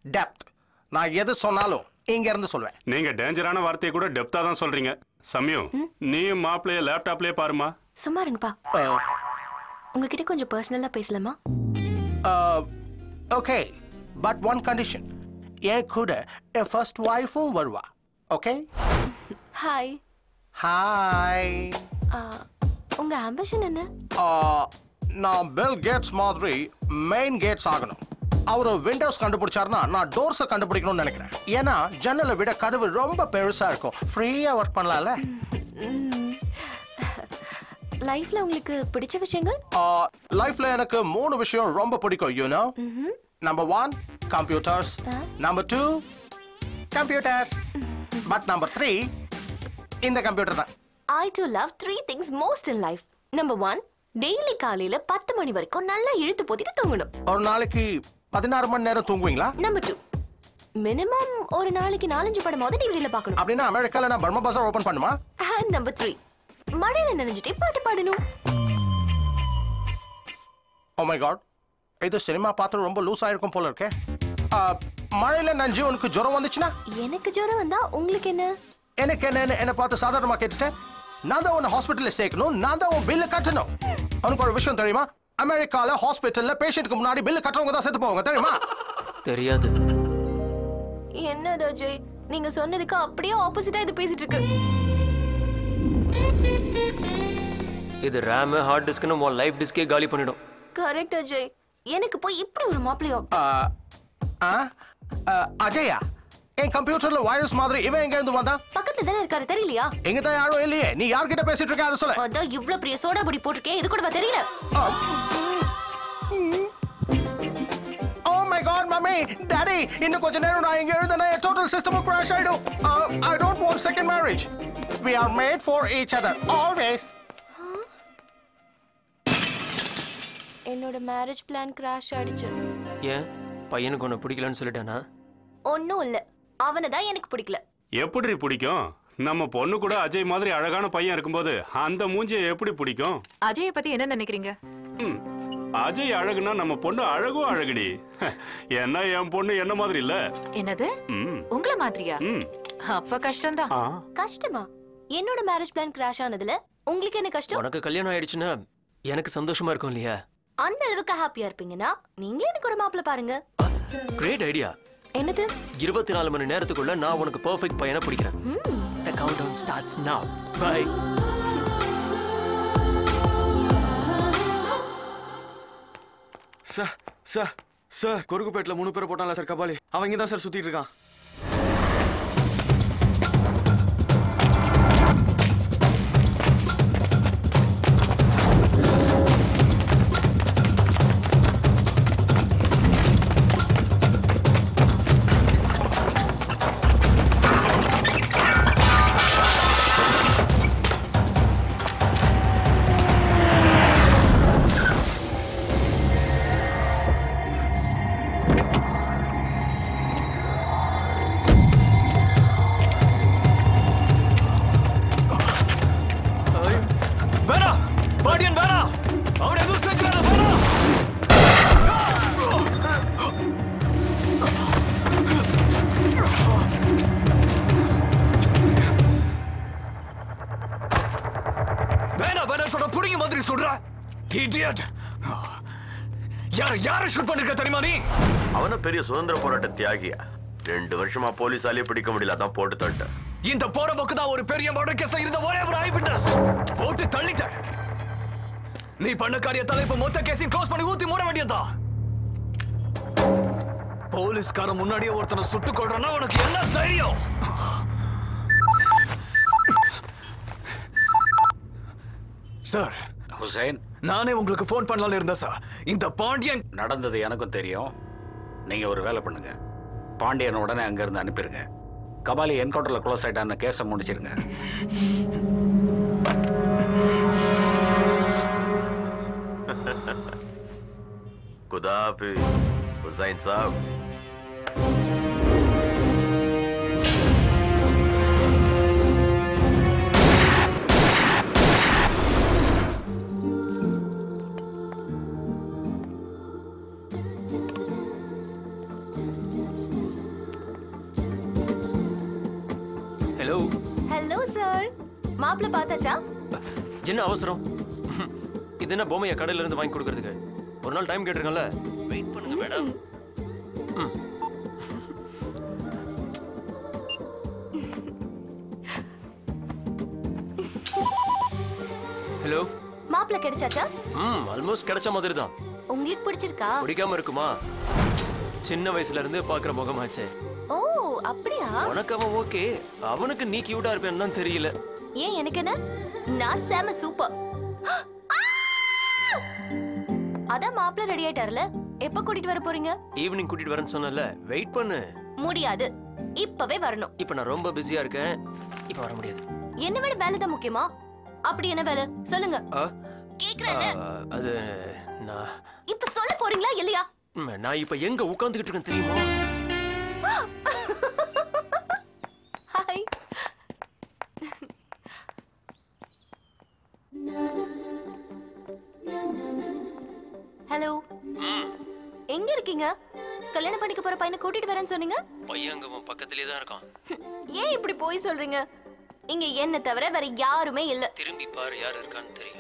டெப்த் நான் எது சொன்னாலும் இங்க இருந்து சொல்வேன்
நீங்க டேஞ்சரான வார்த்தையை கூட டெப்தா தான் சொல்றீங்க சமயம் நீயும் மாப்பிளைய லேப்டாப்லயே பாருமா
சும்மா இருங்கப்பா உங்ககிட்ட கொஞ்சம் பர்சனலா பேசலாமா
ஓகே பட் ஒன் கண்டிஷன் என் கூட என் ஃபர்ஸ்ட் ஒய்ஃபும் வருவா ஓகே
ஹாய்
ஹாய்
உங்க ஆம்பிஷன் என்ன
நான் பெல் கேட்ஸ் மாதிரி மெயின் கேட்ஸ் ஆகணும் அவரு விண்டோஸ் கண்டுபிடிச்சாருன்னா நான் டோர்ஸை கண்டுபிடிக்கணும்னு நினைக்கிறேன் ஏன்னா ஜன்னலை விட கதவு ரொம்ப பெருசா இருக்கும் ஃப்ரீயா ஒர்க் பண்ணலாம்ல
லைஃப்ல உங்களுக்கு பிடிச்ச விஷயங்கள்
லைஃப்ல எனக்கு மூணு விஷயம் ரொம்ப பிடிக்கும் you know number one computers number two computers but number three இந்த கம்ப்யூட்டர் தான்
I do love three things most in life number one daily காலையில பத்து மணி வரைக்கும் நல்லா இழுத்து போத்திட்டு தூங்கணும்
ஒரு நாளைக்கு பதினாறு மணி நேரம் தூங்குவீங்களா
நம்பர் டூ மினிமம் ஒரு நாளைக்கு நாலஞ்சு படமாவது டிவில பார்க்கணும்
அப்படின்னா அமெரிக்கால நான் பர்மா பசார் ஓபன் பண்ணுமா
அண்ட் நம்பர் த்ரீ மழையில நினைஞ்சிட்டே பாட்டு பாடணும்
ஓ மை காட் இது சினிமா பார்த்து ரொம்ப லூஸ் ஆயிருக்கும் போல இருக்கே ஆ, மழையில நஞ்சு உனக்கு ஜுரம் வந்துச்சுன்னா
எனக்கு ஜுரம் வந்தா உங்களுக்கு என்ன
எனக்கு என்ன என்ன பார்த்து சாதாரணமா கேட்டுட்டேன் நான் தான் உன்னை ஹாஸ்பிட்டல்ல சேர்க்கணும் நான் தான் உன் பில்லு கட்டணும் உனக்கு ஒரு விஷயம் தெரியுமா அமெரிக்கால ஹாஸ்பிட்டல்ல பேஷண்ட்க்கு முன்னாடி பில்லு கட்டுறவங்க தான் செத்து போவாங்க தெரியுமா
தெரியாது
என்ன அஜய் நீங்க சொன்னதுக்கு அப்படியே ஆப்போசிட்டா இது பேசிட்டு இருக்கு
இது ரேம் ஹார்ட் டிஸ்க்னு உன் லைஃப் டிஸ்கே காலி பண்ணிடும்
கரெக்ட் அஜய் எனக்கு போய் இப்படி ஒரு மாப்பிளையோ
ஆ, ஆ, ஆ, அஜயா என் கம்ப்யூட்டர்ல வைரஸ் மாதிரி இவன் எங்க இருந்து வந்தான்
பக்கத்துல தானே இருக்காரு தெரியலையா
எங்க தான் யாரும் இல்லையே நீ யார்கிட்ட பேசிட்டு இருக்க அதை சொல்ல
அதான் இவ்ளோ பெரிய சோடா பொடி போட்டிருக்கேன் இது கூடவா தெரியல
oh my god mummy daddy இன்னும் கொஞ்ச நேரம் நான் இங்க எழுந்தனா டோட்டல் சிஸ்டம் கிராஷ் ஆயிடும் I don't want second marriage we are made for each other always
என்னோட மேரேஜ் பிளான் கிராஷ் ஆயிடுச்சு
ஏன் பையனுக்கு உன்னை பிடிக்கலன்னு சொல்லிட்டானா
ஒன்னும் இல்ல அவனை தான் எனக்கு பிடிக்கல
எப்படி பிடிக்கும் நம்ம பொண்ணு கூட அஜய் மாதிரி அழகான பையன் இருக்கும்போது அந்த மூஞ்சியை எப்படி பிடிக்கும்
அஜயை பத்தி என்ன நினைக்கிறீங்க
ம், அஜய் அழகுனா நம்ம பொண்ணு அழகும் அழகுடி என்ன என் பொண்ணு என்ன மாதிரி இல்ல
என்னது
ம்,
உங்கள மாதிரியா
ம்.
அப்ப கஷ்டம்தான்
ஆ.
கஷ்டமா என்னோட மேரேஜ் பிளான் கிராஷ் ஆனதுல உங்களுக்கு என்ன கஷ்டம்
உனக்கு கல்யாணம் ஆயிடுச்சுன்னா எனக்கு சந்தோஷமா இருக்கும் இல்லையா
அந்த அளவுக்கு ஹாப்பியா இருப்பீங்கன்னா நீங்களே எனக்கு ஒரு மாப்பிள்ள பாருங்க
கிரேட் ஐடியா
என்னது
இருபத்தி நாலு மணி நேரத்துக்குள்ள நான் உனக்கு பெர்ஃபெக்ட் பையனை பிடிக்கிறேன் The countdown starts now. Bye.
Sir sir sir கொருக்குப்பேட்டில் மூணு பேர் போட்டான்ல சார் கபாலி அவன் இங்கே தான் சார் சுத்திட்டு இருக்கான்
வேணா பாண்டியன் வேணா அவன் எதுவும் செஞ்சான வேணா வேணா வேணா சொல்ற புடிங்க மாதிரி சொல்ற இடியட் யார யார ஷூட் பண்ணிருக்க தெரியுமா நீ
அவனும் பெரிய சுதந்திர போராட்ட தியாகியா ரெண்டு வருஷமா போலீஸாலே பிடிக்க முடியல அதான் போட்டு தள்ளிட்டேன்
இந்த போற போக்கு தான் ஒரு பெரிய மர்டர் கேஸ்ல இருந்த ஒரே ஒரு ஐ விட்னஸ் போட்டு தள்ளிட்ட நீ பண்ண காரிய தலைப்பு மொத்த கேஸையும் க்ளோஸ் பண்ணி ஊத்தி மூட வேண்டியதா போலீஸ்காரன் முன்னாடியே ஒருத்தனை சுட்டு கொள்றனா உனக்கு என்ன தைரியம் சார்
ஹுசைன்
நானே உங்களுக்கு ஃபோன் பண்ணலாம்னு இருந்தேன் சார் இந்த பாண்டியன்
நடந்தது எனக்கும் தெரியும் நீங்க ஒரு வேலை பண்ணுங்க பாண்டியன் உடனே அங்க இருந்து அனுப்பிடுங்க கபாலி என்கவுண்டர்ல க்ளோஸ் ஆயிட்டான்னு கேஸை முடிச்சிருங்க
खुदा हाफिज हुसैन साहब
பார்த்தாச்சா
என்ன அவசரம் இது என்ன பொம்மையை கடையில இருந்து வாங்கி கொடுக்கறதுக்கு ஒரு நாள் டைம் கேட்டிருக்கேன்ல வெயிட் பண்ணுங்க மேடம் ஹலோ
மாப்பிள்ள கிடைச்சாச்சா
ம் ஆல்மோஸ்ட் கிடைச்ச மாதிரி தான்
உங்களுக்கு பிடிச்சிருக்கா
பிடிக்காம இருக்குமா சின்ன வயசுல இருந்து பாக்குற முகமாச்சே
ஓ அப்படியா
உனக்கு அவன் ஓகே அவனுக்கு நீ கியூட்டா இருப்பேன்னு தான் தெரியல
ஏன் எனக்கு என்ன நான் செம சூப்பர் அதான் மாப்பிள்ள ரெடி ஆயிட்டாருல எப்ப கூட்டிட்டு வர போறீங்க
ஈவினிங் கூட்டிட்டு வரேன்னு சொன்னல வெயிட் பண்ணு
முடியாது இப்பவே வரணும்
இப்போ நான் ரொம்ப பிஸியா இருக்கேன் இப்போ வர முடியாது
என்ன விட வேலை தான் முக்கியமா அப்படி என்ன வேலை சொல்லுங்க
ஆ,
கேக்குறேன்னு
ஆ, அது நான்
இப்ப சொல்ல போறீங்களா இல்லையா
ம், நான் இப்போ எங்க உட்காந்துக்கிட்டு இருக்கேன் தெரியுமா
ஹாய் ஹலோ எங்க இருக்கீங்க கல்யாணம் பண்ணிக்க போற பையனை கூட்டிட்டு வரேன்னு சொன்னீங்க
பையன் அங்க உன் பக்கத்துலயே தான் இருக்கான்
ஏன் இப்படி போய் சொல்றீங்க இங்க என்ன தவிர வேற யாருமே இல்ல
திரும்பி பாரு யார் இருக்கான்னு தெரியும்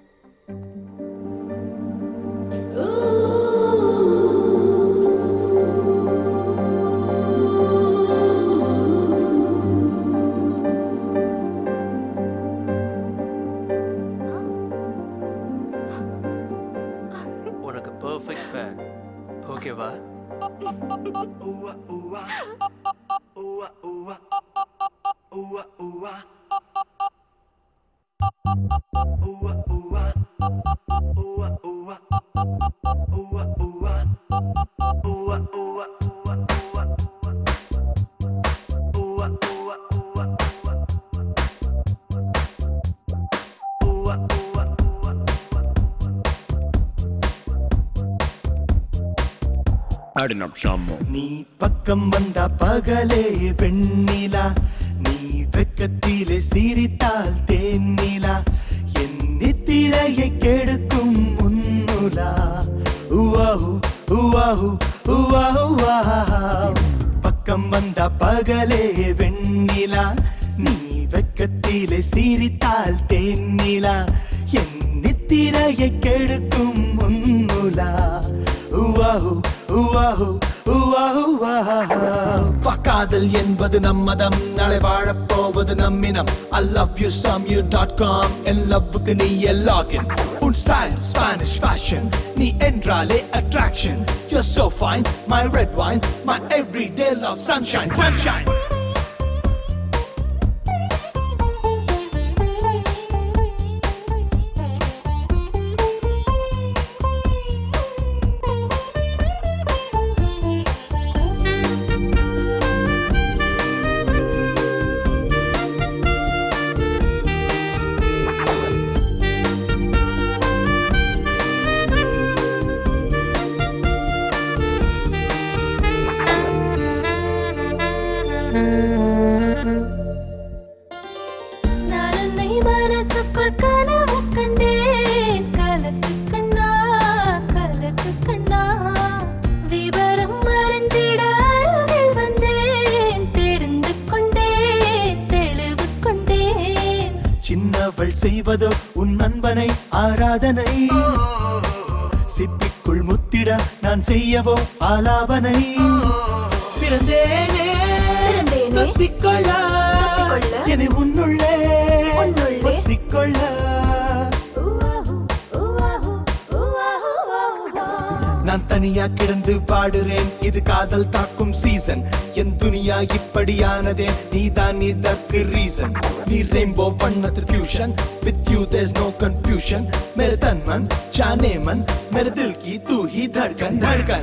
உனக்கு பெர்ஃபெக்ட் பேர் ஓகேவா
நீ பக்கம் வந்தா பகலே வெண்ணிலா நீ வெக்கத்திலே சிரித்தால் தேன்னிலா என் நித்திரையை கெடுக்கும் முன்னுலா உவாஹு உவாஹு உவாஹு உவாஹ். பக்கம் வந்தா பகலே வெண்ணிலா நீ வெக்கத்திலே சிரித்தால் தேன்னிலா என் நித்திரையை கெடுக்கும் முன்னுலா உவாஹு உவாஹு உவாஹு உவாஹ். காதல் என்பது நம்மதம் நாளை வாழப்போவது நம்மினம் I love you some you dot com என் லவ்வுக்கு நீ லாகின் உன் ஸ்டைல் ஸ்பானிஷ் ஃபேஷன் நீ என்றாலே attraction You're so fine my red wine my everyday love sunshine sunshine
நான் உன்னை மனசுக்குள் கனவு கண்டேன் கலக்கு கண்ணா கலக்கு கண்ணா விவரம் மறந்திட அருகில் வந்தேன் தெரிந்து கொண்டேன் தெளிவு கொண்டேன்
சின்னவள் செய்வதோ உன் நண்பனை ஆராதனை சிப்பிக்குள் முத்திட நான் செய்யவோ ஆலாபனை பிறந்தேனே தொத்திக்கொள்ள என்னை உன்னுள்ளே ஒத்திக்கொள்ள நான் தனியா கிடந்து பாடுறேன் இது காதல் தாக்கும் சீசன் என் துனியா இப்படியானதே நீதான் இதற்கு ரீசன் நீ ரெயின்போ பண்ணது fusion with you there's no confusion मेरे तन मन जाने मन मेरे दिल की तू ही धड़कन धड़कन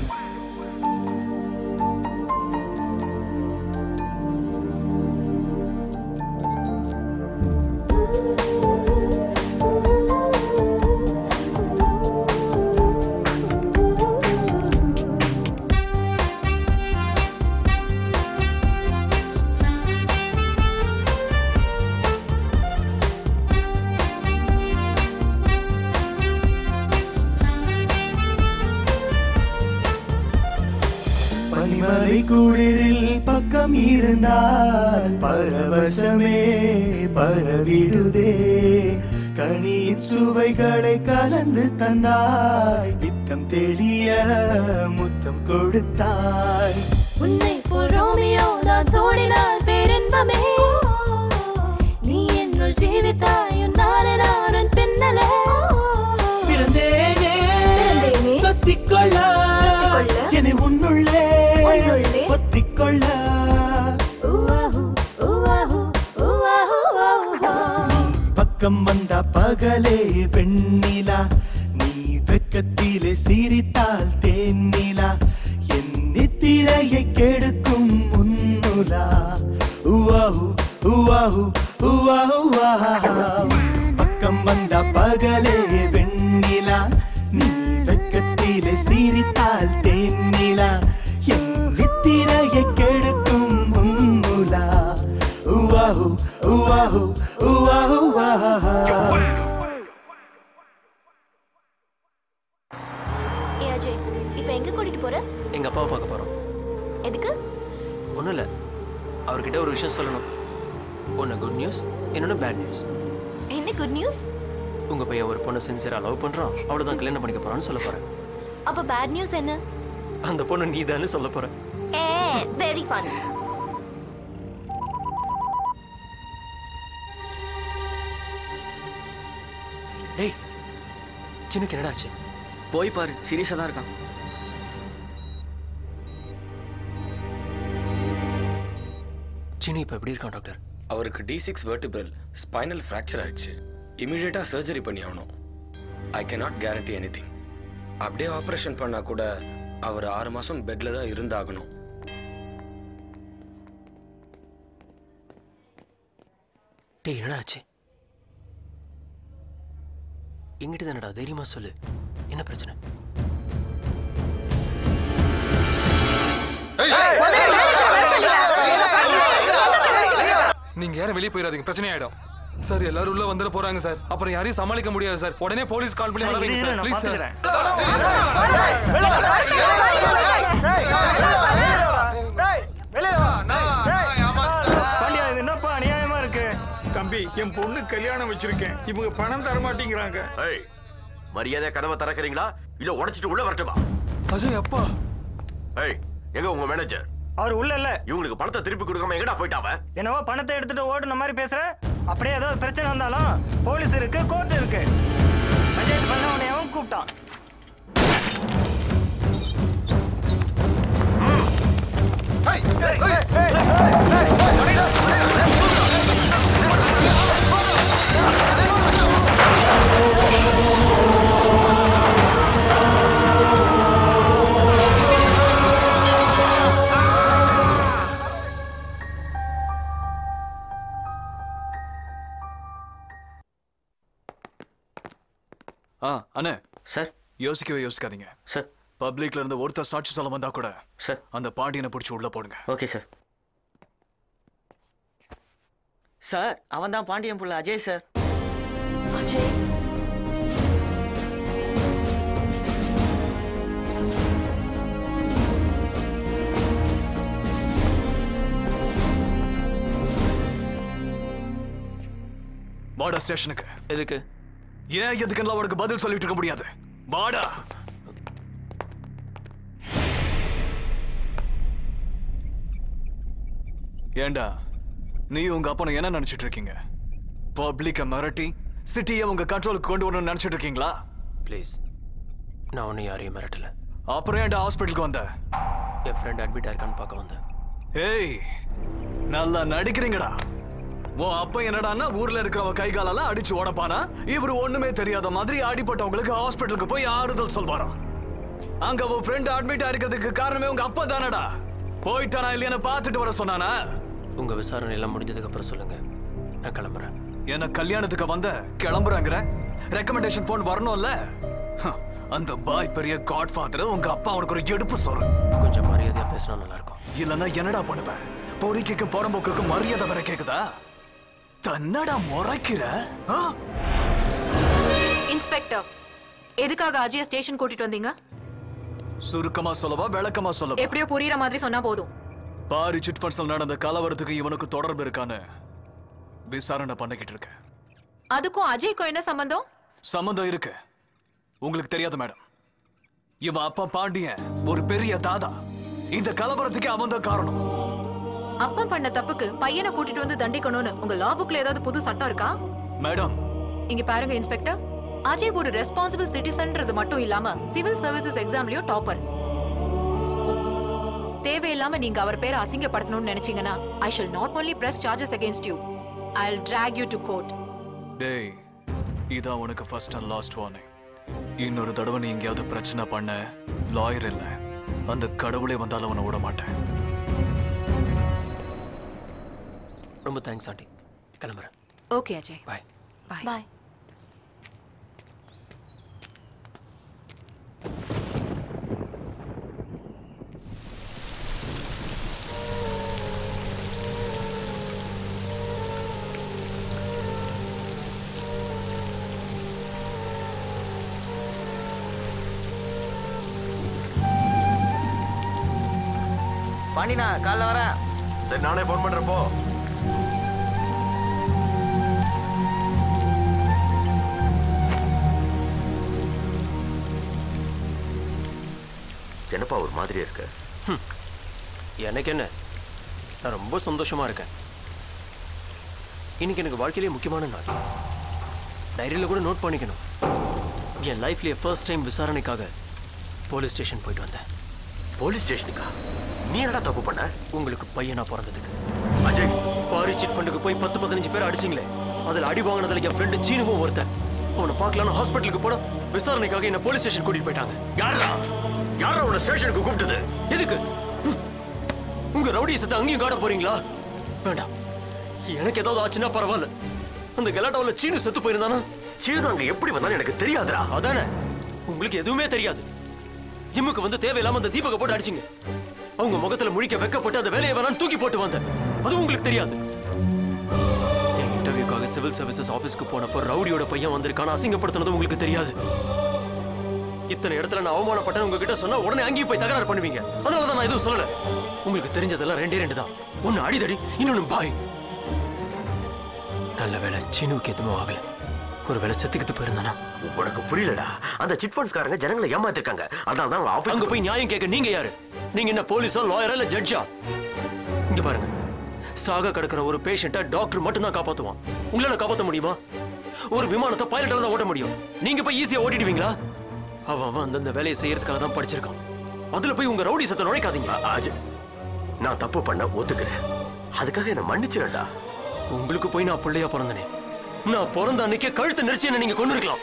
பனிமலை குளிரில் பக்க பக்கம் இருந்தால் பரவசமே பரவிடுதே கனியின் சுவைகளை கலந்து தந்தாய் பித்தம் தெளிய முத்தம் கொடுத்தாய்
உன்னை போல் ரோமியோ நான் தோடினால் பேரின்பமே நீ என்னுள் ஜீவித்தாய் உன்னாலே நான் உன் பின்னலே
பிறந்தேனே தொத்திக்கொள்ள என்னை உன்னுள்ளே ஒத்திக்கொள்ள
ஊவாஹு, ஊவாஹு, ஊவாஹு, ஊவாஹு.
பக்கம் வந்த பகலே வெண்ணிலா நீ வெக்கத்திலே சிரித்தால் தேன்னிலா என் நித்திரையை கெடுக்கும் முன்னுலா உவாஹு உவாஹு உவாஹு உவாஹு. பக்கம் வந்த பகலே வெண்ணிலா நீ வெக்கத்திலே சிரித்தால் தேன்னிலா என் நித்திரையை கெடுக்கும் முன்னுலா உவாஹு உவாஹு உவாஹு உவாஹு
ஏ அஜய் இப்போ எங்க கூட்டிட்டு போற
எங்க அப்பாவை பார்க்க போறோம்
எதுக்கு
ஒன்றும் இல்லை அவர்கிட்ட ஒரு விஷயம் சொல்லணும் ஒன்று குட் நியூஸ் இன்னொன்று பேட் நியூஸ்
என்ன குட் நியூஸ்
உங்க பையன் ஒரு பொண்ணை சின்சியரா லவ் பண்றான் அவ்வளவுதான் கல்யாணம் பண்ணிக்க போறான்னு சொல்ல போறேன்
அப்ப பேட் நியூஸ் என்ன
அந்த பொண்ணு நீ தானே சொல்ல போற
ஏ வெரி ஃபன்
டேய் சின்னுக்கு என்னடா ஆச்சு
போய் பாரு சீரியஸா தான் இருக்கான்
சின்னு இப்போ எப்படி இருக்கான் டாக்டர்
அவருக்கு T six vertebral spinal fracture ஆயிடுச்சு இமீடியட்டாக சர்ஜரி பண்ணி ஆகணும் I cannot guarantee anything அப்படியே ஆப்ரேஷன் பண்ணா கூட அவர் ஆறு மாசம் பெட்ல தான் இருந்தாகணும்
டேய் என்னடா ஆச்சு எங்கிட்ட தானடா தைரியமா சொல்லு என்ன பிரச்சனை
நீங்க யாரும் வெளியே போயிடாதீங்க பிரச்சனை ஆயிடும் சார் எல்லாரும் உள்ள வந்துட போறாங்க சார் அப்புறம் யாரையும் சமாளிக்க முடியாது சார் உடனே போலீஸ் கால் பண்ணி
சரி,
வர வைங்க
இரு,
சார்
நான்
ப்ளீஸ் சார்
பாண்டியா இது என்னப்பா அநியாயமா இருக்கு
தம்பி என் பொண்ணு கல்யாணம் வச்சிருக்கேன் இவங்க பணம் தர மாட்டேங்கிறாங்க
ஏய் மரியாதை கதவை திறக்கிறீங்களா இல்ல உடைச்சிட்டு உள்ள வரட்டுமா
அஜய் அப்பா
ஏய் எங்க உங்க மேனேஜர்
அவர் உள்ள இல்ல
இவங்களுக்கு பணத்தை திருப்பி கொடுக்காம எங்கடா போயிட்டாவ
என்னவோ பணத்தை எடுத்துட்டு ஓடுன மாதிரி பேசுற அப்படியே ஏதாவது பிரச்சனை வந்தாலும் போலீஸ் இருக்கு கோர்ட் இருக்கு பஞ்சாயத்து பண்ண உடனே அவன் கூப்பிட்டான்
ஆ அண்ணே
சார்
யோசிக்கவே யோசிக்காதீங்க
சார்
பப்ளிக்ல இருந்து ஒருத்தர் சாட்சி சொல்ல வந்தா கூட
சார்
அந்த பாண்டியனை பிடிச்சி உள்ள போடுங்க
ஓகே சார் சார் அவன் தான் பாண்டியன் புள்ள அஜய் சார்
அஜய்
வாடா ஸ்டேஷனுக்கு
எதுக்கு
ஏன் எதுக்கெல்லாம் அவனுக்கு பதில் சொல்லிட்டு இருக்க முடியாது வாடா ஏண்டா நீ உங்க அப்பனை என்ன நினைச்சிட்டு இருக்கீங்க பப்ளிக்க மிரட்டி சிட்டியை உங்க கண்ட்ரோலுக்கு கொண்டு வரணும்னு நினைச்சிட்டு இருக்கீங்களா
ப்ளீஸ் நான் ஒன்றும் யாரையும் மிரட்டல
அப்புறம் ஏன்டா ஹாஸ்பிட்டலுக்கு வந்த
என் ஃப்ரெண்ட் அட்மிட் ஆயிருக்கான்னு பார்க்க வந்தேன்
ஏய் நல்லா நடிக்கிறீங்கடா உன் அப்பா என்னடான்னா ஊர்ல இருக்கிறவ கை காலெல்லாம் அடிச்சு உடப்பானா இவரு ஒண்ணுமே தெரியாத மாதிரி அடிபட்டவங்களுக்கு ஹாஸ்பிட்டலுக்கு போய் ஆறுதல் சொல்வாராம் அங்க உன் ஃப்ரெண்ட் அட்மிட் ஆயிருக்கிறதுக்கு காரணமே உங்க அப்பா தானடா போயிட்டானா இல்லையான்னு பார்த்துட்டு வர சொன்னானா
உங்க விசாரணை எல்லாம் முடிஞ்சதுக்கு அப்புறம் சொல்லுங்க நான் கிளம்புறேன்
என்ன கல்யாணத்துக்கு வந்த கிளம்புறாங்கிற ரெக்கமெண்டேஷன் போன் வரணும்ல ஹ, அந்த பாய் பெரிய காட்ஃபாதர் உங்க அப்பா அவனுக்கு ஒரு எடுப்பு சொல்ற
கொஞ்சம் மரியாதையா பேசினா நல்லா இருக்கும்
இல்லன்னா என்னடா பண்ணுவேன் பொறிக்கைக்கும் புறம்போக்குக்கும் மரியாதை வர கேக்குதா தன்னடா முறைக்கிற ஆ?
இன்ஸ்பெக்டர் எதுக்காக அஜய ஸ்டேஷன் கூட்டிட்டு வந்தீங்க
சுருக்கமா சொல்லவா விளக்கமா சொல்லவா
எப்படியோ புரியுற மாதிரி சொன்னா போதும்
பாரி சிட் ஃபண்ட்ஸ்ல நடந்த கலவரத்துக்கு இவனுக்கு தொடர்பு இருக்கான்னு விசாரணை பண்ணிக்கிட்டு இருக்கேன்
அதுக்கும் அஜய்க்கும் என்ன சம்பந்தம்
சம்மந்தம் இருக்கு உங்களுக்கு தெரியாது மேடம் இவன் அப்பா பாண்டியன் ஒரு பெரிய தாதா இந்த கலவரத்துக்கு அவன் தான் காரணம்
அப்பா பண்ண தப்புக்கு பையனை கூட்டிட்டு வந்து தண்டிக்கணும்னு உங்க லா புக்ல ஏதாவது புது சட்டம் இருக்கா
மேடம்
இங்க பாருங்க இன்ஸ்பெக்டர் அஜய் ஒரு ரெஸ்பான்சிபிள் சிட்டிசன்ன்றது மட்டும் இல்லாம சிவில் சர்வீசஸ் எக்ஸாம்லயும் டாப்பர் தேவையில்லாம நீங்க அவர் பேரை அசிங்கப்படுத்தணும்னு நினைச்சீங்கன்னா I shall not only press charges against you I drag you to court
டேய் இதான் உனக்கு ஃபர்ஸ்ட் அண்ட் லாஸ்ட் வார்னிங் இன்னொரு தடவை நீ எங்கேயாவது பிரச்சனை பண்ண லாயர் இல்ல அந்த கடவுளே வந்தாலும் அவனை விட மாட்டேன்
ரொம்ப தேங்க்ஸ் ஆண்டி கிளம்புறேன்
okay Ajay
bye
bye
bye
பாண்டினா காலைல வரேன்
சரி நானே ஃபோன் பண்றப்போ
என்னப்பா ஒரு மாதிரியா இருக்கு
எனக்கு என்ன நான் ரொம்ப சந்தோஷமா இருக்கேன் இன்னைக்கு எனக்கு வாழ்க்கையிலேயே முக்கியமான நாள் டைரியில் கூட நோட் பண்ணிக்கணும் என் லைஃப்லயே ஃபர்ஸ்ட் டைம் விசாரணைக்காக போலீஸ் ஸ்டேஷன் போயிட்டு வந்தேன்
போலீஸ் ஸ்டேஷனுக்கா நீ என்னடா தப்பு பண்ண
உங்களுக்கு பையனா பிறந்ததுக்கு அஜய் பாரி சிட் ஃபண்டுக்கு போய் பத்து பதினஞ்சு பேர் அடிச்சிங்களே அதில் அடி வாங்கினதுல என் ஃப்ரெண்டு சீனுவும் ஒருத்தன் அவனை பார்க்கலான்னு ஹாஸ்பிட்டலுக்கு போட விசாரணைக்காக என்ன போலீஸ் ஸ்டேஷன் கூட்டிட்டு போயிட்டாங்க
யாரா யாரா உன்னை ஸ்டேஷனுக்கு கூப்பிட்டது
எதுக்கு ம். உங்க ரவுடிசத்தை அங்கேயும் காட்ட போறீங்களா வேண்டாம் எனக்கு ஏதாவது ஆச்சுன்னா பரவாயில்ல அந்த கலாட்டாவில் சீனு செத்து போயிருந்தானா
சீனு அங்க எப்படி வந்தாலும் எனக்கு தெரியாதுடா
அதானே உங்களுக்கு எதுவுமே தெரியாது ஜிம்முக்கு வந்து தேவையில்லாம அந்த தீபக போட்டு அடிச்சிங்க அவங்க முகத்துல முழிக்க வெக்கப்பட்டு அந்த வேலையை வேணாம்னு தூக்கி போட்டு வந்தேன் அது உங்களுக்கு தெரியாது என் இன்டர்வியூக்காக சிவில் சர்வீசஸ் ஆபீஸ்க்கு போனப்போ ரவுடியோட பையன் வந்திருக்கான அசிங்கப்படுத்தினது உங்களுக்கு தெரியாது இத்தனை இடத்துல நான் அவமானப்பட்டேன் உங்ககிட்ட சொன்னா உடனே அங்கேயும் போய் தகராறு பண்ணுவீங்க அதனால தான் நான் எதுவும் சொல்லல உங்களுக்கு தெரிஞ்சதெல்லாம் ரெண்டே ரெண்டு தான் ஒன்னு அடிதடி இன்னொன்னு பாய் நல்ல வேலை சீனுவுக்கு எதுவும் ஆகல ஒரு வேலை செத்துக்கிட்டு போயிருந்தானா
உனக்கு புரியலடா அந்த சிட் ஃபண்ட்ஸ்காரங்க ஜனங்களை ஏமாத்திருக்காங்க அதனால தான் அவங்க
அங்க போய் நியாயம் கேட்க நீங்க யாரு நீங்க என்ன போலீஸா லாயரா இல்ல ஜட்ஜா இங்க பாருங்க சாக கிடக்கிற ஒரு பேஷண்ட்டை டாக்டர் மட்டும் தான் காப்பாத்துவான் உங்களால காப்பாத்த முடியுமா ஒரு விமானத்தை பைலட்டால தான் ஓட்ட முடியும் நீங்க போய் ஈஸியா ஓட்டிடுவீங்களா அவன் அவன் அந்தந்த வேலையை செய்யறதுக்காக தான் படிச்சிருக்கான் அதுல போய் உங்க ரவுடி சத்தை நுழைக்காதீங்க
அஜய் நான் தப்பு பண்ண ஒத்துக்கிறேன் அதுக்காக என்ன மன்னிச்சிடா
உங்களுக்கு போய் நான் பிள்ளையா பிறந்தனே நான் பிறந்த அன்னைக்கே கழுத்தை நெரிச்சு என்ன நீங்க கொண்டு இருக்கலாம்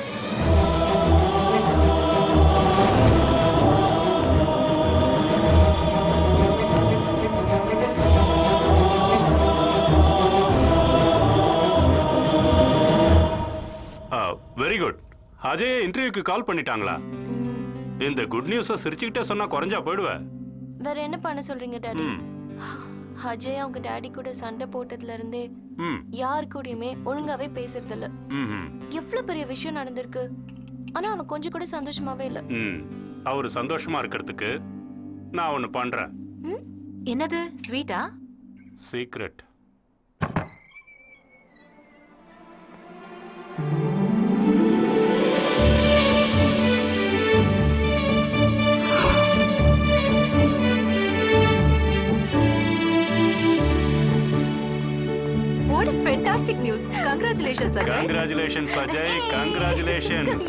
வெரி குட் அஜய் இன்டர்வியூக்கு கால் பண்ணிட்டாங்களா இந்த குட் நியூஸை சிரிச்சுக்கிட்டே சொன்னா குறைஞ்சா போயிடுவேன்
வேற என்ன பண்ண சொல்றீங்க டாடி
ம்.
அஜய் அவங்க டாடி கூட சண்டை போட்டதுல இருந்தே
ம்
யார் கூடயுமே ஒழுங்காவே பேசுறது இல்ல
ம்
எவ்வளவு பெரிய விஷயம் நடந்திருக்கு ஆனா அவன் கொஞ்சம் கூட சந்தோஷமாவே இல்ல
ம் அவர் சந்தோஷமா இருக்கிறதுக்கு நான் ஒன்று பண்றேன்
என்னது ஸ்வீட்டா
secret
what a fantastic news congratulations Ajay
congratulations Ajay congratulations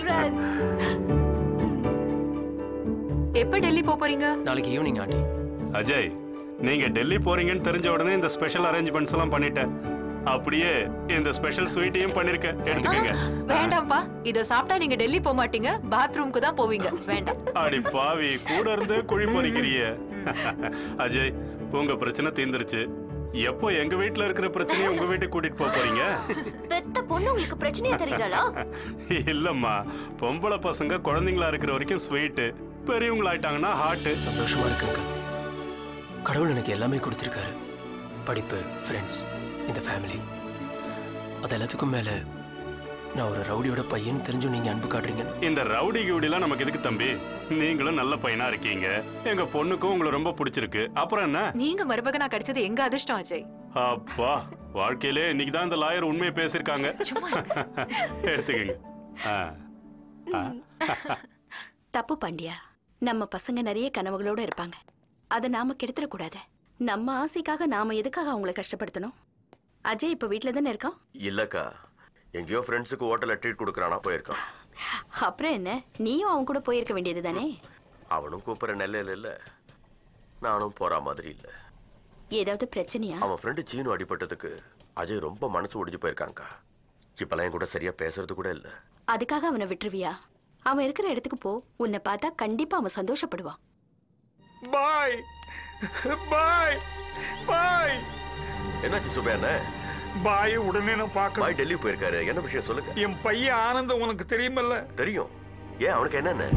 எப்ப டெல்லி போப் போறீங்க
நாளைக்கு ஈவினிங் ஆண்டி
அஜய் நீங்க டெல்லி போறீங்கன்னு தெரிஞ்ச உடனே இந்த ஸ்பெஷல் அரேஞ்ச்மெண்ட்ஸ் எல்லாம் பண்ணிட்டேன் அப்படியே இந்த ஸ்பெஷல் ஸ்வீட்டையும் பண்ணிருக்கேன் எடுத்துக்கங்க
வேண்டாம்ப்பா இத சாப்பிட்டா நீங்க டெல்லி போக மாட்டீங்க பாத்ரூம்க்கு தான் போவீங்க வேண்டாம்
அடி பாவி கூட இருந்தே குழி பறிக்கிறிய அஜய் உங்க பிரச்சனை தீர்ந்துருச்சு எப்போ எங்க வீட்ல இருக்கிற பிரச்சனையை உங்க வீட்டுக்கு கூட்டிட்டு போக போறீங்க
பெத்த பொண்ணு உங்களுக்கு பிரச்சனையே தெரியலா
இல்லம்மா பொம்பளை பசங்க குழந்தைங்களா இருக்கிற வரைக்கும் ஸ்வீட்டு பெரியவங்களாயிட்டாங்கன்னா ஹார்ட்
சந்தோஷமா இருக்குங்க கடவுள் எனக்கு எல்லாமே கொடுத்துருக்காரு படிப்பு ஃப்ரெண்ட்ஸ் இந்த ஃபேமிலி அது எல்லாத்துக்கும் மேல நான் ஒரு ரவுடியோட பையன் தெரிஞ்சும் நீங்க அன்பு காட்டுறீங்க
இந்த ரவுடி கிவுடிலாம் நமக்கு எதுக்கு தம்பி நீங்களும் நல்ல பையனா இருக்கீங்க எங்க பொண்ணுக்கும் உங்களை ரொம்ப பிடிச்சிருக்கு அப்புறம் என்ன
நீங்க மருமகனா கிடைச்சது எங்க அதிர்ஷ்டம் அஜய்
அப்பா வாழ்க்கையிலே இன்னைக்கு தான் இந்த லாயர் உண்மையை பேசியிருக்காங்க எடுத்துக்கங்க ஆ. ஆ.
தப்பு பாண்டியா நம்ம பசங்க நிறைய கனவுகளோட இருப்பாங்க அதை நாம கெடுத்துடக்கூடாது நம்ம ஆசைக்காக நாம எதுக்காக அவங்கள கஷ்டப்படுத்தணும் அஜய் இப்ப வீட்ல தானே இருக்கான்
இல்லக்கா எங்கேயோ ஃப்ரெண்ட்ஸுக்கு ஹோட்டல்ல ட்ரீட் கொடுக்குறானா போயிருக்கான்
அப்புறம் என்ன நீயும் அவன் கூட போயிருக்க வேண்டியது தானே
அவனும் கூப்பிடுற நிலையில இல்ல நானும் போற மாதிரி இல்ல
ஏதாவது பிரச்சனையா
அவன் ஃப்ரெண்டு சீனு அடிபட்டதுக்கு அஜய் ரொம்ப மனசு ஒடிஞ்சு போயிருக்காங்கக்கா இப்பெல்லாம் என் கூட சரியா பேசுறது கூட இல்ல
அதுக்காக அவனை விட்டுருவியா அவன் இருக்கிற இடத்துக்கு போ உன்னை பார்த்தா கண்டிப்பா அவன் சந்தோஷப்படுவான்
பாய் பாய் பாய்
என்னாச்சு சுபேன
பாய் உடனே நான் பார்க்க
பாய் டெல்லி போயிருக்காரு என்ன விஷயம் சொல்லுங்க
என் பையன் ஆனந்தம் உனக்கு தெரியுமல்ல
தெரியும் ஏன் அவனுக்கு என்னென்ன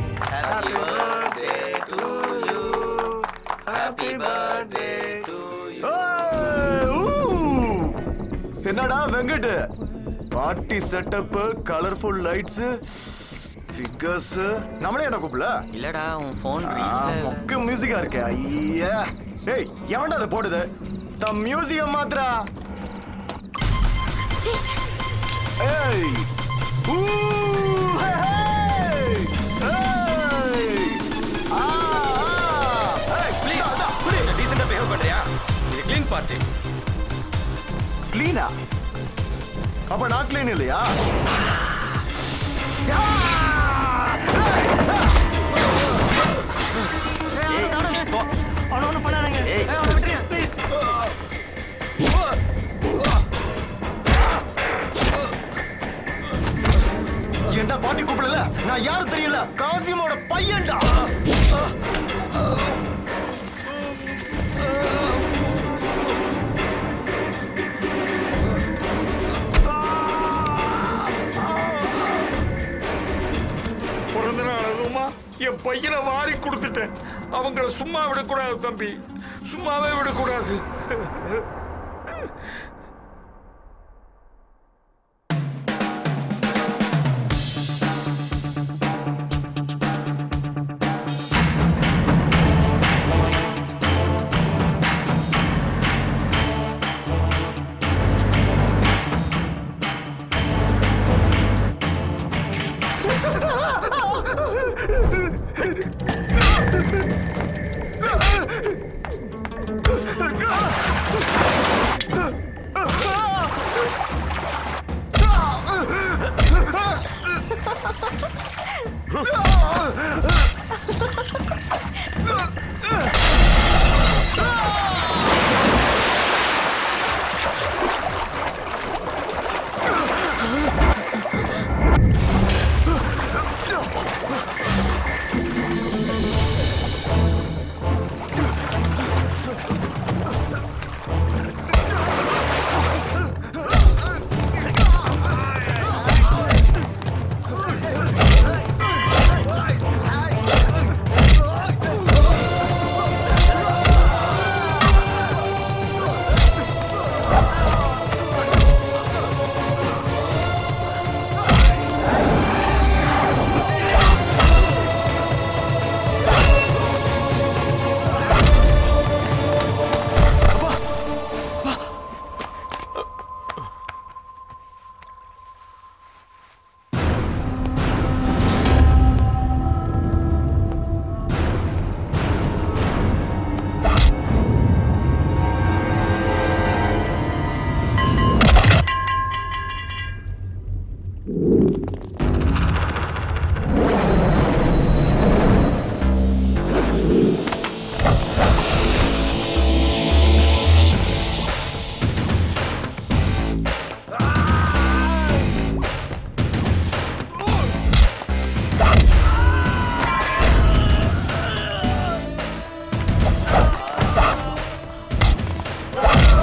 என்னடா Venkat party setup colourful lights figures நம்மளே என்ன கூப்பிடல
இல்லடா உன் ஃபோன்
மொக்க மியூசிக்கா இருக்கே ஐயா ஏய் எவன்டா அதை போடுது தம் மியூசிக்க மாத்திரா ஏய் ஊ ஹே ஹே ஏய் ஆ ஆ ஏய் ப்ளீஸ் ப்ளீஸ்
டீசெண்டா பிஹேவ் பண்றியா இது க்ளீன் பார்ட்டி
க்ளீனா அப்ப நான் க்ளீன் இல்லையா
அவன ஒண்ணு பண்ணாதீங்க ஏய் அவன விட்டுருங்க ப்ளீஸ்
ஏன்டா பாட்டி கூப்பிடல நான் யாரும் தெரியல காசிமோட பையன்டா
பிறந்த நாள் அதுவுமா என் பையனை வாரி கொடுத்துட்டேன் அவங்கள சும்மா விடக்கூடாது தம்பி சும்மாவே விடக்கூடாது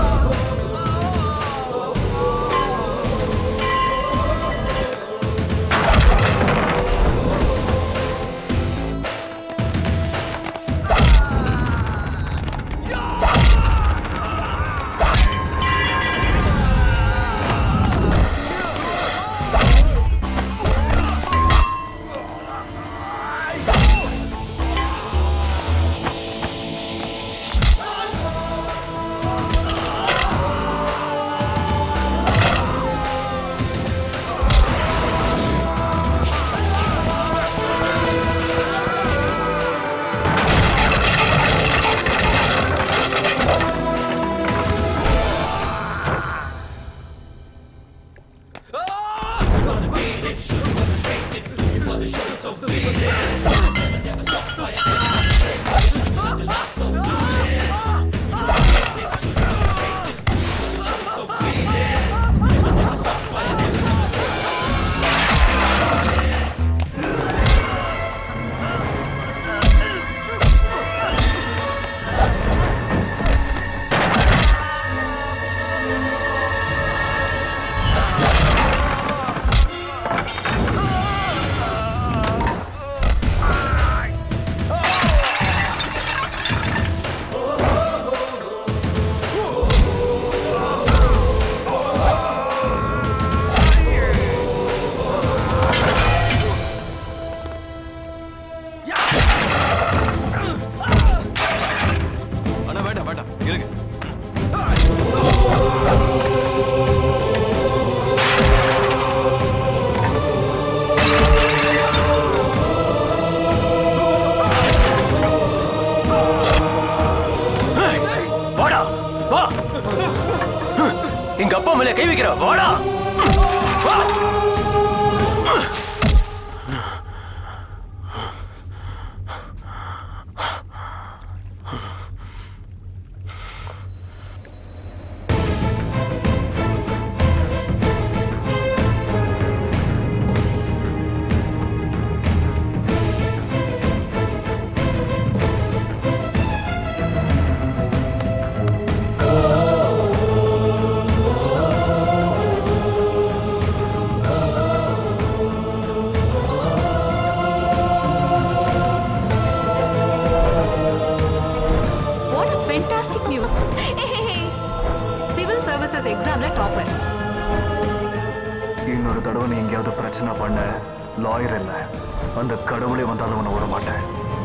ஆ
அண்ணா வேண்டாம் வேண்டாம் இருங்க
ஏய், வாடா வா எங்க அப்பா மேல கை வைக்கிற வாடா வா
what a fantastic news civil services எக்ஸாம்ல டாப்பர்
இன்னொரு தடவை நீ எங்கேயாவது பிரச்சனை பண்ண லாயர் இல்ல அந்த கடவுளே வந்தாலும் உன்னை விட மாட்டேன்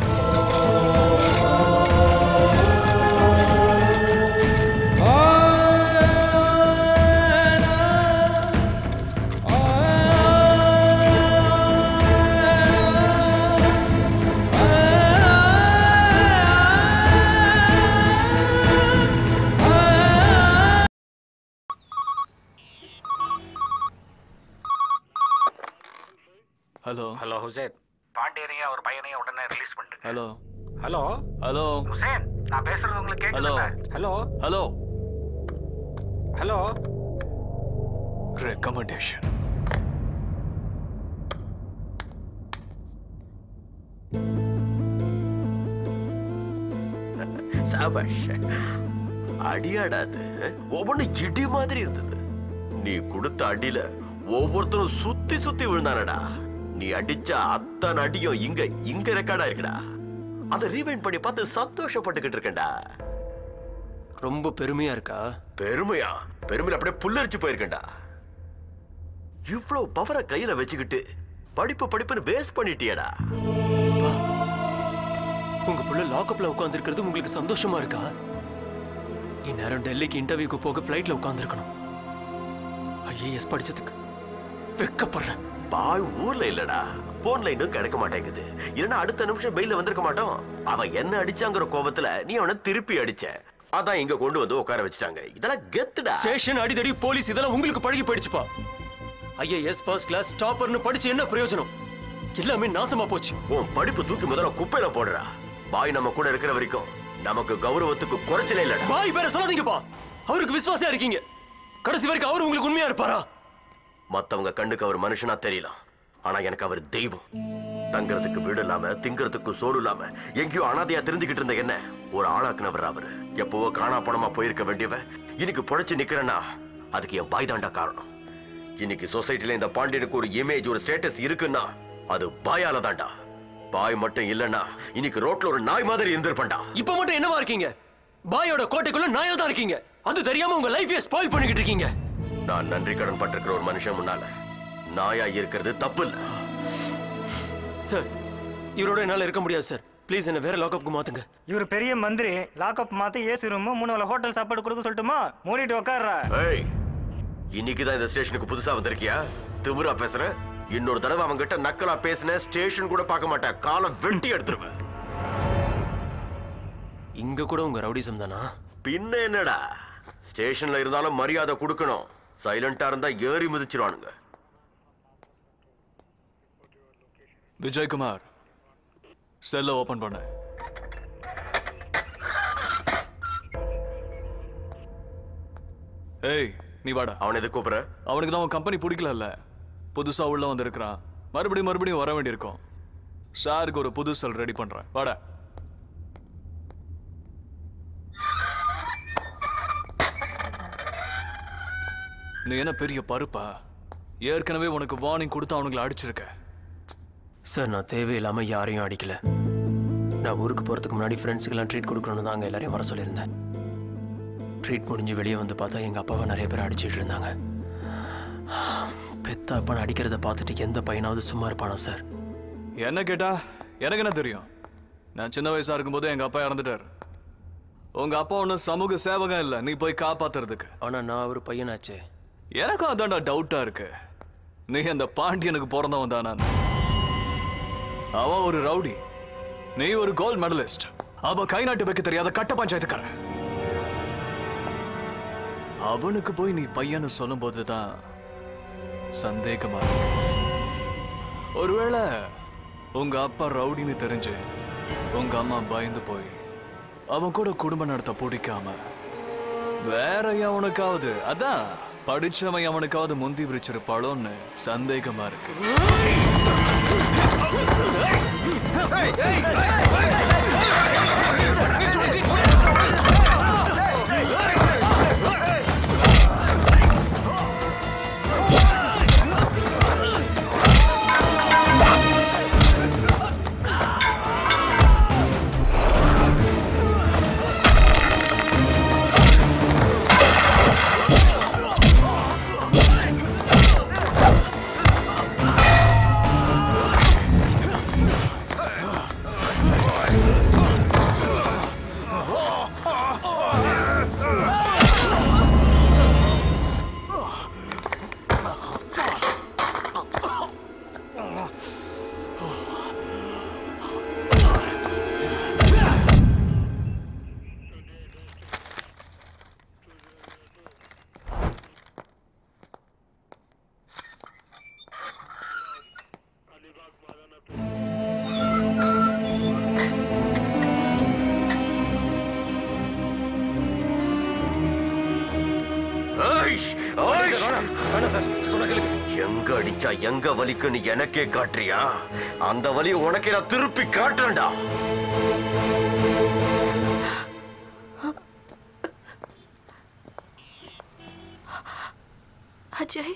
ஹலோ
ஹலோ ஹுசேன் பாண்டியனையும் அவர் பையனையும் உடனே ரிலீஸ் பண்ணிட்டு
ஹலோ
ஹலோ
ஹலோ
ஹுசேன் நான் பேசுறது உங்களுக்கு
ஹலோ
கேக்குதுல்ல ஹலோ
ஹலோ
ஹலோ
ரெக்கமெண்டேஷன்
சாபாஷ் அடியாடாது ஒவ்வொன்றும் இடி மாதிரி இருந்தது நீ கொடுத்த அடியில ஒவ்வொருத்தரும் சுத்தி சுத்தி விழுந்தானடா நீ அடிச்ச அத்தனை அடியும் இங்க இங்க ரெக்கார்டா இருக்குடா அதை ரீவைண்ட் பண்ணி பார்த்து சந்தோஷப்பட்டுக்கிட்டு இருக்கேன்டா
ரொம்ப பெருமையா இருக்கா
பெருமையா பெருமையில அப்படியே புல்லரிச்சு போயிருக்கேன்டா இவ்வளவு பவரை கையில வச்சுக்கிட்டு படிப்பு படிப்புன்னு வேஸ்ட் பண்ணிட்டியடா
உங்க புள்ள லாக்அப்ல உட்கார்ந்து இருக்கிறது உங்களுக்கு சந்தோஷமா இருக்கா இந்நேரம் டெல்லிக்கு இன்டர்வியூக்கு போக ஃப்ளைட்ல உட்கார்ந்துருக்கணும் ஐஏஎஸ் படிச்சதுக்கு வெக்கப்படுறேன்
பாய் ஊர்ல இல்லடா போன்ல இன்னும் கிடைக்க மாட்டேங்குது இல்லைன்னா அடுத்த நிமிஷம் பெயில வந்திருக்க மாட்டோம் அவன் என்ன அடிச்சாங்கிற கோபத்துல நீ அவனை திருப்பி அடிச்ச அதான் இங்க கொண்டு வந்து உட்கார வச்சுட்டாங்க இதெல்லாம் கெத்துடா
ஸ்டேஷன் அடிதடி போலீஸ் இதெல்லாம் உங்களுக்கு பழகி போயிடுச்சுப்பா ஐஏஎஸ் ஃபர்ஸ்ட் கிளாஸ் டாப்பர்னு படிச்சு என்ன பிரயோஜனம் எல்லாமே நாசமா போச்சு
உன் படிப்பு தூக்கி முதல்ல குப்பையில போடுறா பாய் நம்ம கூட இருக்கிற வரைக்கும் நமக்கு கௌரவத்துக்கு குறைச்சலே இல்லடா
பாய் பேர சொல்லாதீங்கப்பா அவருக்கு விசுவாசியா இருக்கீங்க கடைசி வரைக்கும் அவர் உங்களுக்கு உண்மையா இருப்பாரா
மத்தவங்க கண்ணுக்கு அவர் மனுஷனா தெரியலாம் ஆனா எனக்கு அவர் தெய்வம் தங்கறதுக்கு வீடு இல்லாம திங்கறதுக்கு சோறு இல்லாம எங்கேயோ அனாதையா தெரிஞ்சுக்கிட்டு இருந்த என்ன ஒரு ஆளாக்குனவர் அவரு எப்பவோ காணா பணமா போயிருக்க வேண்டியவ இன்னைக்கு பொழைச்சு நிக்கிறேன்னா அதுக்கு என் பாய் தாண்டா காரணம் இன்னைக்கு சொசைட்டில இந்த பாண்டியனுக்கு ஒரு இமேஜ் ஒரு ஸ்டேட்டஸ் இருக்குன்னா அது பாயால தாண்டா பாய் மட்டும் இல்லன்னா இன்னைக்கு ரோட்ல ஒரு நாய் மாதிரி இருந்திருப்பேன்டா
இப்ப மட்டும் என்னவா இருக்கீங்க பாயோட கோட்டைக்குள்ள நாயா தான் இருக்கீங்க அது தெரியாம உங்க லைஃபையே ஸ்பாயில் பண்ணிக்கிட்டு இருக்கீங்க
நான் நன்றி கடன் பட்டிருக்கிற ஒரு மனுஷன் முன்னால நாயா இருக்கிறது தப்பு இல்ல
சார் இவரோட என்னால இருக்க முடியாது சார் ப்ளீஸ் என்ன வேற லாக்அப்க்கு மாத்துங்க
இவர் பெரிய மந்திரி லாக்அப் மாத்தி ஏசி ரூம் மூணு வேளை ஹோட்டல் சாப்பாடு கொடுக்க சொல்லட்டுமா மூடிட்டு உட்கார்றா
ஏய் இன்னைக்கு தான் இந்த ஸ்டேஷனுக்கு புதுசா வந்திருக்கியா திமிரா பேசுற இன்னொரு தடவை அவங்க கிட்ட நக்கலா பேசின ஸ்டேஷன் கூட பார்க்க மாட்டேன் காலை வெட்டி எடுத்துருவேன்
இங்க கூட உங்க ரவுடிசம் தானா
பின்ன என்னடா ஸ்டேஷன்ல இருந்தாலும் மரியாதை கொடுக்கணும் சைலண்டா இருந்தா ஏறி மிதிச்சிருவானுங்க
விஜயகுமார் செல்ல ஓபன் பண்ண ஏய் நீ வாடா
அவன் எது கூப்பிடுற
அவனுக்கு தான் உன் கம்பெனி பிடிக்கலல்ல புதுசா உள்ள வந்திருக்கிறான் மறுபடியும் மறுபடியும் வர வேண்டியிருக்கும் சாருக்கு ஒரு புது செல் ரெடி பண்றேன் வாடா நீ என்ன பெரிய பருப்பா ஏற்கனவே உனக்கு வார்னிங் கொடுத்து அவனுங்களை அடிச்சிருக்க
சார் நான் தேவையில்லாமல் யாரையும் அடிக்கல நான் ஊருக்கு போகிறதுக்கு முன்னாடி ஃப்ரெண்ட்ஸுக்கெல்லாம் ட்ரீட் கொடுக்கணும்னு தான் அங்கே எல்லாரையும் வர சொல்லியிருந்தேன் ட்ரீட் முடிஞ்சு வெளியே வந்து பார்த்தா எங்கள் அப்பாவை நிறைய பேர் அடிச்சிட்டு இருந்தாங்க பெத்த அப்பனை அடிக்கிறத பார்த்துட்டு எந்த பையனாவது சும்மா இருப்பானா சார்
என்ன கேட்டா எனக்கு என்ன தெரியும் நான் சின்ன வயசா இருக்கும்போது எங்க அப்பா இறந்துட்டார் உங்க அப்பா ஒன்றும் சமூக சேவகம் இல்லை நீ போய் காப்பாத்துறதுக்கு
ஆனா நான் ஒரு பையனாச்சே
எனக்கும் அதான்டா டவுட்டா இருக்கு நீ அந்த பாண்டியனுக்கு பிறந்தவன் தான் நான் அவன் ஒரு ரவுடி நீ ஒரு கோல்ட் மெடலிஸ்ட் அவன் கை நாட்டு வைக்க தெரியாத கட்ட பஞ்சாயத்துக்காரன் அவனுக்கு போய் நீ பையன்னு சொல்லும்போது தான் சந்தேகமா இருக்கு. ஒருவேளை உங்க அப்பா ரவுடின்னு தெரிஞ்சு உங்க அம்மா பயந்து போய் அவன் கூட குடும்பம் நடத்த பிடிக்காம வேற எவனுக்காவது அதான் படிச்சவன் எவனுக்காவது முந்தி விரிச்சிருப்பாளோன்னு சந்தேகமா இருக்கு
எங்க அடிச்சா எங்க வலிக்குன்னு எனக்கே காட்டுறியா அந்த வலி உனக்கே நான் திருப்பி காட்டுறேன்டா
அஜய்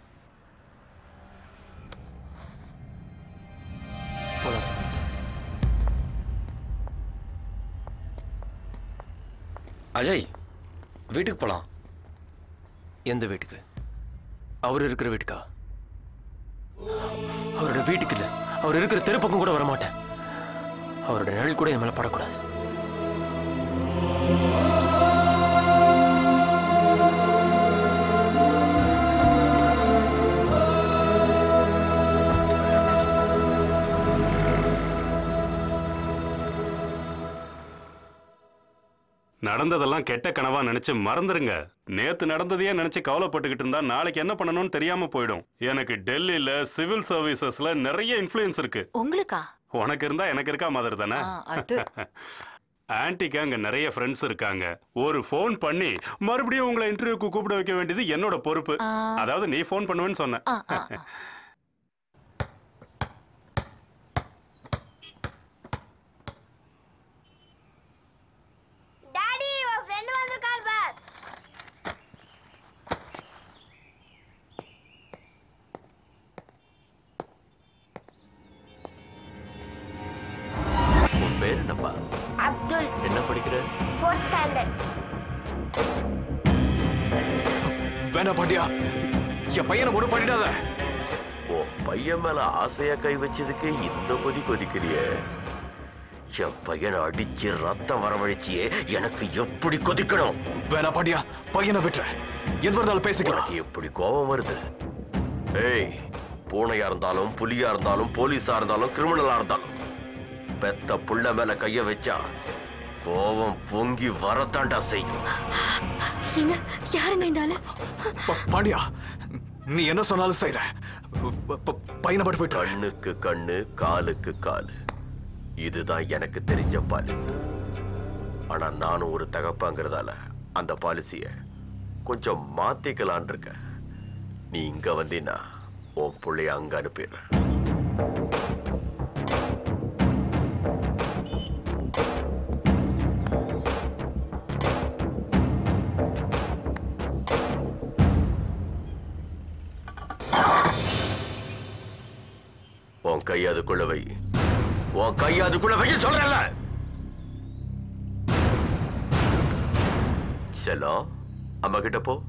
போலாம் சார்
அஜய் வீட்டுக்கு போலாம்
எந்த வீட்டுக்கு அவர் இருக்கிற வீட்டுக்கா அவரோட வீட்டுக்கு இல்ல அவர் இருக்கிற தெருப்பக்கம் கூட வரமாட்டேன் அவரோட நிழல் கூட என் மேல படக்கூடாது
நடந்ததெல்லாம் கெட்ட கனவா நினைச்சு மறந்துருங்க நேத்து நடந்ததையே நினைச்சு கவலைப்பட்டுக்கிட்டு இருந்தா நாளைக்கு என்ன பண்ணணும்னு தெரியாம போயிடும் எனக்கு டெல்லியில சிவில் சர்வீசஸ்ல நிறைய இன்ஃப்ளூயன்ஸ் இருக்கு
உங்களுக்கா
உனக்கு இருந்தா எனக்கு இருக்கா மாதிரி தானே
ஆ, அது
ஆன்ட்டிக்கு அங்க நிறைய ஃப்ரெண்ட்ஸ் இருக்காங்க ஒரு ஃபோன் பண்ணி மறுபடியும் உங்களை இன்டர்வியூக்கு கூப்பிட வைக்க வேண்டியது என்னோட பொறுப்பு
ஆ.
அதாவது நீ ஃபோன் பண்ணுவேன்னு சொன்ன
ஆ, ஆ, ஆ.
டாடி உன் ஃப்ரெண்ட் வந்திருக்கார் பார்
உன் பேர் என்னப்பா
அப்துல்
என்ன படிக்கிற
ஃபோர்த் ஸ்டாண்டர்ட்
வேண்டாம் பாண்டியா என் பையனை ஒண்ணு பண்ணிடாத
ஓ பையன் மேல ஆசையா கை வச்சதுக்கு இந்த கொதி கொதிக்கிறியே என் பையனை அடிச்சு ரத்தம் வரவழைச்சியே எனக்கு எப்படி கொதிக்கணும்
வேணா பாண்டியா பையனை விட்டுற எது இருந்தாலும் பேசிக்கலாம்
உனக்கு எப்படி கோபம் வருது ஏய் பூனையா இருந்தாலும் புலியா இருந்தாலும் போலீஸா இருந்தாலும் கிரிமினலா இருந்தாலும் பெத்த புள்ள மேல கைய வச்சா கோபம் பொங்கி வரத்தாண்டா செய்யும்
ஏங்க யாருங்க இந்த ஆளு
பா- பாண்டியா நீ என்ன சொன்னாலும் செய்யற பையனை மட்டும் போயிட்டு
கண்ணுக்கு கண்ணு காலுக்கு காலு இதுதான் எனக்கு தெரிஞ்ச பாலிசி ஆனா நானும் ஒரு தகப்பாங்கிறதால அந்த பாலிசிய கொஞ்சம் மாத்திக்கலான் இருக்க நீ இங்க வந்தீன்னா உன் புள்ளைய அங்க அனுப்பிடுறேன் உன் கை அதுக்குள்ள வை உன் கை அதுக்குள்ள வை சொல்றல செல்லம் அம்மா கிட்ட போ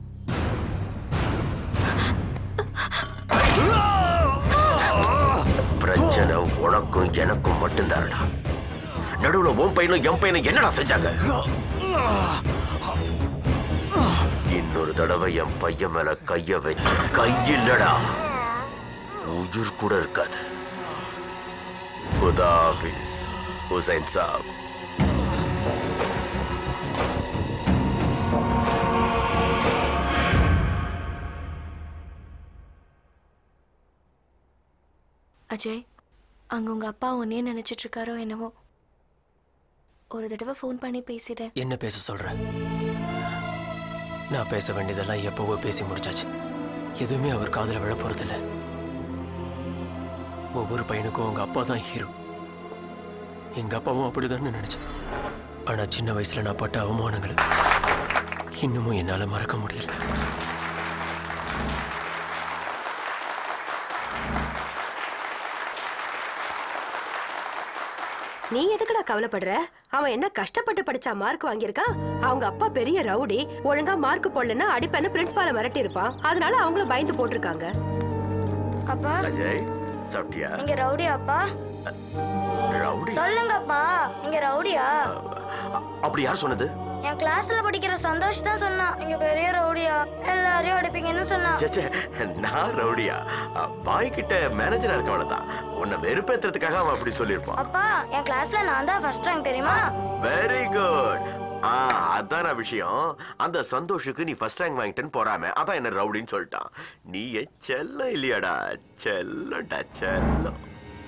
பிரச்சனை உனக்கும் எனக்கும் மட்டும்தான்டா நடுவுல உன் பையனும் என் பையனும் என்னடா செஞ்சாங்க இன்னொரு தடவை என் பையன் மேல கைய வச்சு கையில்லடா உயிர் கூட இருக்காது खुदा हाफिज हुसैन साहब
அஜய் அங்க உங்க அப்பா உன்னையே நினைச்சிட்டு இருக்காரோ என்னவோ ஒரு தடவை ஃபோன் பண்ணி பேசிட்டேன்
என்ன பேச சொல்ற நான் பேச வேண்டியதெல்லாம் எப்பவோ பேசி முடிச்சாச்சு எதுவுமே அவர் காதுல விழ போறதில்ல ஒவ்வொரு பையனுக்கும் அவங்க அப்பா தான் ஹீரோ எங்க அப்பாவும் அப்படிதான் நினைச்சேன் ஆனா சின்ன வயசுல நான் பட்ட அவமானங்களை இன்னமும் என்னால மறக்க முடியல
நீ எதுக்குடா கவலைப்படுற அவன் என்ன கஷ்டப்பட்டு படிச்சா மார்க் வாங்கியிருக்கான் அவங்க அப்பா பெரிய ரவுடி ஒழுங்கா மார்க் போடலன்னா அடிப்பேன்னு பிரின்சிபால மிரட்டி இருப்பான் அதனால அவங்கள பயந்து போட்டிருக்காங்க
அப்பா
அஜய் சாப்பிட்டியா
நீங்க ரவுடியா அப்பா
ரவுடி
சொல்லுங்கப்பா நீங்க ரவுடியா
அப்படி யார் சொன்னது
என் கிளாஸ்ல படிக்கிற சந்தோஷ் தான் சொன்னான் நீங்க பெரிய ரவுடியா எல்லாரையும் அடிப்பீங்கன்னு சொன்னான்
ச்சே, ச்சே, நான் ரவுடியா பாய் கிட்ட மேனேஜரா இருக்கவன தான் உன்னை வெறுப்பேத்துறதுக்காக அவன் அப்படி சொல்லியிருப்பான்
அப்பா என் கிளாஸ்ல நான் தான் ஃபர்ஸ்ட் ரேங்க் தெரியுமா
வெரி குட் ஆ அதான விஷயம் அந்த சந்தோஷுக்கு நீ ஃபர்ஸ்ட் ரேங்க் வாங்கிட்டேன்னு போறாம அதான் என்ன ரவுடின்னு சொல்லிட்டான் நீ என் செல்லம் இல்லையாடா செல்லம்டா செல்லம்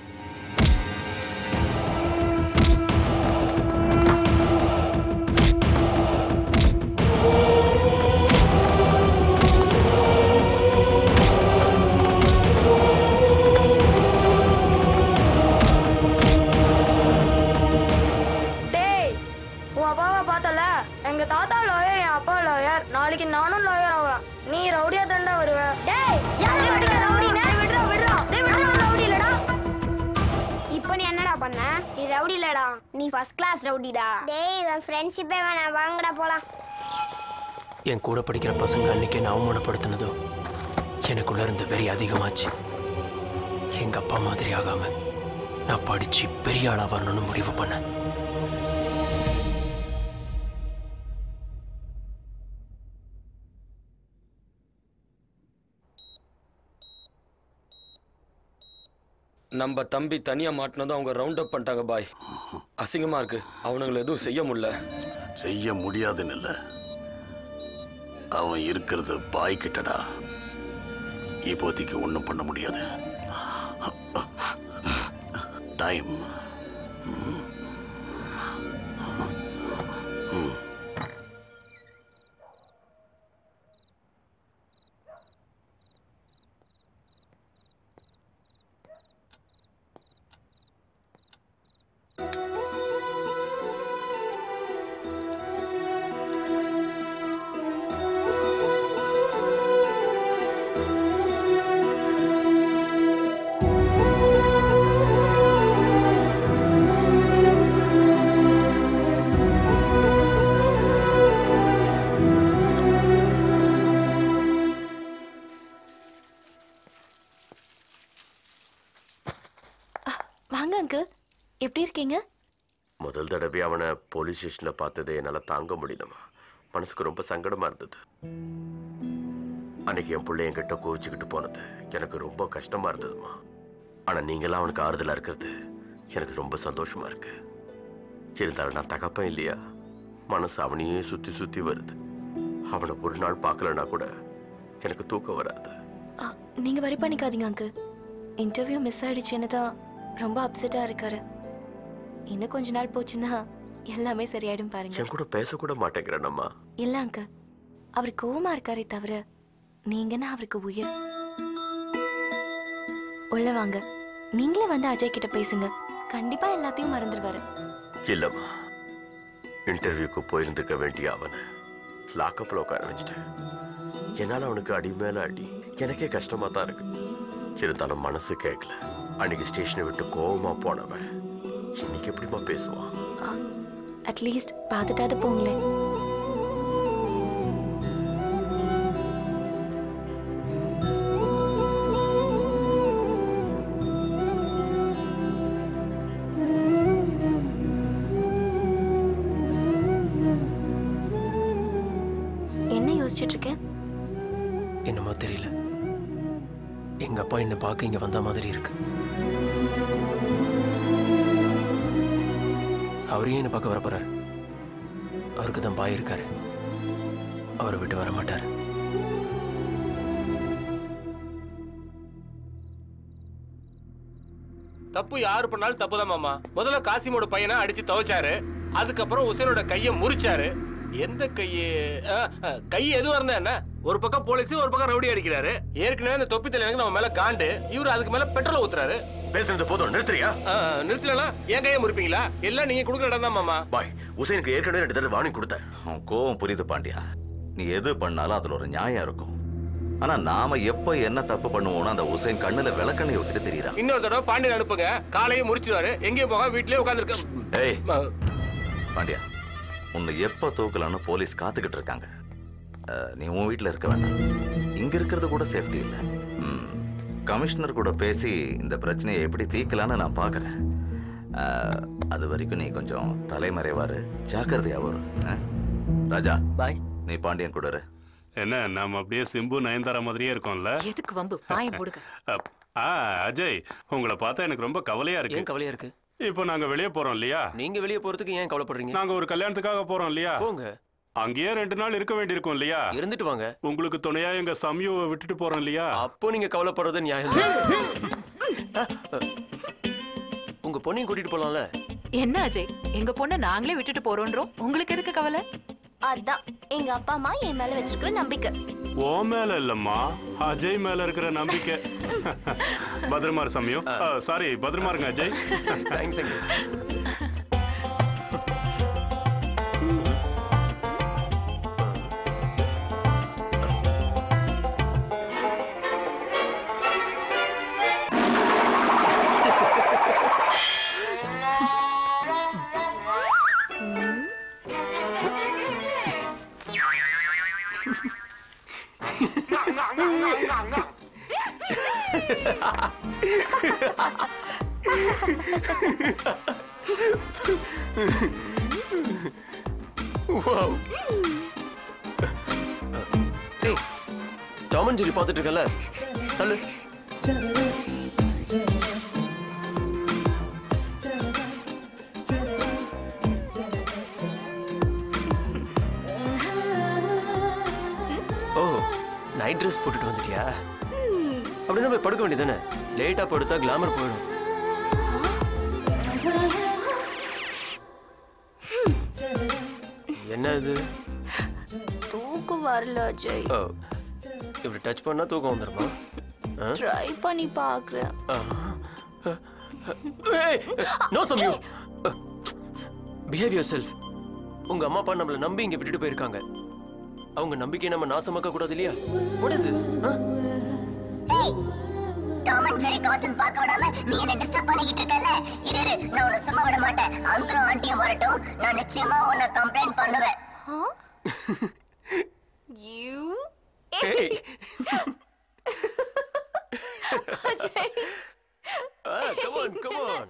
டேய் உன் அப்பாவை பார்த்தல எங்க தாத்தா லாயர் என் அப்பா லாயர் நாளைக்கு நானும் லாயர் ஆவேன் நீ ரவுடியா தாண்டா வருவ டேய் யாரு விடுற ரவுடினா விடுறா விடுறா டேய் விடுறா ரவுடி இல்லடா
இப்போ நீ என்னடா பண்ண நீ ரவுடி இல்லடா நீ ஃபர்ஸ்ட் கிளாஸ் ரவுடிடா டேய் இவன் ஃப்ரெண்ட்ஷிப்பே வேணாம் வாங்கடா போலாம்
என் கூட படிக்கிற பசங்க அன்னைக்கு என்ன அவமானப்படுத்தினதோ எனக்குள்ள இருந்த வெறி அதிகமாச்சு எங்க அப்பா மாதிரி ஆகாம நான் படிச்சு பெரிய ஆளா வரணும்னு முடிவு பண்ணேன்
நம்ம தம்பி தனியா மாட்டினதும் அவங்க ரவுண்ட் அப் பண்ணிட்டாங்க பாய் அசிங்கமா இருக்கு அவனுங்களை எதுவும் செய்ய முடியல
செய்ய முடியாதுன்னு இல்ல அவன் இருக்கிறது பாய் கிட்டடா இப்போதைக்கு ஒன்றும் பண்ண முடியாது டைம்
வாங்க அங்கிள் எப்படி இருக்கீங்க
முதல் தடவை அவனை போலீஸ் ஸ்டேஷன்ல பார்த்ததை என்னால தாங்க முடியலமா மனசுக்கு ரொம்ப சங்கடமா இருந்தது அன்னைக்கு என் பிள்ளை என்கிட்ட கோவிச்சுக்கிட்டு போனது எனக்கு ரொம்ப கஷ்டமா இருந்ததுமா ஆனா நீங்களாம் அவனுக்கு ஆறுதலா இருக்கிறது எனக்கு ரொம்ப சந்தோஷமா இருக்கு இருந்தாலும் நான் தகப்பேன் இல்லையா மனசு அவனையே சுத்தி சுத்தி வருது அவனை ஒரு நாள் பார்க்கலனா கூட எனக்கு தூக்கம் வராது
அ, நீங்க வரி பண்ணிக்காதீங்க அங்கிள் இன்டர்வியூ மிஸ் ஆயிடுச்சுன்னு தான் ரொம்ப அப்செட்டா இருக்காரு இன்னும் கொஞ்ச நாள் போச்சுன்னா எல்லாமே சரியாயிடும் பாருங்க
என் கூட பேசக்கூட மாட்டேங்கிறேன் அம்மா
இல்ல அங்கிள் அவர் கோவமா இருக்காரே தவிர நீங்கன்னா அவருக்கு உயிர் உள்ள வாங்க நீங்களே வந்து அஜய் கிட்ட பேசுங்க கண்டிப்பா எல்லாத்தையும் மறந்துடுவாரு
இல்லம்மா இன்டர்வியூக்கு போயிருந்திருக்க வேண்டிய அவனை லாக்கப்ல உட்கார வச்சுட்டேன் என்னால அவனுக்கு அடி மேல அடி எனக்கே கஷ்டமா தான் இருக்கு இருந்தாலும் மனசு கேட்கல அன்னைக்கு ஸ்டேஷனை விட்டு கோவமா போனவன் இன்னைக்கு எப்படிம்மா பேசுவான்
அட்லீஸ்ட் பார்த்துட்டாவது போங்களேன் என்ன யோசிச்சுட்டு இருக்கேன்
என்னமோ தெரியல எங்க அப்பா என்ன பார்க்க இங்க வந்த மாதிரி இருக்கு அவரையும் என்ன பார்க்க வரப்போறாரு அவருக்கு தான் பாய் இருக்காரு அவரை விட்டு வர மாட்டார்
தப்பு யாரு பண்ணாலும் தப்பு தான் மாமா முதல்ல காசிமோட பையனை அடிச்சு துவைச்சாரு அதுக்கப்புறம் உசேனோட கையை முறிச்சாரு எந்த கையை கை எதுவா இருந்தா என்ன ஒரு பக்கம் போலீஸ் ஒரு பக்கம் ரவுடி அடிக்கிறாரு ஏற்கனவே அந்த தொப்பி தலைவனுக்கு நம்ம மேல காண்டு இவரு அதுக்கு மேல பெட்ரோல் ஊத்துறாரு
பேசுறது போதும் நிறுத்துறியா
நிறுத்தலனா என் கையை முறிப்பீங்களா எல்லாம் நீங்க கொடுக்குற இடம் தான் மாமா
பாய் உசேனுக்கு ஏற்கனவே ரெண்டு தடவை வார்னிங் கொடுத்தேன்
உன் கோவம் புரியுது பாண்டியா நீ எது பண்ணாலும் அதுல ஒரு நியாயம் இருக்கும் ஆனா நாம எப்ப என்ன தப்பு பண்ணுவோம்னு அந்த உசேன் கண்ணுல விளக்கண்ணை ஊத்திட்டு தெரியறான்
இன்னொரு தடவை பாண்டியன் அனுப்புங்க காலையே முறிச்சிருவாரு எங்கேயும் போக வீட்லயே உட்காந்துருக்க
ஏய் பாண்டியா உன்னை எப்ப தூக்கலாம்னு போலீஸ் காத்துக்கிட்டு இருக்காங்க அஹ், நீ உன் வீட்ல இருக்க வேண்டாம் இங்க இருக்கிறது கூட சேஃப்டி இல்லை ம், கமிஷனர் கூட பேசி இந்த பிரச்சனையை எப்படி தீர்க்கலான்னு நான் பார்க்கறேன் அஹ், அது வரைக்கும் நீ கொஞ்சம் தலைமறைவாரு ஜாக்கிரதையா வரும் அஹ்? ராஜா
பாய்
நீ பாண்டியன் கூட இரு.
என்ன நாம அப்படியே சிம்பு நயன்தாரா மாதிரியே இருக்கோம்ல
எதுக்கு வம்பு பாய போடுங்க
அப்- ஆ அஜய் உங்களை பார்த்தா எனக்கு ரொம்ப கவலையா இருக்கு
ஏன் கவலையா இருக்கு
இப்போ நாங்க வெளியே போறோம் இல்லையா
நீங்க வெளியே போறதுக்கு ஏன் கவலைப்படுறீங்க
நாங்க ஒரு கல்யாணத்துக்காக போறோம் இல்லையா
போங்க
அங்கேயே ரெண்டு நாள் இருக்க வேண்டியிருக்கும் இல்லையா
இருந்துட்டு வாங்க
உங்களுக்கு துணையா எங்க சம்யுவை விட்டுட்டு போறோம் இல்லையா
அப்போ நீங்க கவலைப்படுறது நியாயம் தான். உங்க பொண்ணையும் கூட்டிட்டு போலாம்ல
என்ன அஜய் எங்க பொண்ணை நாங்களே விட்டுட்டு போறோன்றோம் உங்களுக்கு எதுக்கு கவலை
அதான் எங்க அப்பா அம்மா என் மேல வச்சிருக்கிற நம்பிக்கை
ஓ மேல இல்லம்மா அஜய் மேல இருக்கிற நம்பிக்கை பத்திரமா இரு சமயம் சாரி பத்திரமா இருங்க அஜய்
தேங்க்ஸ் வாவ் டேய் டாம் அண்ட் ஜெரி பார்த்துட்டு இருக்கல தள்ளு ஓ நைட் ட்ரெஸ் போட்டுட்டு வந்துட்டியா அப்படின்னா போய் படுக்க வேண்டியதானே லேட்டா படுத்தா கிளாமர் போயிடும் என்ன இது
தூக்கம் வரல அஜய்
ஓ இப்படி டச் பண்ணா தூக்கம் வந்துருமா ஆ?
ட்ரை பண்ணி பாக்குறேன்
ஆ. ஏய், no Samyu behave yourself உங்க அம்மா அப்பா நம்மள நம்பி இங்க விட்டுட்டு போயிருக்காங்க அவங்க நம்பிக்கையை நம்ம நாசமாக்க கூடாது இல்லையா what is this
Tom and Jerry cartoon பார்க்க விடாம நீ என்ன டிஸ்டர்ப் பண்ணிக்கிட்டு இருக்கல இரு இரு நான் உன்னை சும்மா விட மாட்டேன் அங்கிளும் ஆண்டியும் வரட்டும் நான் நிச்சயமா உன்னை கம்ப்ளைண்ட் பண்ணுவேன்
you
Hey.
Ajay
Ah, come on, come on.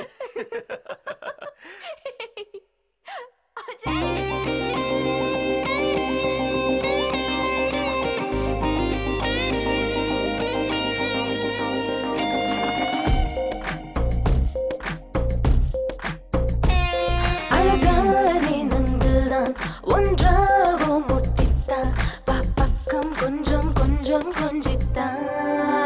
அழகானே நண்புதான் ஒன்றாவோ முட்டித்தான் பக்கம் கொஞ்சம் கொஞ்சம் கொஞ்சித்தான்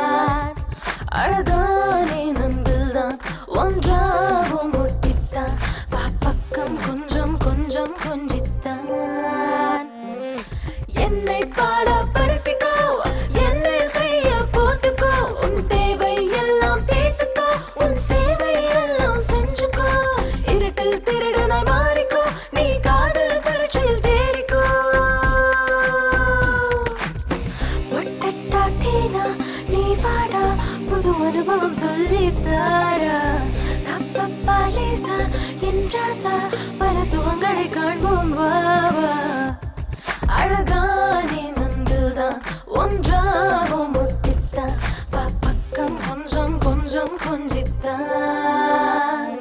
தாரா தப்பப்பா லேசா என்றாசா பல சுகங்களை காண்போம் வா வா அழகானே நந்துதான் ஒன்றாவும் முட்டித்தான் பா பக்கம் கொஞ்சம் கொஞ்சம் கொஞ்சித்தான்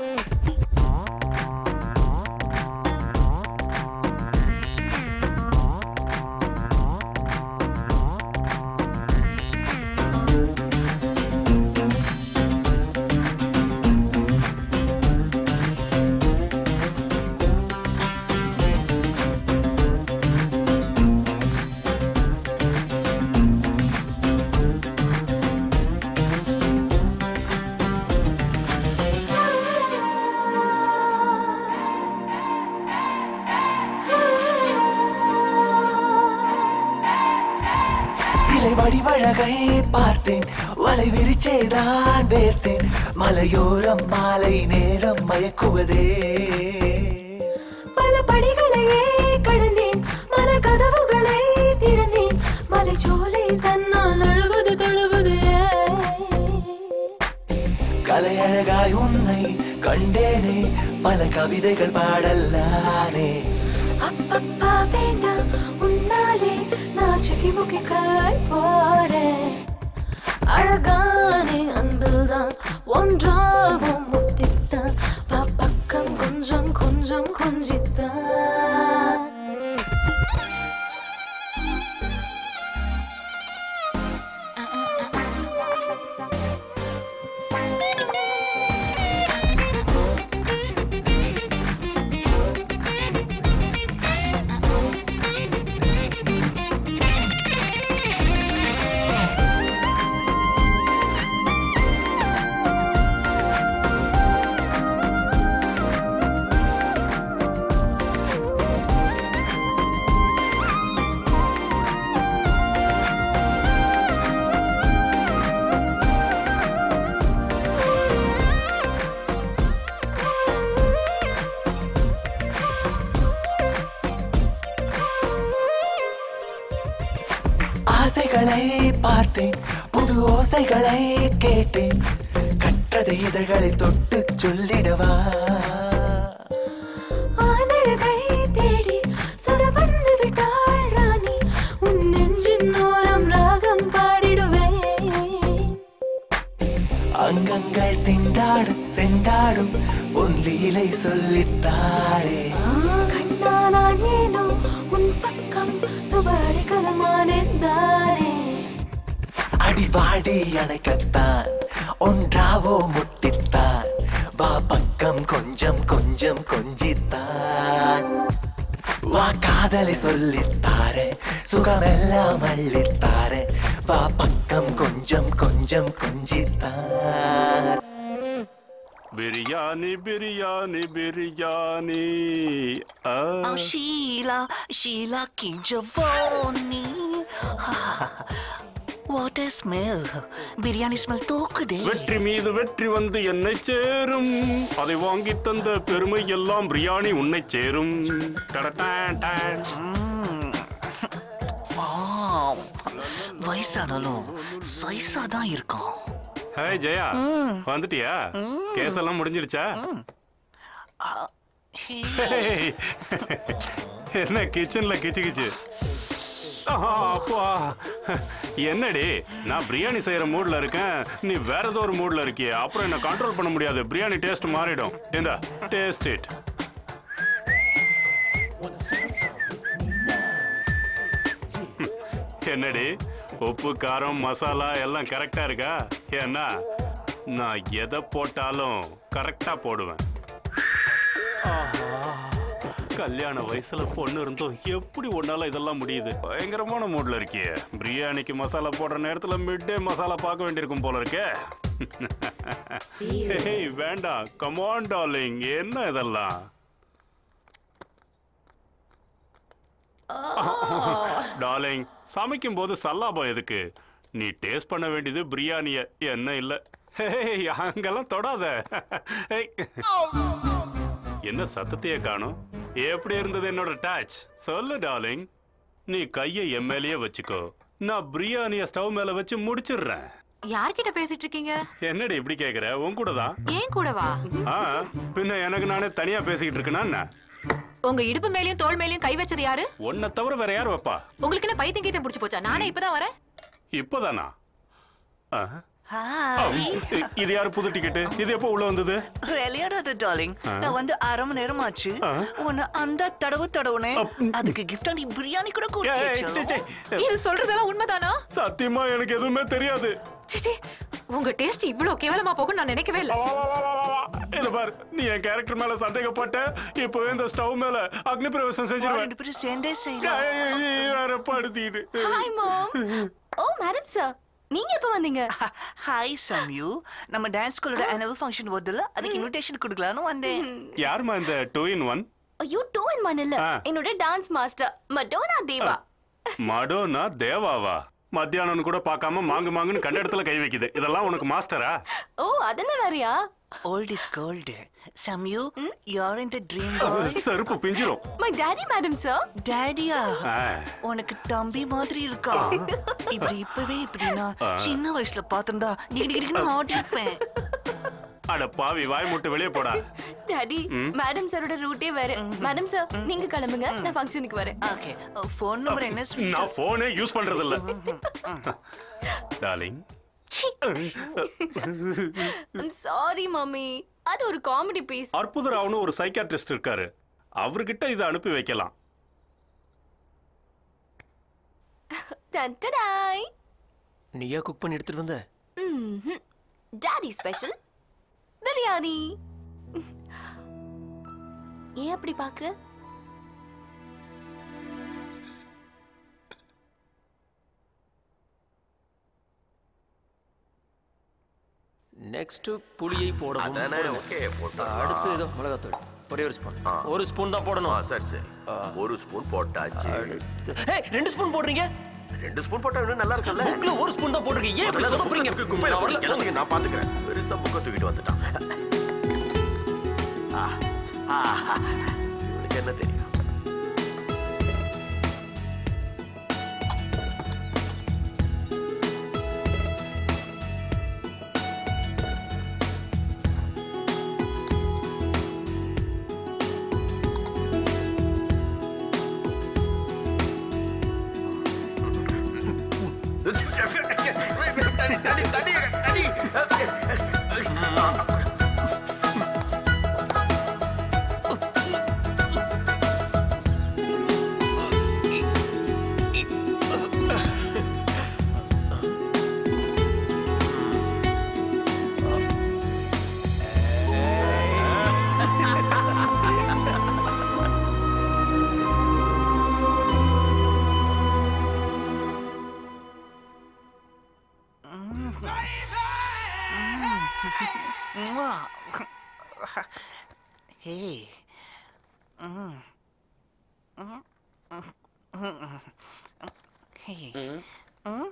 சிலை வடிவழகை பார்த்தேன் வலை விரிச்சேதான் வேர்த்தேன் மலையோரம் மாலை நேரம் மயக்குவதே
பல படிகளையே கடந்தேன் மன கதவுகளை திறந்தேன் மலைச்சோலை தன்னால் நழுவது தழுவது
கலையழகாய் உன்னை கண்டேனே பல கவிதைகள் பாடல்லானே
அப்பப்பா வேண்டாம் உன்னாலே நான் சுகி முகி கராய் போறேன் அழகானே அன்புதான் ஒன்றாவும் முட்டித்தான் பா பக்கம் கொஞ்சம் கொஞ்சம் கொஞ்சித்தான்
ஆசைகளை பார்த்தேன் புது ஓசைகளை கேட்டேன் கற்றதை இதழ்களை தொட்டு சொல்லிடவா
ஆனழகை தேடி சுட வந்து விட்டாள் ராணி உன் நெஞ்சின் ஓரம் ராகம் பாடிடுவேன்
அங்கங்கள் திண்டாடும் செண்டாடும் உன் லீலை சொல்லித்தாரே
கண்ணா நான் ஏனோ உன் பக்கம் சுப அடைக்கலமானேந்தானே
அடிவாடி அணைக்கத்தான் ஒன்றாவோ முட்டித்தான் வா பக்கம் கொஞ்சம் கொஞ்சம் கொஞ்சித்தான் வா காதலை சொல்லித்தாரே சுகமெல்லாம் அள்ளித்தாரே வா பக்கம் கொஞ்சம் கொஞ்சம் கொஞ்சித்தான்
பிரியாணி பிரியாணி பிரியாணி ஆ.
Oh, Sheila, Sheila Kinjavoni. What a smell. Biryani smell தூக்குதே
வெற்றி மீது வெற்றி வந்து என்னை சேரும் அதை வாங்கி தந்த பெருமை எல்லாம் பிரியாணி உன்னை சேரும் டடடான் டான்.
Wow. வயசானாலும் சைஸா தான் இருக்கும்
ஹாய் ஜெயா
ம்.
வந்துட்டியா
ம்.
கேஸ் எல்லாம் முடிஞ்சிருச்சா ஹேய். என்ன கிச்சன்ல கிச்சு கிச்சு ஆஹா, அப்பா என்னடி நான் பிரியாணி செய்யற மூட்ல இருக்கேன் நீ வேற ஏதோ ஒரு மூட்ல இருக்கிய அப்புறம் என்ன கண்ட்ரோல் பண்ண முடியாது பிரியாணி டேஸ்ட் மாறிடும் இந்த டேஸ்ட் இட் என்னடி உப்பு காரம் மசாலா எல்லாம் கரெக்டா இருக்கா ஏன்னா நான் எதை போட்டாலும் கரெக்டா போடுவேன் ஆஹா, கல்யாண வயசுல பொண்ணு இருந்தோம் எப்படி ஒன்னால இதெல்லாம் முடியுது பயங்கரமான மூட்ல இருக்கியே பிரியாணிக்கு மசாலா போடுற நேரத்துல மிட் டே மசாலா பார்க்க வேண்டியிருக்கும் போல இருக்கே ஹேய், வேண்டாம் கமான் டார்லிங் என்ன இதெல்லாம் டார்லிங் சமைக்கும் போது சல்லாபம் எதுக்கு நீ டேஸ்ட் பண்ண வேண்டியது பிரியாணிய என்ன இல்ல ஹேய், அங்கெல்லாம் தொடாத ஹேய். என்ன சத்தத்தையே காணும் எப்படி இருந்தது என்னோட டச் சொல்லு டார்லிங் நீ கையை என் மேலேயே வச்சுக்கோ நான் பிரியாணிய ஸ்டவ் மேல வச்சு முடிச்சிடுறேன்
யார்கிட்ட பேசிட்டு இருக்கீங்க
என்னடி இப்படி கேக்குற உன் கூட தான்
ஏன் கூடவா
ஆ பின்ன எனக்கு நானே தனியா பேசிக்கிட்டு இருக்கேனா என்ன
உங்க இடுப்பு மேலயும் தோள் மேலயும் கை வச்சது யாரு
உன்னை தவிர வேற யார் வைப்பா
உங்களுக்கு என்ன பைத்தியம் கீத்தம் புடிச்சு போச்சா நானே இப்பதான் வரேன்
இப்போதானா ஆ. ஆ, இது யாரு புது டிக்கெட் இது எப்போ உள்ள வந்தது
விளையாடாத டார்லிங்
ஆ.
நான் வந்து அரை மணி நேரம் ஆச்சு உன்னை அந்த தடவு தடவுனே அதுக்கு கிஃப்டா நீ பிரியாணி கூட
ஏய், சீ, சீ.
இது சொல்றதெல்லாம் உண்மைதானா
சத்தியமா எனக்கு எதுவுமே தெரியாது
சிச்சி உங்க டேஸ்ட் இவ்வளவு கேவலமா போகும் நான் நினைக்கவே இல்ல
இத பாரு நீ என் கேரக்டர் மேல சந்தேகப்பட்ட இப்பவே இந்த ஸ்டவ் மேல அக்னி பிரவேசம் செஞ்சிருவேன்
ரெண்டு பேரும் சேர்ந்தே
ஏய்,
செய்யலாம்
ஏய், ஏய், வேற படுத்திட்டு
hi mom oh madam sir நீங்க எப்ப வந்தீங்க
ஹாய் சம்யூ நம்ம டான்ஸ் ஸ்கூலோட annual ஃபங்க்ஷன் வருதுல்ல அதுக்கு இன்விடேஷன் கொடுக்கலாம்னு வந்தேன்
யாருமா இந்த டூ இன் ஒன்
ஐயோ டூ இன் ஒன் இல்ல
ஆ.
என்னோட டான்ஸ் மாஸ்டர் மடோனா தேவா
மடோனா தேவாவா மத்தியானம் கூட பார்க்காம மாங்கு மாங்குன்னு கண்ட இடத்துல கை வைக்குது இதெல்லாம் உனக்கு மாஸ்டரா
ஓ அதென்ன வேறயா
old is gold Samyu you are in the dream world
செருப்பு பிஞ்சிரும்
மை டாடி மேடம் சார்
டாடியா
ஆ.
உனக்கு தம்பி மாதிரி இருக்கா இப்படி இப்பவே இப்படின்னா
ஆ.
சின்ன வயசுல பாத்திருந்தா டிகிரி ஆட்டிருப்பேன்
அட பாவி வாய் முட்டு வெளியே போடா
டாடி
ம்.
மேடம் சாரோட ரூட்டே வேற மேடம் சார் நீங்க கிளம்புங்க நான் ஃபங்க்ஷனுக்கு வரேன்
ஓகே ஃபோன் நம்பர் என்ன
நான் போனே யூஸ் பண்றது இல்ல டார்லிங்
ஐம் சாரி மம்மி அது ஒரு காமெடி பீஸ்
அற்புத ராவ்னு ஒரு சைக்காட்ரிஸ்ட் இருக்காரு அவர்கிட்ட இதை அனுப்பி வைக்கலாம்
டன்டடாய்
நீயா குக் பண்ணி எடுத்துட்டு வந்த
ம்ஹும். டாடி ஸ்பெஷல் பிரியாணி ஏன் அப்படி பாக்குற
நெக்ஸ்ட் புளியை போட
அதானே, okay, போட்டுடலாம்.
அடுத்து ஏதோ மிளகாத்தூள் ஒரே ஒரு ஸ்பூன் ஒரு ஸ்பூன் தான் போடணும்
சரி சரி ஒரு ஸ்பூன் போட்டாச்சு
ஏய் ரெண்டு ஸ்பூன் போடுறீங்க
ரெண்டு ஸ்பூன் போட்டா இன்னும் நல்லா இருக்கும்ல
புக்ல ஒரு ஸ்பூன் தான் போட்டிருக்கீங்க ஏன் இப்படி சொதப்புறீங்க
குப்பையில
நான்
போடு,
வரல.
எல்லாத்தையும் நான் பாத்துக்கிறேன் பெருசா புக்க தூக்கிட்டு வந்துட்டான் ஆ, ஆ, இவனுக்கு என்ன தெரியும்
ஹே ம். ம். ம். ஹே ம்.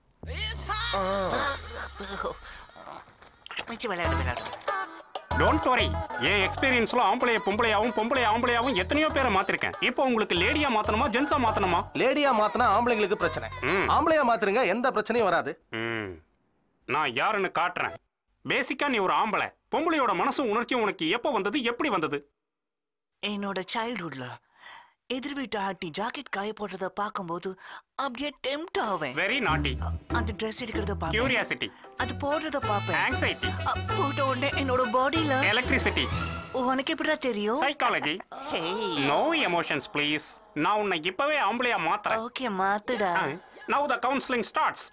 வச்சு விளையாடு விளையாடு
டோன்ட் வரி என் எக்ஸ்பீரியன்ஸ்ல ஆம்பளைய பொம்பளையாவும் பொம்பளை ஆம்பளையாவும் எத்தனையோ பேரை மாத்திருக்கேன் இப்போ உங்களுக்கு லேடியா மாத்தணுமா ஜென்ஸா மாத்தணுமா
லேடியா மாத்தினா ஆம்பளைங்களுக்கு பிரச்சனை ஆம்பளையா மாத்துறீங்க எந்த பிரச்சனையும் வராது
ம். நான் யாருன்னு காட்டுறேன் பேசிக்கா நீ ஒரு ஆம்பளை பொம்பளையோட மனசும் உணர்ச்சியும் உனக்கு எப்போ வந்தது எப்படி வந்தது
என்னோட சைல்ட்ஹுட்ல எதிர் வீட்டு ஆட்டி ஜாக்கெட் காய போடுறத பார்க்கும்போது அப்படியே டெம்ட் ஆவேன்
வெரி நாட்டி
அந்த ட்ரெஸ் எடுக்கிறத பார்ப்பேன்
கியூரியாசிட்டி
அது போடுறத பார்ப்பேன்
ஆங்ஸைட்டி
போட்ட உடனே என்னோட பாடியில
எலக்ட்ரிசிட்டி
உனக்கு எப்படிடா தெரியும்
சைக்காலஜி நோ எமோஷன்ஸ் ப்ளீஸ் நான் உன்னை இப்பவே ஆம்பளையா மாத்துறேன்
ஓகே மாத்துடா
நவ் த கவுன்சிலிங் ஸ்டார்ட்ஸ்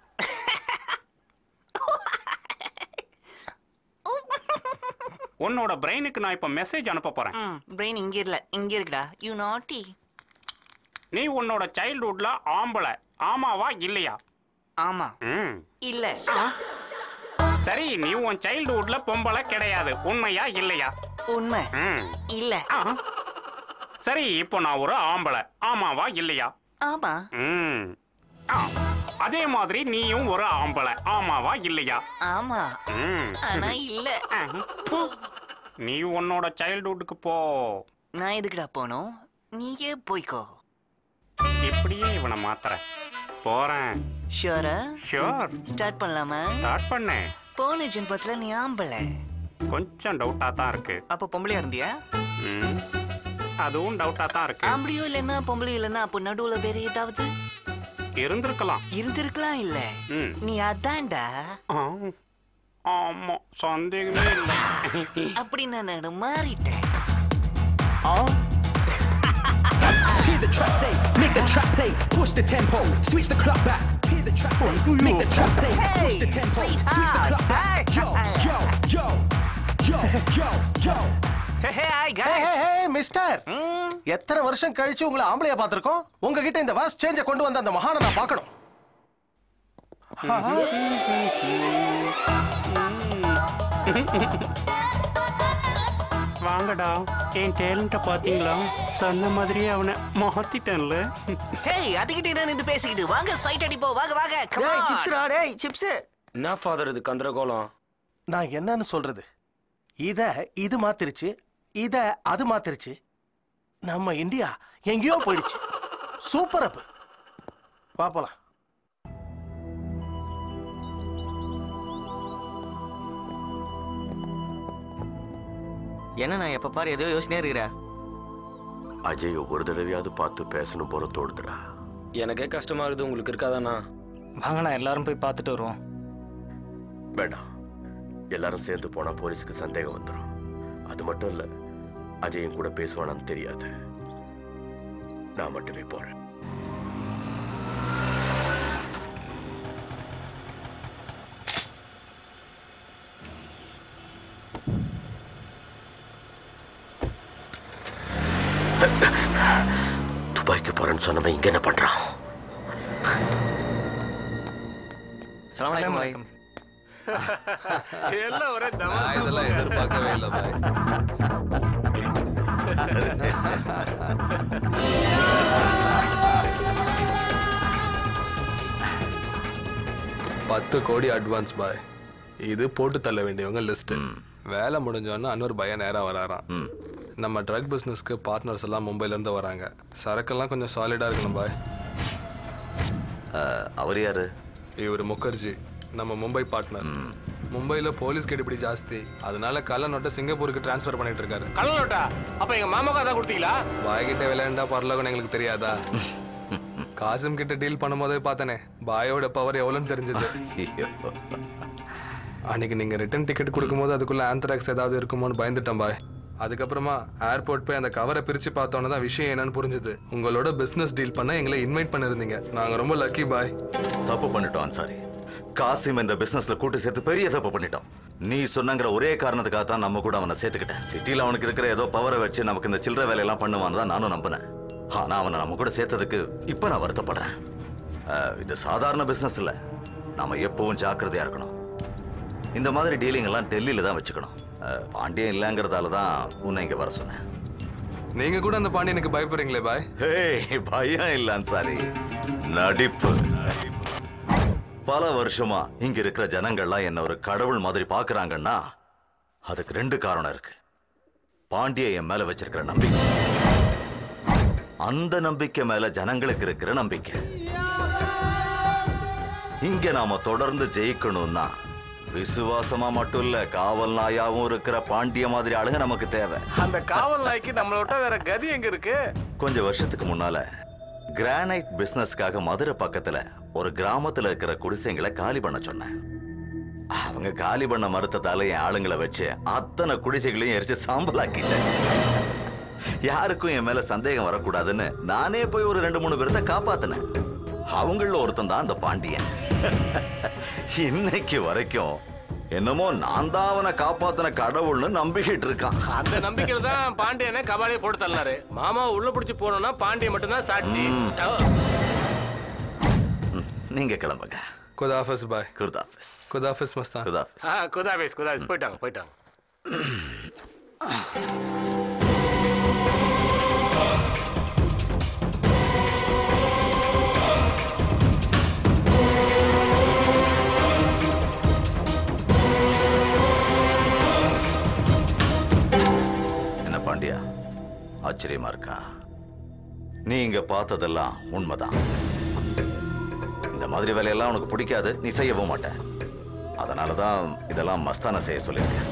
உன்னோட பிரெயினுக்கு நான் இப்ப மெசேஜ் அனுப்ப போறேன்
பிரெயின் இங்க இல்ல இங்க இருக்குடா யூ நாட்டி
நீ உன்னோட சைல்ட்ஹுட்ல ஆம்பளை ஆமாவா இல்லையா
ஆமா
ம்
இல்ல
சரி நீ உன் சைல்ட்ஹுட்ல பொம்பளை கிடையாது உண்மையா இல்லையா
உண்மை
ம்
இல்ல
சரி இப்போ நான் ஒரு ஆம்பளை ஆமாவா இல்லையா
ஆமா
ம் ஆ, அதே மாதிரி நீயும் ஒரு ஆம்பளை ஆமாவா இல்லையா
ஆமா
ம்
ஆனா இல்ல
நீ உன்னோட சைல்ட்ஹுட்டுக்கு போ
நான் எதுக்குடா போனோம் நீயே போய்க்கோ
இப்படியே இவனை மாத்துறேன் போறேன்
ஷியோரா
ஷியோர்
ஸ்டார்ட் பண்ணலாமா
ஸ்டார்ட் பண்ணேன்
போன ஜென்மத்துல நீ ஆம்பளை
கொஞ்சம் டவுட்டா தான் இருக்கு
அப்ப பொம்பளையா இருந்தியா
ம். அதுவும் டவுட்டா தான் இருக்கு
ஆம்பளையோ இல்லைன்னா பொம்பளையோ இல்லைன்னா அப்போ நடுவுல வேற ஏதாவது
இருந்திருக்கலாம்
இருந்திருக்கலாம் இல்ல
ம்.
நீ அதான்டா
ஆ. ஆமா சந்தேகமே இல்லை
அப்படி நான் மாறிட்டேன்
Hear the trap play, make the trap play, push the tempo, switch the clock back. Hear the trap play, make the trap play, push the tempo, switch the clock back. Yo, yo, yo, yo, yo, yo.
Mister எத்தனை வருஷம் கழிச்சு உங்களை ஆம்பளையா பார்த்திருக்கோம் உங்ககிட்ட இந்த was சேஞ்ச கொண்டு வந்த அந்த மகானை நான் பார்க்கணும்
வாங்கடா என் டேலண்ட்டை பார்த்தீங்களா சொன்ன மாதிரியே அவனை மாத்திட்டேன்ல
ஹேய் அதுகிட்ட என்ன நின்று பேசிக்கிட்டு வாங்க சைட் அடிப்போம் வாங்க வாங்க come
டேய்,
on.
chips
டேய் சிப்ஸ்
என்ன ஃபாதர் இது கந்தரகோலம்
நான் என்னன்னு சொல்றது இத இது மாத்திருச்சு இத அது மாத்திருச்சு நம்ம இந்தியா எங்கேயோ போயிடுச்சு சூப்பர் அப் வா போலாம்
என்ன நான் எப்ப பாரு ஏதோ யோசனையா இருக்கிற
அஜய் ஒரு தடவையாவது பார்த்து பேசணும் போல தோடுதுடா
எனக்கே கஷ்டமா இருக்குது உங்களுக்கு இருக்காதாண்ணா
வாங்கண்ணா எல்லாரும் போய் பார்த்துட்டு வருவோம்
வேண்டாம் எல்லாரும் சேர்ந்து போனா போலீஸுக்கு சந்தேகம் வந்துடும் அது மட்டும் இல்ல அஜயும் கூட பேசுவானான்னு தெரியாது நான் மட்டுமே போறேன் துபாய்க்கு போறேன்னு சொன்னவன் இங்க என்ன பண்றான்
சலாம் அலைக்கும் பாய்
எல்லாம் ஒரே
நான் இதெல்லாம் எதிர்பார்க்கவே இல்லை பாய் பத்து கோடி அட்வான்ஸ் பாய் இது போட்டு தள்ள வேண்டியவங்க லிஸ்ட் வேலை முடிஞ்சோன்னா அன்னொரு பையன் நேரா வராராம் நம்ம ட்ரக் பிஸ்னஸ்க்கு பார்ட்னர்ஸ் எல்லாம் மும்பைல இருந்து வராங்க சரக்கெல்லாம் கொஞ்சம் சாலிடா இருக்கணும் பாய்
அவர் யாரு
இவர் முகர்ஜி நம்ம மும்பை பார்ட்னர் மும்பைல போலீஸ் கெடுபிடி ஜாஸ்தி அதனால கள்ள நோட்டை சிங்கப்பூருக்கு டிரான்ஸ்ஃபர் பண்ணிட்டு இருக்காரு
கள்ள நோட்டா அப்ப எங்க மாமாக்கு அதான் கொடுத்தீங்களா
பாய்கிட்ட விளையாண்டா பரலோகம் எங்களுக்கு தெரியாதா காசிம் கிட்ட டீல் பண்ணும்போதே பார்த்தனே பாயோட பவர் எவ்வளோன்னு தெரிஞ்சது அன்னைக்கு நீங்க ரிட்டர்ன் டிக்கெட் கொடுக்கும்போது அதுக்குள்ள ஆந்த்ராக்ஸ் ஏதாவது இருக்குமோன்னு பயந்துட்டேன் பாய் அதுக்கப்புறமா ஏர்போர்ட் போய் அந்த கவரை பிரிச்சு பார்த்தோன்னே தான் விஷயம் என்னன்னு புரிஞ்சுது உங்களோட பிசினஸ் டீல் பண்ண எங்களை இன்வைட் பண்ணிருந்தீங்க நாங்க ரொம்ப லக்கி பாய்
தப்பு பண்ணிட்டோம் அன்சாரி காசிம் இந்த பிசினஸ்ல கூட்டு சேர்த்து பெரிய தப்பு பண்ணிட்டோம் நீ சொன்னங்கிற ஒரே காரணத்துக்காக தான் நம்ம கூட அவனை சேர்த்துக்கிட்டேன் சிட்டில அவனுக்கு இருக்கிற ஏதோ பவரை வச்சு நமக்கு இந்த சில்லற வேலையெல்லாம் பண்ணுவான்னு தான் நானும் நம்பினேன் ஆனா அவனை நம்ம கூட சேர்த்ததுக்கு இப்ப நான் வருத்தப்படுறேன் அஹ், இது சாதாரண பிசினஸ் இல்ல நாம எப்பவும் ஜாக்கிரதையா இருக்கணும் இந்த மாதிரி டீலிங் எல்லாம் டெல்லியில தான் வச்சுக்கணும் அஹ், பாண்டியன் இல்லைங்கிறதால தான் உன்னை இங்க வர சொன்னேன்
நீங்க கூட அந்த பாண்டியனுக்கு பயப்படுறீங்களே பாய்
ஹேய் பயம் இல்ல அன்சாரி நடிப்பு பல வருஷமா இங்க இருக்கிற ஜனங்கள்லாம் என்ன ஒரு கடவுள் மாதிரி பாக்குறாங்கன்னா அதுக்கு ரெண்டு காரணம் இருக்கு பாண்டிய என் மேல வச்சிருக்கிற நம்பிக்கை அந்த நம்பிக்கை மேல ஜனங்களுக்கு இருக்கிற நம்பிக்கை இங்க நாம தொடர்ந்து ஜெயிக்கணும்னா விசுவாசமா மட்டும் இல்ல காவல் நாயாவும் இருக்கிற பாண்டிய மாதிரி ஆளுங்க நமக்கு தேவை
அந்த காவல் நாய்க்கு நம்மளோட வேற கதி எங்க இருக்கு
கொஞ்சம் வருஷத்துக்கு முன்னால கிரானைட் பிசினஸ்க்காக மதுரை பக்கத்துல ஒரு கிராமத்துல இருக்கிற குடிசைங்களை காலி பண்ண சொன்னேன் அவங்க காலி பண்ண மறுத்ததால என் ஆளுங்களை வச்சு அத்தனை குடிசைகளையும் எரிச்சு சாம்பலாக்கிட்டேன் யாருக்கும் என் மேல சந்தேகம் வரக்கூடாதுன்னு நானே போய் ஒரு ரெண்டு மூணு பேர்த்த காப்பாத்தினேன் அவங்கள ஒருத்தன் தான் அந்த பாண்டியன் இன்னைக்கு வரைக்கும் என்னமோ நான் தான் அவனை காப்பாத்தின கடவுள்னு நம்பிக்கிட்டு இருக்கான்
அந்த நம்பிக்கையில தான் பாண்டியனை கபாலியை போட்டு தள்ளாரு மாமா உள்ள பிடிச்சு போனோம்னா பாண்டியன் மட்டும்தான் சாட்சி
நீங்க கிளம்புங்க
குதாஃபிஸ் பாய்
குதாஃபிஸ்
குதாஃபிஸ் மஸ்தான்
குதாஃபிஸ்
ஆ குதாபேஸ் குதாபேஸ் போயிட்டாங்க போயிட்டாங்க
என்ன பாண்டியா ஆச்சரியமா இருக்கா நீ இங்க பார்த்ததெல்லாம் உண்மைதான் இந்த இந்த மாதிரி வேலையெல்லாம் உனக்கு பிடிக்காது நீ செய்யவும் மாட்ட அதனால தான் இதெல்லாம் மஸ்தான செய்ய சொல்லியிருக்கேன்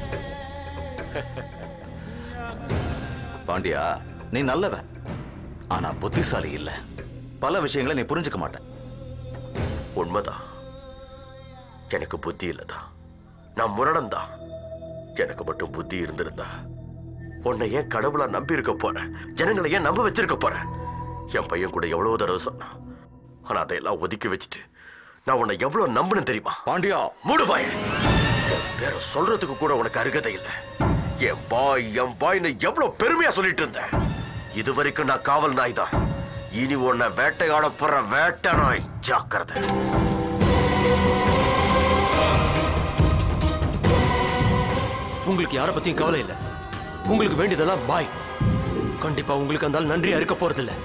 பாண்டியா நீ நல்லவன் ஆனா புத்திசாலி இல்ல பல விஷயங்களை நீ புரிஞ்சுக்க மாட்ட
உண்மைதான் எனக்கு புத்தி இல்லதான் நான் முரடன் தான் எனக்கு மட்டும் புத்தி இருந்திருந்தா உன்னை ஏன் கடவுளா நம்பி இருக்க போறேன் ஜனங்களை ஏன் நம்ப வச்சிருக்க போறேன் என் பையன் கூட எவ்வளவு தடவை சொன்னான் ஆனா அதையெல்லாம் ஒதுக்கி வச்சுட்டு நான் உன்னை எவ்வளவு நம்பினேன் தெரியுமா
பாண்டியா
மூடு பாய் வேற சொல்றதுக்கு கூட உனக்கு அருகதை இல்ல என் பாய் என் பாய்னு எவ்வளவு பெருமையா சொல்லிட்டு இருந்தேன் இது வரைக்கும் நான் காவல் நாய் தான் இனி உன்னை வேட்டையாட போற வேட்டை நாய் ஜாக்கிரதை
உங்களுக்கு யாரை பத்தியும் கவலை இல்லை உங்களுக்கு வேண்டியதெல்லாம் பாய் கண்டிப்பா உங்களுக்கு அந்த ஆள் நன்றியா இருக்க போறதில்ல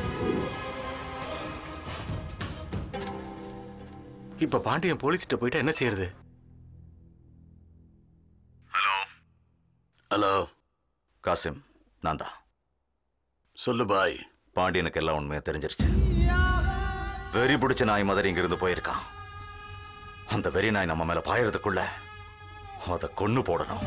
இப்ப பாண்டியன் போலீஸ்கிட்ட போயிட்டா என்ன செய்யறது
ஹலோ காசிம் நான் தான்
சொல்லு பாய்
பாண்டியனுக்கு எல்லாம் உண்மையா தெரிஞ்சிருச்சு வெறி பிடிச்ச நாய் மாதிரி இங்கிருந்து போயிருக்கான் அந்த வெறி நாய் நம்ம மேல பாயறதுக்குள்ள அதை கொன்னு போடணும்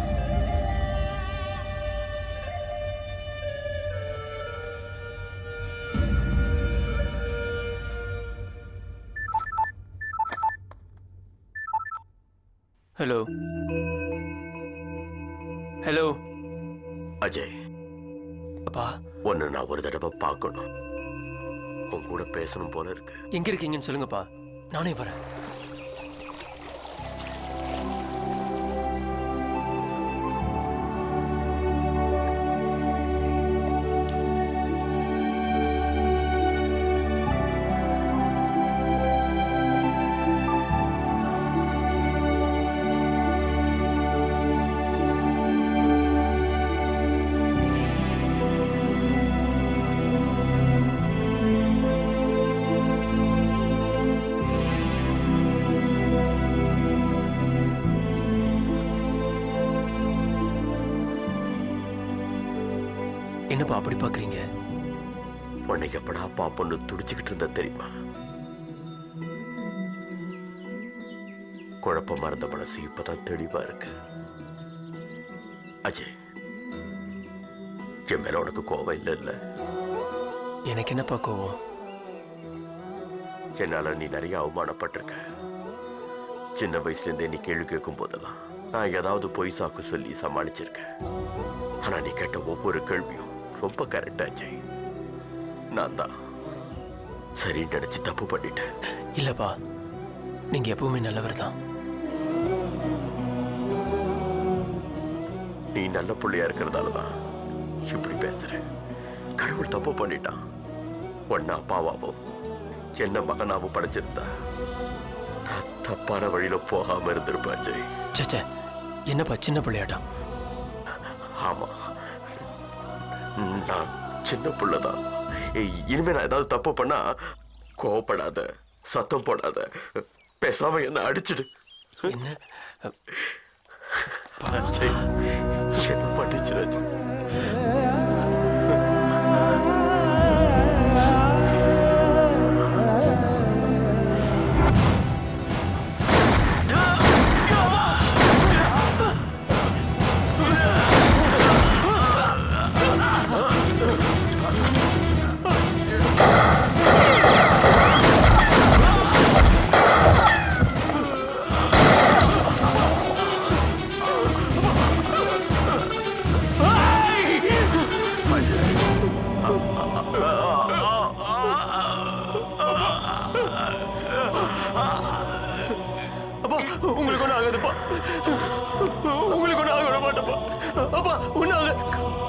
ஹலோ ஹலோ
அஜய்
அப்பா
உன்னை நான் ஒரு தடவை பார்க்கணும் உன் கூட பேசணும் போல இருக்கு
எங்க இருக்கீங்கன்னு சொல்லுங்கப்பா நானே வரேன் என்னப்பா அப்படி பாக்குறீங்க
உன்னை எப்படா பாப்பொன்னு துடிச்சுக்கிட்டு இருந்த தெரியுமா குழப்பமா இருந்த மனசு இப்பதான் தெளிவா இருக்கு அஜய் என் மேல உனக்கு கோவம் இல்ல இல்ல
எனக்கு என்னப்பா கோவம்
என்னால நீ நிறைய அவமானப்பட்டிருக்க சின்ன வயசுல இருந்தே நீ கேள்வி கேட்கும் போதெல்லாம் நான் ஏதாவது பொய் சாக்கு சொல்லி சமாளிச்சிருக்கேன் ஆனா நீ கேட்ட ஒவ்வொரு கேள்வியும் ரொம்ப கரெக்டா அஜய் நான் தான் சரின்னு நினைச்சு தப்பு பண்ணிட்டேன்
இல்லப்பா நீங்க எப்பவுமே நல்லவர் தான்
நீ நல்ல புள்ளையா இருக்கிறதால தான் இப்படி பேசுற கடவுள் தப்பு பண்ணிட்டான் ஒன்னா அப்பாவாவும் என்ன மகனாவும் படைச்சிருந்தா நான் தப்பான வழியில போகாம இருந்திருப்பேன் அஜய்
சேச்சே என்னப்பா சின்ன பிள்ளையாட்டம்
ஆமா நான் சின்ன புள்ளதான் இனிமே நான் ஏதாவது தப்பு பண்ணா கோவப்படாத சத்தம் போடாத பேசாம என்ன அடிச்சிடு
என்ன
அஜய், என்ன பண்ணிச்சு அஜய்?
அப்பா உங்களுக்கு ஒன்றும் ஆகாதுப்பா உங்களுக்கு ஒன்றும் ஆக விட மாட்டேப்பா அப்பா ஒன்றும் ஆகாது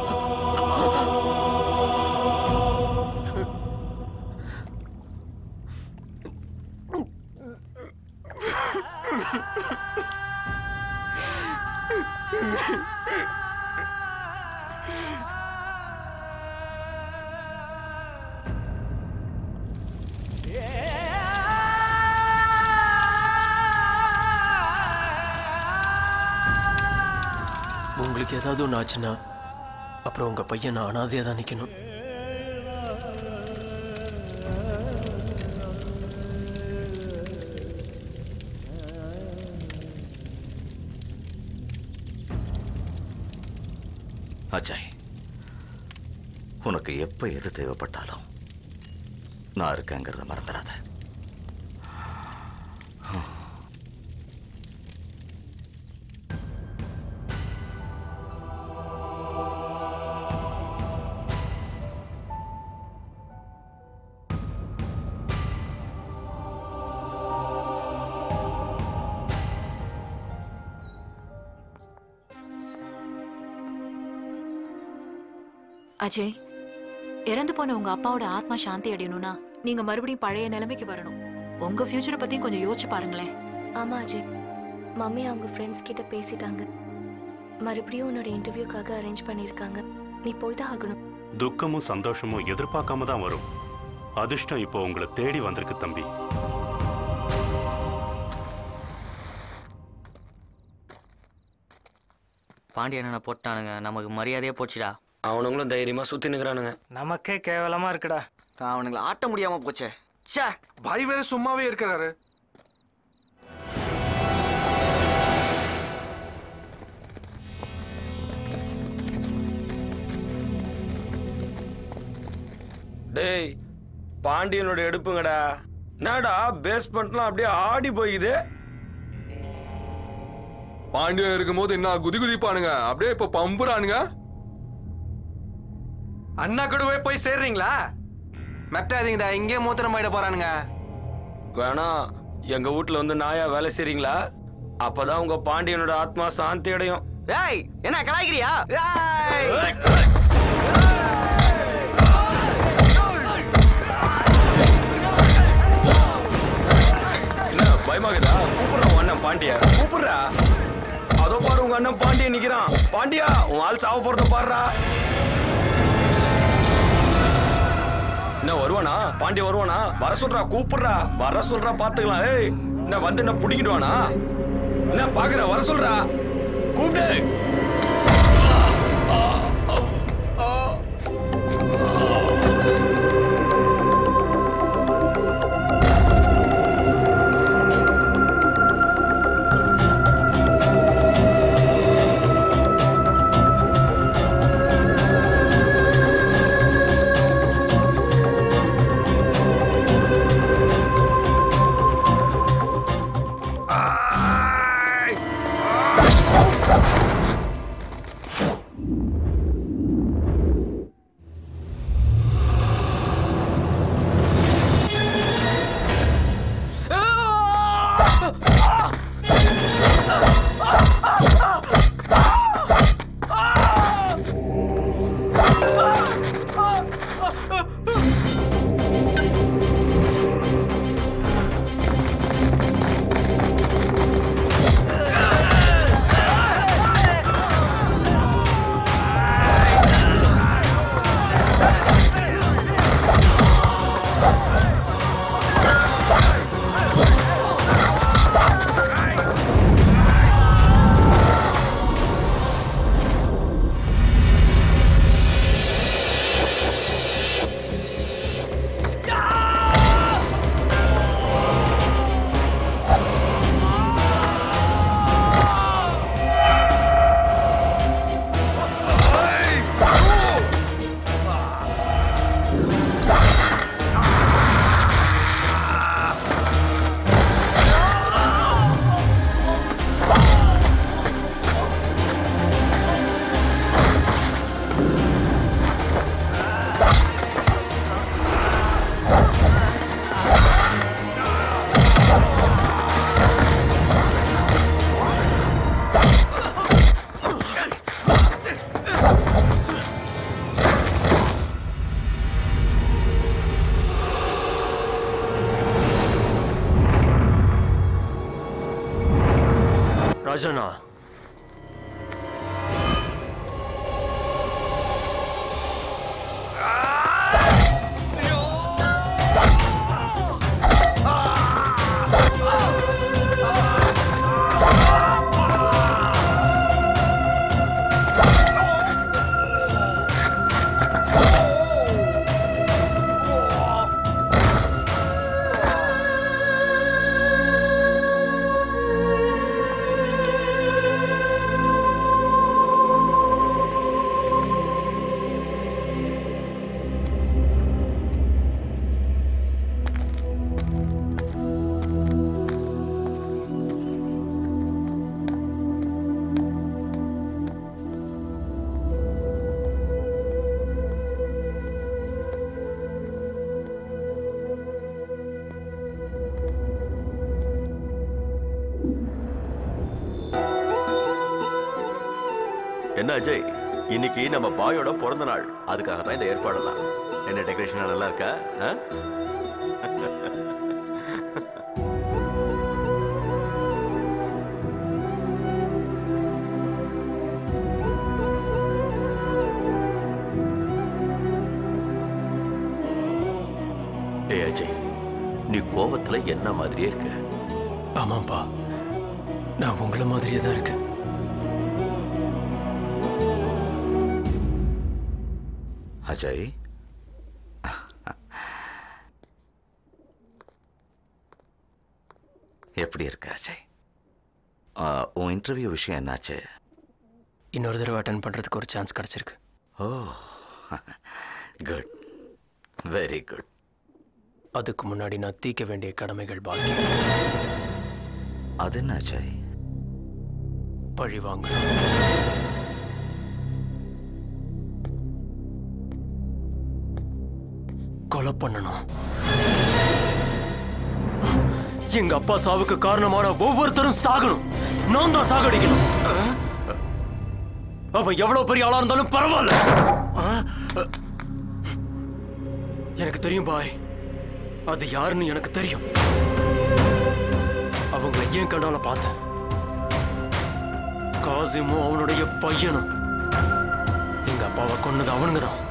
உங்களுக்கு ஏதாவது ஒன்று ஆச்சுன்னா அப்புறம் உங்க பையன் நான் அனாதையாக தான் நிற்கணும்
அஜய் உனக்கு எப்ப எது தேவைப்பட்டாலும் நான் இருக்கேங்கிறத மறந்துடாத
அஜய் இறந்து போன உங்க அப்பாவோட ஆத்மா சாந்தி அடையணும்னா நீங்க மறுபடியும் பழைய நிலைமைக்கு வரணும் உங்க ஃபியூச்சரை பத்தி கொஞ்சம் யோசிச்சு பாருங்களேன்
ஆமா அஜய் மம்மி அவங்க ஃப்ரெண்ட்ஸ் கிட்ட பேசிட்டாங்க மறுபடியும் உன்னோட இன்டர்வியூக்காக அரேஞ்ச் பண்ணியிருக்காங்க நீ போய் தான் ஆகணும்
துக்கமும் சந்தோஷமும் எதிர்பார்க்காம தான் வரும் அதிர்ஷ்டம் இப்போ உங்களை தேடி வந்திருக்கு தம்பி
பாண்டியனை போட்டானுங்க நமக்கு மரியாதையே போச்சுடா
அவனுங்களும் தைரியமா சுத்தி நிக்கிறானுங்க
நமக்கே கேவலமா இருக்குடா
அவனுங்களை ஆட்ட முடியாம போச்சே ச்சே
பாய் வேற சும்மாவே இருக்கிறாரு
டேய் பாண்டியனோட எடுப்புங்கடா என்னடா பேஸ்மெண்ட்லாம் அப்படியே ஆடி போகுது
பாண்டியன் இருக்கும்போது என்ன குதி குதிப்பானுங்க அப்படியே இப்ப பம்புறானுங்க
அண்ணா கூடவே போய் சேர்றீங்களா
மெட்டாதீங்கடா இங்கே மூத்திரம் போயிட போறானுங்க
வேணா எங்க வீட்ல வந்து நாயா வேலை செய்றீங்களா அப்பதான் உங்க பாண்டியனோட ஆத்மா சாந்தி அடையும்
ஏய் என்ன கலாய்க்கிறியா ஏய்
என்ன பயமாகுதா கூப்பிடுறா உன் அண்ணன் பாண்டியா கூப்பிடுறா அதோ பாரு உங்க அண்ணன் பாண்டியன் நிக்கிறான் பாண்டியா உன் ஆள் சாவ போறத பாடுறா என்ன வருவானா பாண்டிய வருவானா வர சொல்றா கூப்பிடுறா வர சொல்றா பாத்துக்கலாம் ஏய் என்ன வந்து என்ன பிடிக்கிடுவானா என்ன பாக்குற வர சொல்றா கூப்பிடு
ராஜாண்ணா
ஆ
என்ன அஜய் இன்னைக்கு நம்ம பாயோட பிறந்த நாள் அதுக்காக தான் இந்த ஏற்பாடெல்லாம் என்ன டெக்கரேஷன் நல்லா இருக்கா ஆ? ஏய் அஜய் நீ கோவத்துல என்ன மாதிரியே இருக்க
ஆமாப்பா நான் உங்களை மாதிரியே தான் இருக்கேன்
அஜய் எப்படி இருக்க அஜய் ஆ, உன் இன்டர்வியூ விஷயம் என்னாச்சு
இன்னொரு தடவை அட்டன் பண்றதுக்கு ஒரு சான்ஸ் கிடைச்சிருக்கு
ஓ குட் வெரி குட்
அதுக்கு முன்னாடி நான் தீர்க்க வேண்டிய கடமைகள் பாக்கி
அது என்ன அஜய்
பழி வாங்கணும் கொலை பண்ணணும் எங்க அப்பா சாவுக்கு காரணமான ஒவ்வொருத்தரும் சாகணும் நான் தான் சாகடிக்கணும் அவன் எவ்வளவு பெரிய ஆளா இருந்தாலும் பரவாயில்ல எனக்கு தெரியும் பாய் அது யாருன்னு எனக்கு தெரியும் அவங்கள ஏன் கண்ணால பார்த்தேன் காசிமும் அவனுடைய பையனும் எங்க அப்பாவை கொன்னது அவனுங்க தான்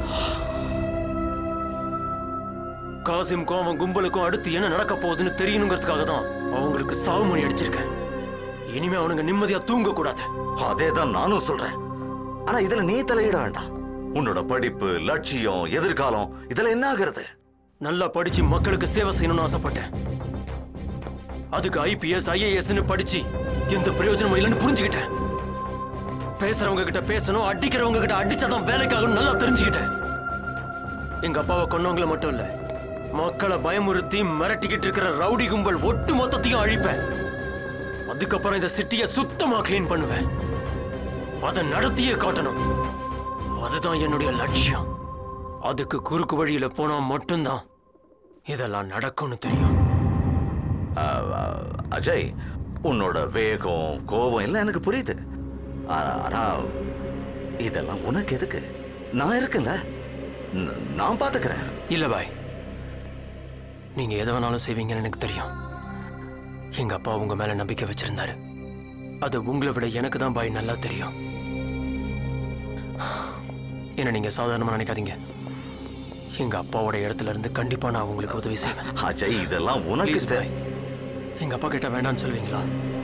காசிமுக்கும் அவன் கும்பலுக்கும் அடுத்து என்ன நடக்க போகுதுன்னு தெரியணுங்கிறதுக்காக தான் அவங்களுக்கு சாவு மணி அடிச்சிருக்கேன் இனிமே அவனுங்க நிம்மதியா தூங்க கூடாது
அதே தான் நானும் சொல்றேன் ஆனா இதுல நீ தலையிட வேண்டாம் உன்னோட படிப்பு லட்சியம் எதிர்காலம் இதுல என்ன ஆகுறது
நல்லா படிச்சு மக்களுக்கு சேவை செய்யணும்னு ஆசைப்பட்டேன் அதுக்கு ஐபிஎஸ் ஐஏஎஸ்னு படிச்சு எந்த பிரயோஜனமும் இல்லைன்னு புரிஞ்சுக்கிட்டேன் பேசுறவங்க கிட்ட பேசணும் அடிக்கிறவங்க கிட்ட அடிச்சாதான் வேலைக்காகணும் நல்லா தெரிஞ்சுக்கிட்டேன் எங்க அப்பாவை கொன்னவங்கள மட்டும் இல்ல மக்களை பயமுறுத்தி மிரட்டிக்கிட்டு இருக்கிற ரவுடி கும்பல் ஒட்டு மொத்தத்தையும் அழிப்பேன் அதுக்கப்புறம் இந்த சிட்டியை சுத்தமா க்ளீன் பண்ணுவேன் அதை நடத்தியே காட்டணும் அதுதான் என்னுடைய லட்சியம் அதுக்கு குறுக்கு வழியில போனா மட்டும்தான் இதெல்லாம் நடக்கும்னு தெரியும்
ஆ, ஆ, அஜய் உன்னோட வேகம் கோபம் எல்லாம் எனக்கு புரியுது ஆ- ஆனா இதெல்லாம் உனக்கு எதுக்கு நான் இருக்கேன்ல ந- நான் பாத்துக்கிறேன்
இல்ல பாய் நீங்க எதை வேணாலும் செய்வீங்கன்னு எனக்கு தெரியும் எங்க அப்பா உங்க மேல நம்பிக்கை வச்சிருந்தாரு அது உங்களை விட எனக்கு தான் பாய் நல்லா தெரியும் என்ன நீங்க சாதாரணமா நினைக்காதீங்க எங்க அப்பாவோட இடத்துல இருந்து கண்டிப்பா நான் உங்களுக்கு உதவி செய்வேன்
அஜய் இதெல்லாம் உனக்கு
Please,
தெ-
பாய். எங்க அப்பா கிட்ட வேண்டாம்னு சொல்லுவீங்களா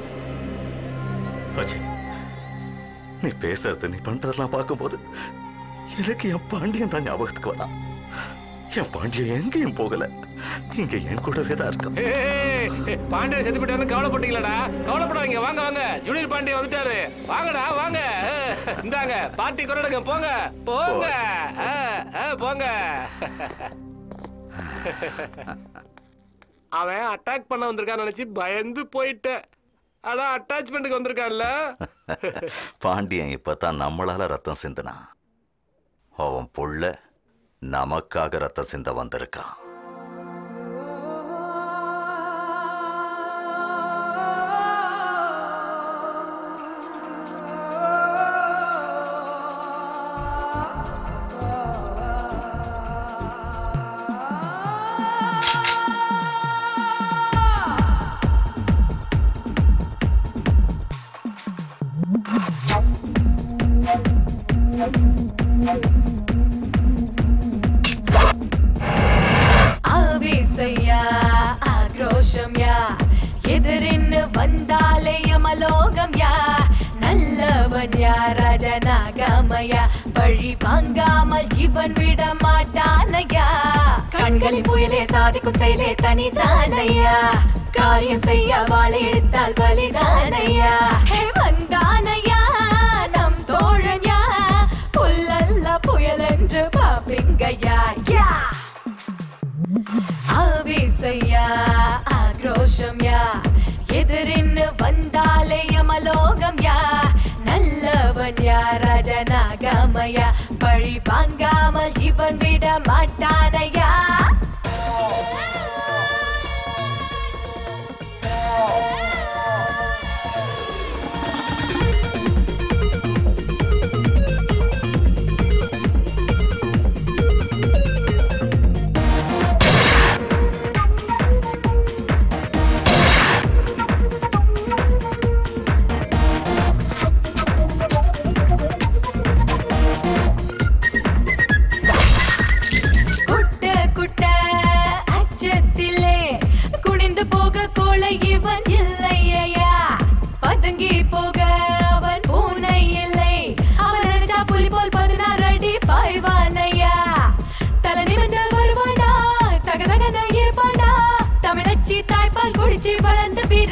அஜய் நீ பேசுறது நீ பண்றதெல்லாம் பார்க்கும்போது எனக்கு என் பாண்டியன் தான் ஞாபகத்துக்கு வரான் என் பாண்டியன் எங்கேயும் போகல இங்க என் கூடவே தான் இருக்கான்
ஏய், பாண்டியன் செத்து போயிட்டாருன்னு கவலைப்பட்டீங்களாடா கவலைப்படாதீங்க வாங்க வாங்க ஜூனியர் பாண்டியன் வந்துட்டாரு வாங்கடா வாங்க அஹ், இந்தாங்க பார்ட்டி கொண்டாடுங்க போங்க போங்க அஹ், அஹ், போங்க அவன் அட்டாக் பண்ண வந்திருக்கான்னு நினைச்சு பயந்து போயிட்டேன் அதான் அட்டாச்மெண்ட்டுக்கு வந்திருக்கான்ல
பாண்டியன் இப்பதான் நம்மளால ரத்தம் சிந்தினா அவன் புள்ள நமக்காக ரத்தம் சிந்த வந்திருக்கான்
ஆவேசையா ஆக்ரோஷம் யா எதிரின்னு வந்தாலே யமலோகம் யா நல்லவன் யா ராஜநாகமயா பழி வாங்காமல் இவன் விட மாட்டானையா கண்களின் புயலே சாதிக்கும் செயலே தனிதானையா காரியம் செய்ய வாழை எடுத்தால் பலிதானையா ஹே வந்தானையா நம் தோழன் யா புல்லல்ல புயல் என்று பாப்பிங்கயா யா ஆவேசையா ஆக்ரோஷம் யா எதிரின்னு வந்தாலே யமலோகம் யா நல்லவன் யா ராஜநாகமயா பழி வாங்காமல் இவன் விட மாட்டானையா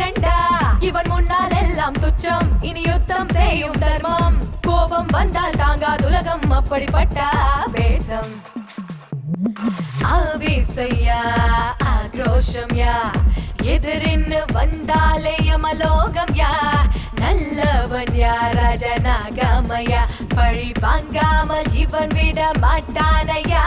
வேண்டா இவன் முன்னால் எல்லாம் துச்சம் இனி யுத்தம் செய்யும் தர்மம் கோபம் வந்தால் தாங்காதுலகம் அப்படிப்பட்ட வேஷம் ஆவேசையா ஆக்ரோஷம் யா எதிரின்னு வந்தாலே யமலோகம் யா நல்லவன் யா ராஜநாகமயா பழி வாங்காமல் இவன் விட மாட்டானையா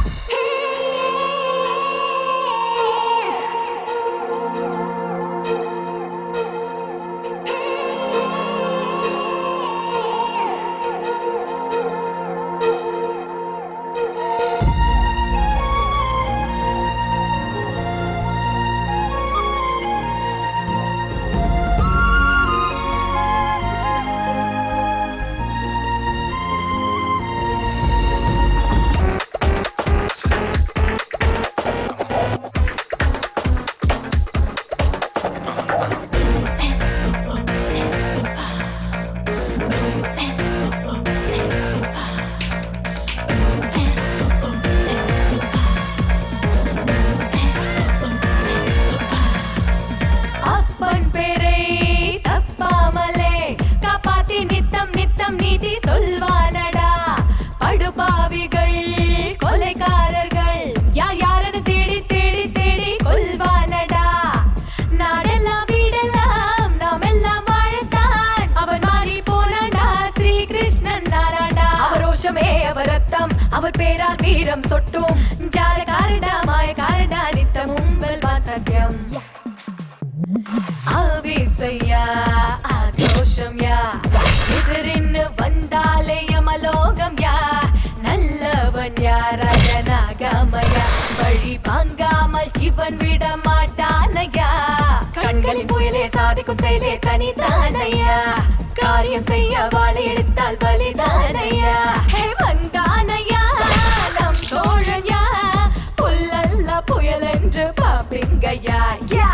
அப்பன் பேரை தப்பாமலே காப்பாத்தி நித்தம் நித்தம் நீதி சொல்வானடா படுபாவிகள் கொலைக்காரர்கள் யார் யாருன்னு தேடி தேடி தேடி கொல்வானடா நாடெல்லாம் வீடெல்லாம் நாம் எல்லாம் வாழத்தான் அவன் மாறி போனாண்டா ஸ்ரீ கிருஷ்ணன் நாராண்டா அவர் ரோஷமே அவர் ரத்தம் அவர் பேரால் வீரம் சொட்டும் ஜாலகாரடா மாயக்காரடா நித்தமும் வெல்வான் சத்தியம் ஆவேசையா ஆக்ரோஷம் யா எதிரின்னு வந்தாலே யமலோகம் யா நல்லவன் யா ராஜநாகமயா வழி வாங்காமல் இவன் விட மாட்டானையா கண்களின் புயலே சாதிக்கும் செயலே தனிதானையா காரியம் செய்ய வாழை எடுத்தால் பலிதானையா ஹே வந்தானையா நம் தோழன் யா புல்லல்ல புயல் என்று பாப்பிங்கய்யா யா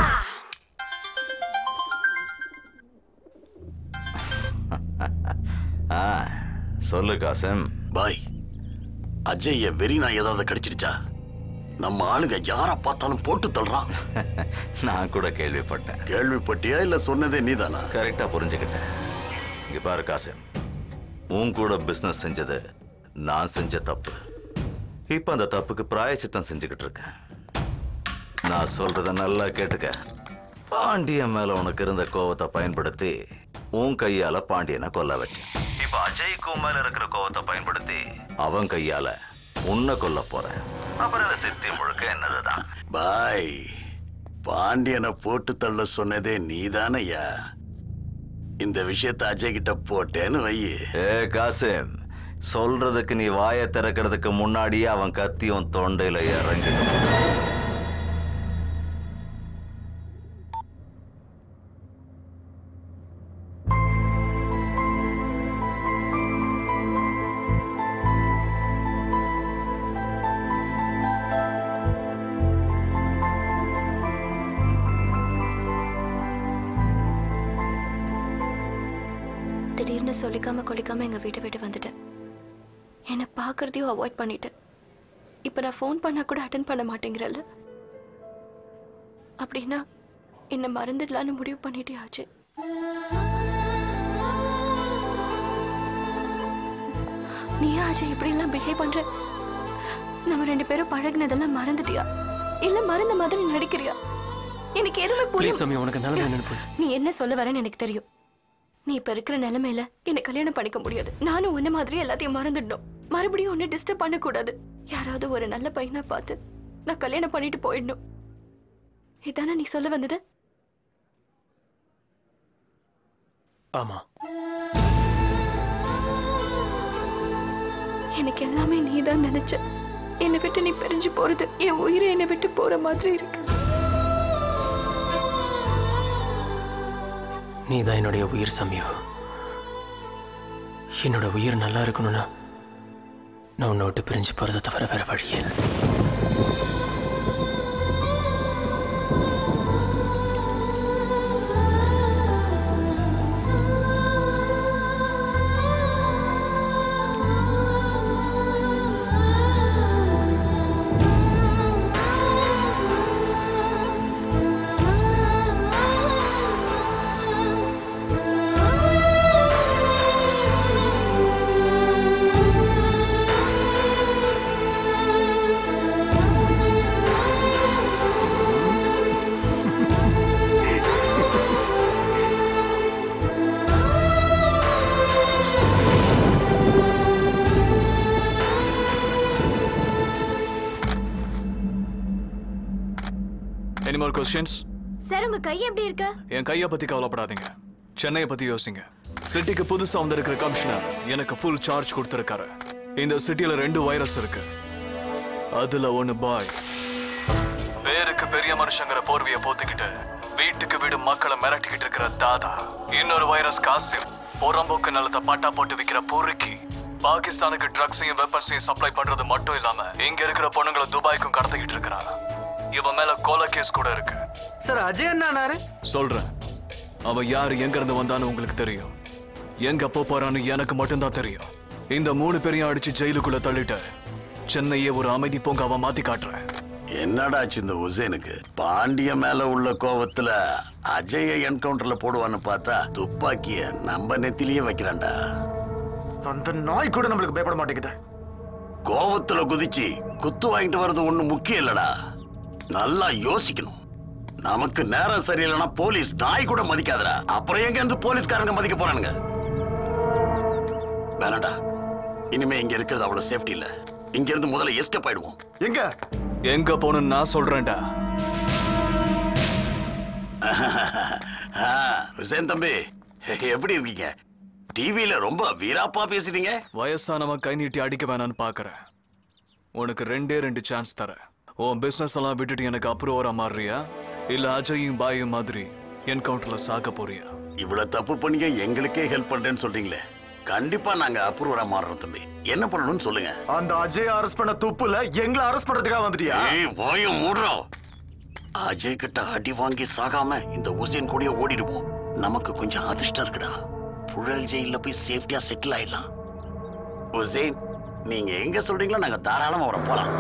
ஆ சொல்லு காசம்
பாய் அஜய்ய வெறி நான் ஏதாவது கடிச்சிடுச்சா நம்ம ஆளுங்க யார பார்த்தாலும் போட்டு தள்ளுறான்
நான் கூட கேள்விப்பட்டேன்
கேள்விப்பட்டியா இல்ல சொன்னதே நீதானா
கரெக்டா புரிஞ்சுக்கிட்டேன் இங்க பாரு காசிம் உன் கூட பிசினஸ் செஞ்சது நான் செஞ்ச தப்பு இப்ப அந்த தப்புக்கு பிராயச்சித்தம் செஞ்சுக்கிட்டு இருக்கேன் நான் சொல்றத நல்லா கேட்டுக்க பாண்டியன் மேல உனக்கு இருந்த கோவத்தை பயன்படுத்தி உன் கையால பாண்டியனை கொல்ல வச்சேன் இப்ப அஜய்க்கு மேல இருக்கிற கோவத்தை பயன்படுத்தி அவன் கையால உன்னை கொல்ல போறேன் அப்புறம் இந்த சித்தி முழுக்க என்னதுதான்
பாய் பாண்டியனை போட்டு தள்ள சொன்னதே நீதானையா இந்த விஷயத்தை அஜய் கிட்ட போட்டேன்னு வை
ஏ காசிம் சொல்றதுக்கு நீ வாயை திறக்கிறதுக்கு முன்னாடியே அவன் கத்தி உன் தொண்டையில இறங்கிடும்
திடீர்னு சொல்லிக்காம கொலிக்காம எங்க வீட்டை விட்டு வந்துட்டேன் என்னை பார்க்கறதையும் அவாய்ட் பண்ணிட்டேன் இப்போ நான் ஃபோன் பண்ணா கூட அட்டன் பண்ண மாட்டேங்கிறல்ல அப்படின்னா என்னை மறந்துடலான்னு முடிவு பண்ணிட்டே ஆச்சு நீயா அஜய் இப்படி எல்லாம் பிஹேவ் பண்ற நம்ம ரெண்டு பேரும் பழகுனதெல்லாம் மறந்துட்டியா இல்ல மறந்த மாதிரி நடிக்கிறியா எனக்கு எதுவுமே
ப்ளீஸ்
புரியும்
சாமி உனக்கு நல்லது நினைப்பு
நீ என்ன சொல்ல வரேன்னு எனக்கு தெரியும் நீ இப்ப இருக்கிற நிலைமையில என்ன கல்யாணம் பண்ணிக்க முடியாது நானும் உன்ன மாதிரி எல்லாத்தையும் மறந்துடணும் மறுபடியும் உன்னை டிஸ்டர்ப் பண்ணக்கூடாது யாராவது ஒரு நல்ல பையனா பார்த்து நான் கல்யாணம் பண்ணிட்டு போயிடணும் இதானே நீ சொல்ல வந்தது
ஆமா
எனக்கு எல்லாமே நீ தான் நினைச்ச என்னை விட்டு நீ பிரிஞ்சு போறது என் உயிரை என்னை விட்டு போற மாதிரி இருக்கு
நீ தான் என்னுடைய உயிர் சமயோ என்னோட உயிர் நல்லா இருக்கணும்னா நான் உன்னை விட்டு பிரிஞ்சு போறதை தவிர வேற வழியே இல்லை.
எனி மோர் கொஸ்டின்ஸ்
சார் உங்க கை எப்படி இருக்கு
என் கையை பத்தி கவலைப்படாதீங்க சென்னையை பத்தி யோசிங்க சிட்டிக்கு புதுசா வந்திருக்கிற கமிஷனர் எனக்கு ஃபுல் சார்ஜ் கொடுத்திருக்காரு இந்த சிட்டில ரெண்டு வைரஸ் இருக்கு அதுல ஒன்னு பாய் பேருக்கு பெரிய மனுஷங்கிற போர்வையை போத்திக்கிட்டு வீட்டுக்கு வீடு மக்களை மிரட்டிக்கிட்டு இருக்கிற தாதா இன்னொரு வைரஸ் காசிம் புறம்போக்கு நிலத்தை பட்டா போட்டு விக்கிற பொறுக்கி பாகிஸ்தானுக்கு ட்ரக்ஸையும் வெப்பன்ஸையும் சப்ளை பண்றது மட்டும் இல்லாம இங்க இருக்கிற பொண்ணுங்களை துபாய்க்கும் கடத்திக்கிட்டு இருக்கிறான் இவன் மேல கொலை கேஸ் கூட இருக்கு
சார் அஜய் என்ன
சொல்றேன் அவன் யாரு எங்க இருந்து வந்தான்னு உங்களுக்கு தெரியும் எங்க போ போறான்னு எனக்கு மட்டும்தான் தெரியும் இந்த மூணு பேரையும் அடிச்சு ஜெயிலுக்குள்ள தள்ளிட்டு சென்னையே ஒரு அமைதி பூங்காவா மாத்தி காட்டுறேன்
என்னடாச்சு இந்த உசேனுக்கு பாண்டிய மேல உள்ள கோவத்துல அஜய என்கவுண்டர்ல போடுவான்னு பார்த்தா துப்பாக்கிய நம்ம நெத்திலேயே வைக்கிறான்டா
அந்த நாய் கூட நம்மளுக்கு பயப்பட மாட்டேங்குது
கோவத்துல குதிச்சு குத்து வாங்கிட்டு வர்றது ஒண்ணு முக்கியம் இல்லடா நல்லா யோசிக்கணும் நமக்கு நேரம் சரியில்லைன்னா போலீஸ் நாய் கூட மதிக்காதடா அப்புறம் எங்க இருந்து போலீஸ்காரங்க மதிக்க போறானுங்க வேணாண்டா இனிமே இங்க இருக்கிறது அவ்வளவு சேஃப்டி இல்ல இங்க இருந்து முதல்ல எஸ்கேப் ஆயிடுவோம்
எங்க
எங்க போகணும்னு நான் சொல்றேன்டா
ஆ, ஹுசேன் தம்பி எப்படி இருக்கீங்க டிவியில ரொம்ப வீராப்பா பேசுறீங்க
வயசானவன் கை நீட்டி அடிக்க வேணான்னு பாக்குறேன் உனக்கு ரெண்டே ரெண்டு சான்ஸ் தரேன் உன் பிசினஸ் எல்லாம் விட்டுட்டு எனக்கு அப்ரூவரா மாறுறியா இல்ல அஜயும் பாயும் மாதிரி என்கவுண்டர்ல சாக்க போறியா
இவ்வளவு தப்பு பண்ணிக்க எங்களுக்கே ஹெல்ப் பண்றேன்னு சொல்றீங்களே கண்டிப்பா நாங்க அப்ரூவரா மாறுறோம் தம்பி என்ன பண்ணணும்னு சொல்லுங்க
அந்த அஜய் அரெஸ்ட் பண்ண துப்புல எங்களை அரெஸ்ட் பண்றதுக்காக வந்துட்டியா
ஏய் வாயும் மூடுறோம் அஜய் கிட்ட அடி வாங்கி சாகாம இந்த உசேன் கூடயே ஓடிடுவோம் நமக்கு கொஞ்சம் அதிர்ஷ்டம் இருக்குடா புழல் ஜெயில போய் சேஃப்டியா செட்டில் ஆயிடலாம் உசேன் நீங்க எங்க சொல்றீங்களோ நாங்க தாராளமா வர போலாம்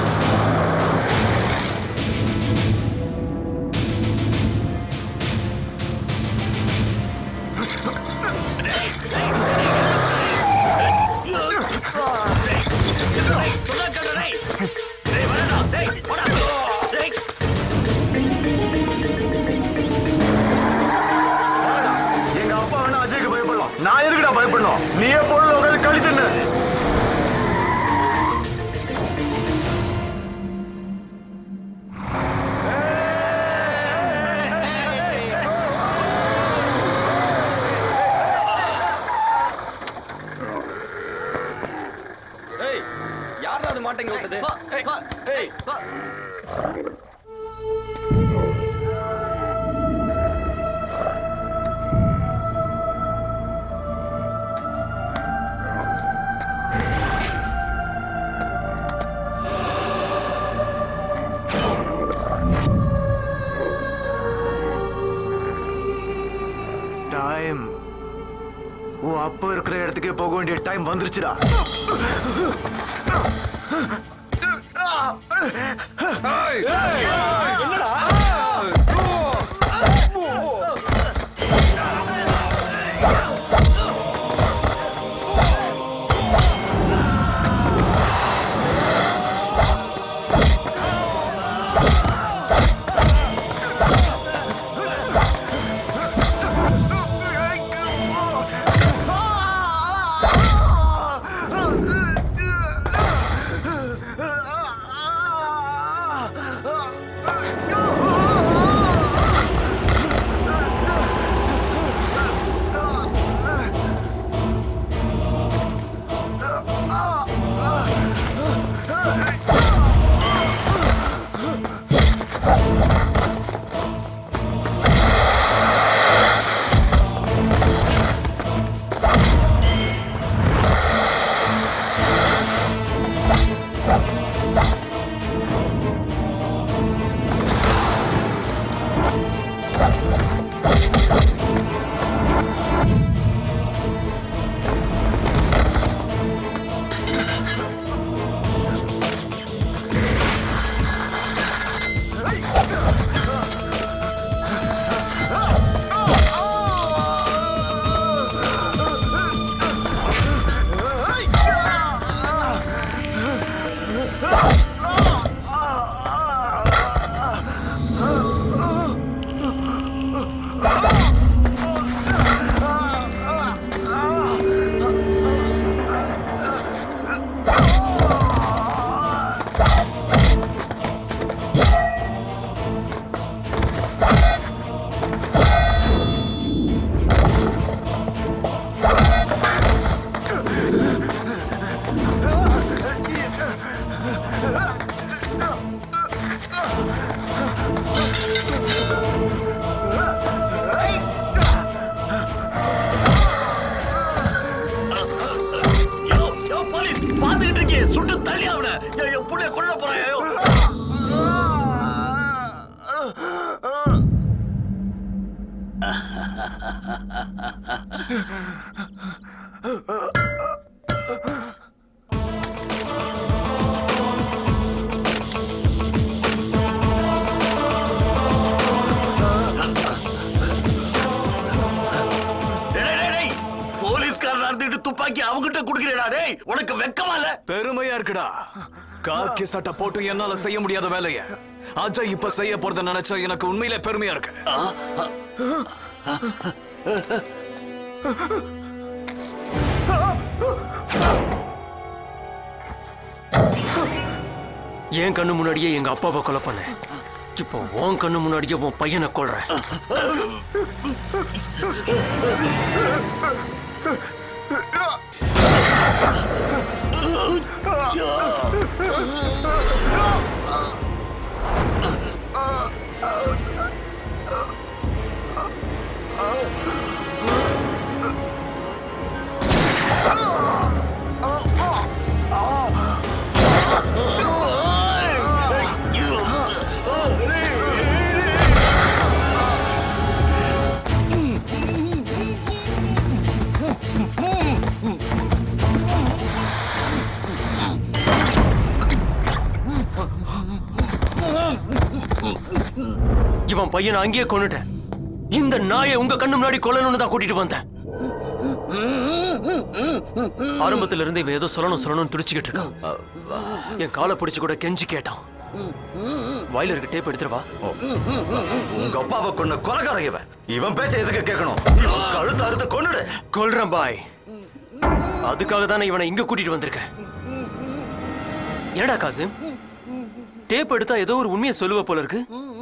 எங்க அப்பா வேணா அஜய்க்கு பயப்படலாம் நான் எதுக்குடா பயப்படணும் நீயே பொருள் உட்காந்து கழிச்சுன்னு
ஏய் யாரா அது மாட்டேங்க விட்டது ஏய், ஏய்
டைம் உன் அப்பா இருக்கிற இடத்துக்கே போக வேண்டிய டைம் வந்துருச்சுடா
Ah!
டேய், டேய், டேய், போலீஸ்காரன் நடந்துட்டு துப்பாக்கி அவங்கிட்ட குடுக்கிறேடா டேய் உனக்கு வெக்கமா இல்ல
பெருமையா இருக்குடா காக்கி சட்டை போட்டு என்னால செய்ய முடியாத வேலைய அஜய் இப்ப செய்ய போறத நினைச்சா எனக்கு உண்மையிலே பெருமையா இருக்கு
என் கண்ணு முன்னாடியே எங்க அப்பாவை கொலை பண்ணேன் இப்போ உன் கண்ணு முன்னாடியே உன் பையனை கொல்றேன் இவன் பையனை அங்கேயே கொன்னுட்டேன் இந்த நாயை உங்க கண்ணு முன்னாடி கொல்லணும்னு தான் கூட்டிட்டு வந்தேன் ஆரம்பத்துல இருந்து இவன் ஏதோ சொல்லணும் சொல்லணும்னு துடிச்சுக்கிட்டு இருக்கான் என் காலை பிடிச்சு கூட கெஞ்சி கேட்டான் வாயில இருக்க டேப் எடுத்துருவா
உங்க அப்பாவை கொண்ட கொலகார இவன் இவன் பேச்ச எதுக்கு கேட்கணும் இவன் கழுத்து அறுத்து கொன்னுடு
கொல்றேன் பாய் அதுக்காக தானே இவனை இங்க கூட்டிட்டு வந்திருக்கேன் என்னடா காசு டேப் எடுத்தா ஏதோ ஒரு உண்மையை சொல்லுவ போல இருக்கு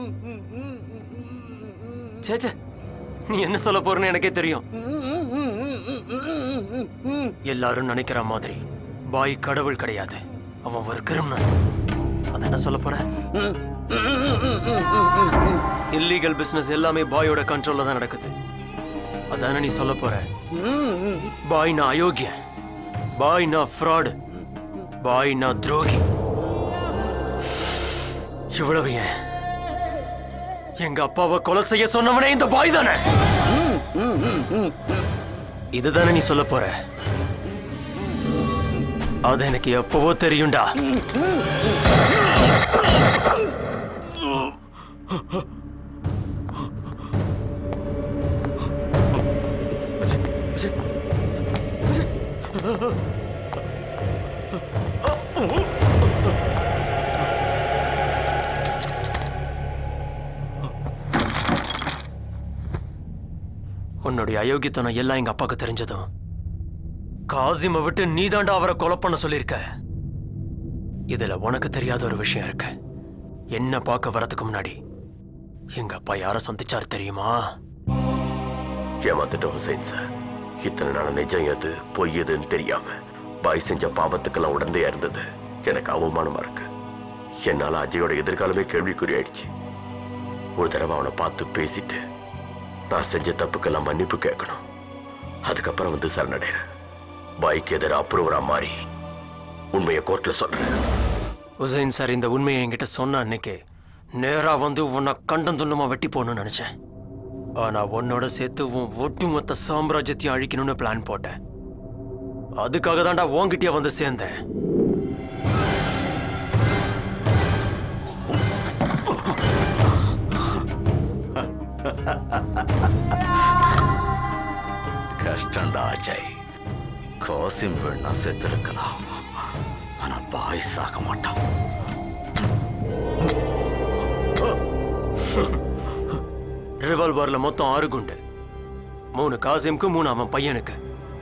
சே சே நீ என்ன சொல்ல போறன்னு எனக்கே தெரியும் எல்லாரும் நினைக்கிற மாதிரி பாய் கடவுள் கிடையாது அவன் ஒரு கிரிமினல் அத என்ன சொல்ல போற இல்லீகல் பிசினஸ் எல்லாமே பாயோட கண்ட்ரோல்ல தான் நடக்குது அதானே நீ சொல்ல போற பாய் நான் அயோக்கியன் பாய் நான் ஃப்ராடு பாய் நான் துரோகி இவ்வளவு ஏன் எங்க அப்பாவை கொலை செய்ய சொன்னவனே இந்த பாய் தானே இதுதானே நீ சொல்ல போற அது எனக்கு எப்பவோ தெரியும்டா உன்னுடைய அயோக்கியத்தனம் எல்லாம் எங்க அப்பாவுக்கு தெரிஞ்சதும் காசிமை விட்டு நீதாண்டா அவரை கொலை பண்ண சொல்லியிருக்க இதுல உனக்கு தெரியாத ஒரு விஷயம் இருக்கு என்ன பார்க்க வரதுக்கு முன்னாடி எங்க அப்பா யார சந்திச்சாரு தெரியுமா
ஏமாத்துட்டோம் ஹுசைன் சார் இத்தனை நாள் நிஜம் எது பொய் எதுன்னு தெரியாம பாய் செஞ்ச பாவத்துக்கெல்லாம் உடந்தையா இருந்தது எனக்கு அவமானமா இருக்கு என்னால அஜயோட எதிர்காலமே கேள்விக்குறி ஆயிடுச்சு ஒரு தடவை அவனை பார்த்து பேசிட்டு நான் செஞ்ச தப்புக்கெல்லாம் மன்னிப்பு கேட்கணும் அதுக்கப்புறம் வந்து சரணடைறேன் பாய்க்கு எதிராக அப்ரூவரா மாறி உண்மையை கோர்ட்ல சொல்றேன்
ஹுசைன் சார் இந்த உண்மையை என்கிட்ட சொன்ன அன்னைக்கு நேரா வந்து உன்னை கண்டம் துண்டமா வெட்டி போகணும்னு நினைச்சேன் ஆனா உன்னோட சேர்த்து உன் ஒட்டுமொத்த சாம்ராஜ்யத்தையும் அழிக்கணும்னு பிளான் போட்டேன் அதுக்காக தான்டா உன்கிட்டயே வந்து சேர்ந்தேன்
கஷ்டம்டா அஜய் காசிம் வேணா செத்துருக்கலாம் ஆனா பாய் சாக மாட்டான்
ரிவால்வர்ல மொத்தம் ஆறு குண்டு மூணு காசிம்க்கு மூணு அவன் பையனுக்கு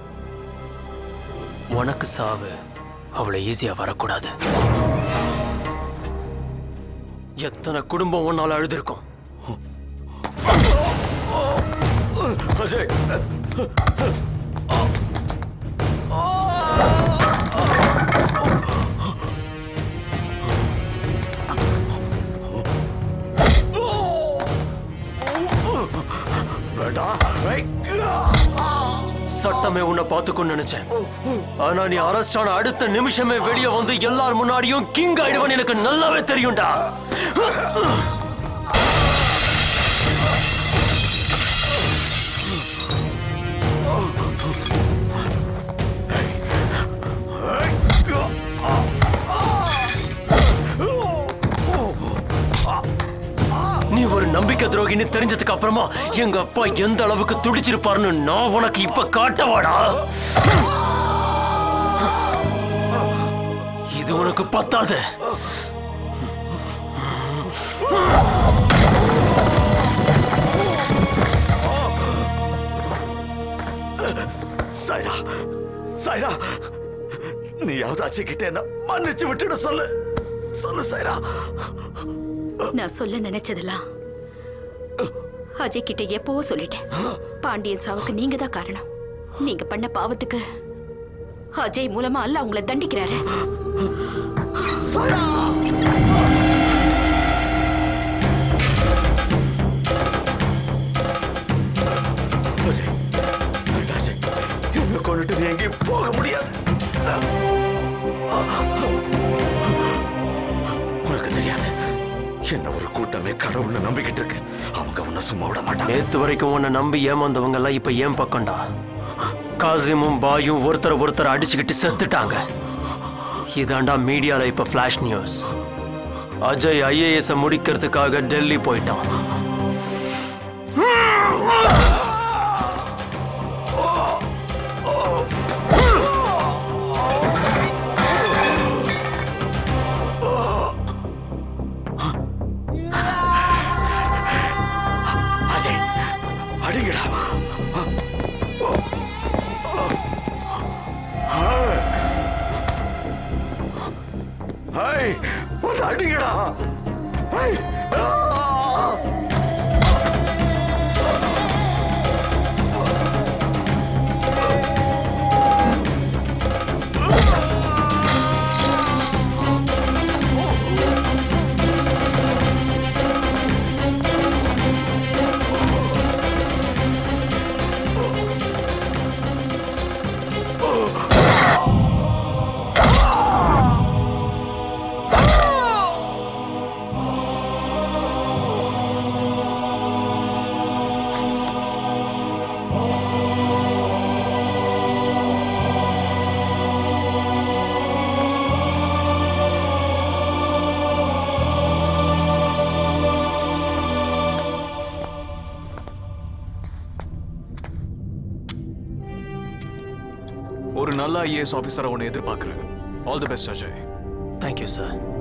உனக்கு சாவு அவ்வளவு ஈஸியா வரக்கூடாது எத்தனை குடும்பம் ஒன்னால அழுதுருக்கும்
அஜய்
சட்டமே உன்னை பார்த்துக்கணும்னு நினைச்சேன் ஆனா நீ அரெஸ்ட் ஆன அடுத்த நிமிஷமே வெளியே வந்து எல்லார் முன்னாடியும் கிங் ஆயிடுவன் எனக்கு நல்லாவே தெரியும்டா நம்பிக்கை துரோகின்னு தெரிஞ்சதுக்கு அப்புறமா எங்க அப்பா எந்த அளவுக்கு துடிச்சிருப்பாருன்னு நான் உனக்கு இப்ப காட்டவாடா இது உனக்கு பத்தாது
சாய்ரா சாய்ரா நீயாவது அஜய் கிட்ட என்ன மன்னிச்சு விட்டுட சொல்லு சொல்லு சாய்ரா
நான் சொல்ல நினைச்சதெல்லாம் அஜய் கிட்ட எப்பவோ சொல்லிட்டேன் பாண்டியன் சாவுக்கு நீங்க தான் காரணம் நீங்க பண்ண பாவத்துக்கு அஜய் மூலமா அல்ல உங்களை தண்டிக்கிறாரு
அஜய் வேண்டாம் அஜய் என்ன கொண்டுட்டு நீ எங்கேயும் போக முடியாது உனக்கு தெரியாது என்ன ஒரு கூட்டமே கடவுள்னு நம்பிக்கிட்டு இருக்கு அவங்க உன்னை சும்மா விட மாட்டாங்க
நேத்து வரைக்கும் உன்னை நம்பி ஏமாந்தவங்க எல்லாம் இப்ப ஏன் பக்கம்டா காசிமும் பாயும் ஒருத்தர் ஒருத்தர் அடிச்சுக்கிட்டு செத்துட்டாங்க இதாண்டா மீடியால இப்ப ஃபிளாஷ் நியூஸ் அஜய் ஐஏஎஸ் முடிக்கிறதுக்காக டெல்லி போயிட்டான்
அஜய் அடிங்கடா ஹாய் வந்து அடிங்கடா ஹாய்
ஒரு நல்ல ஐஏஎஸ் ஆஃபீஸரை உன்னை எதிர்பார்க்குறேன் all the best Ajay
thank you sir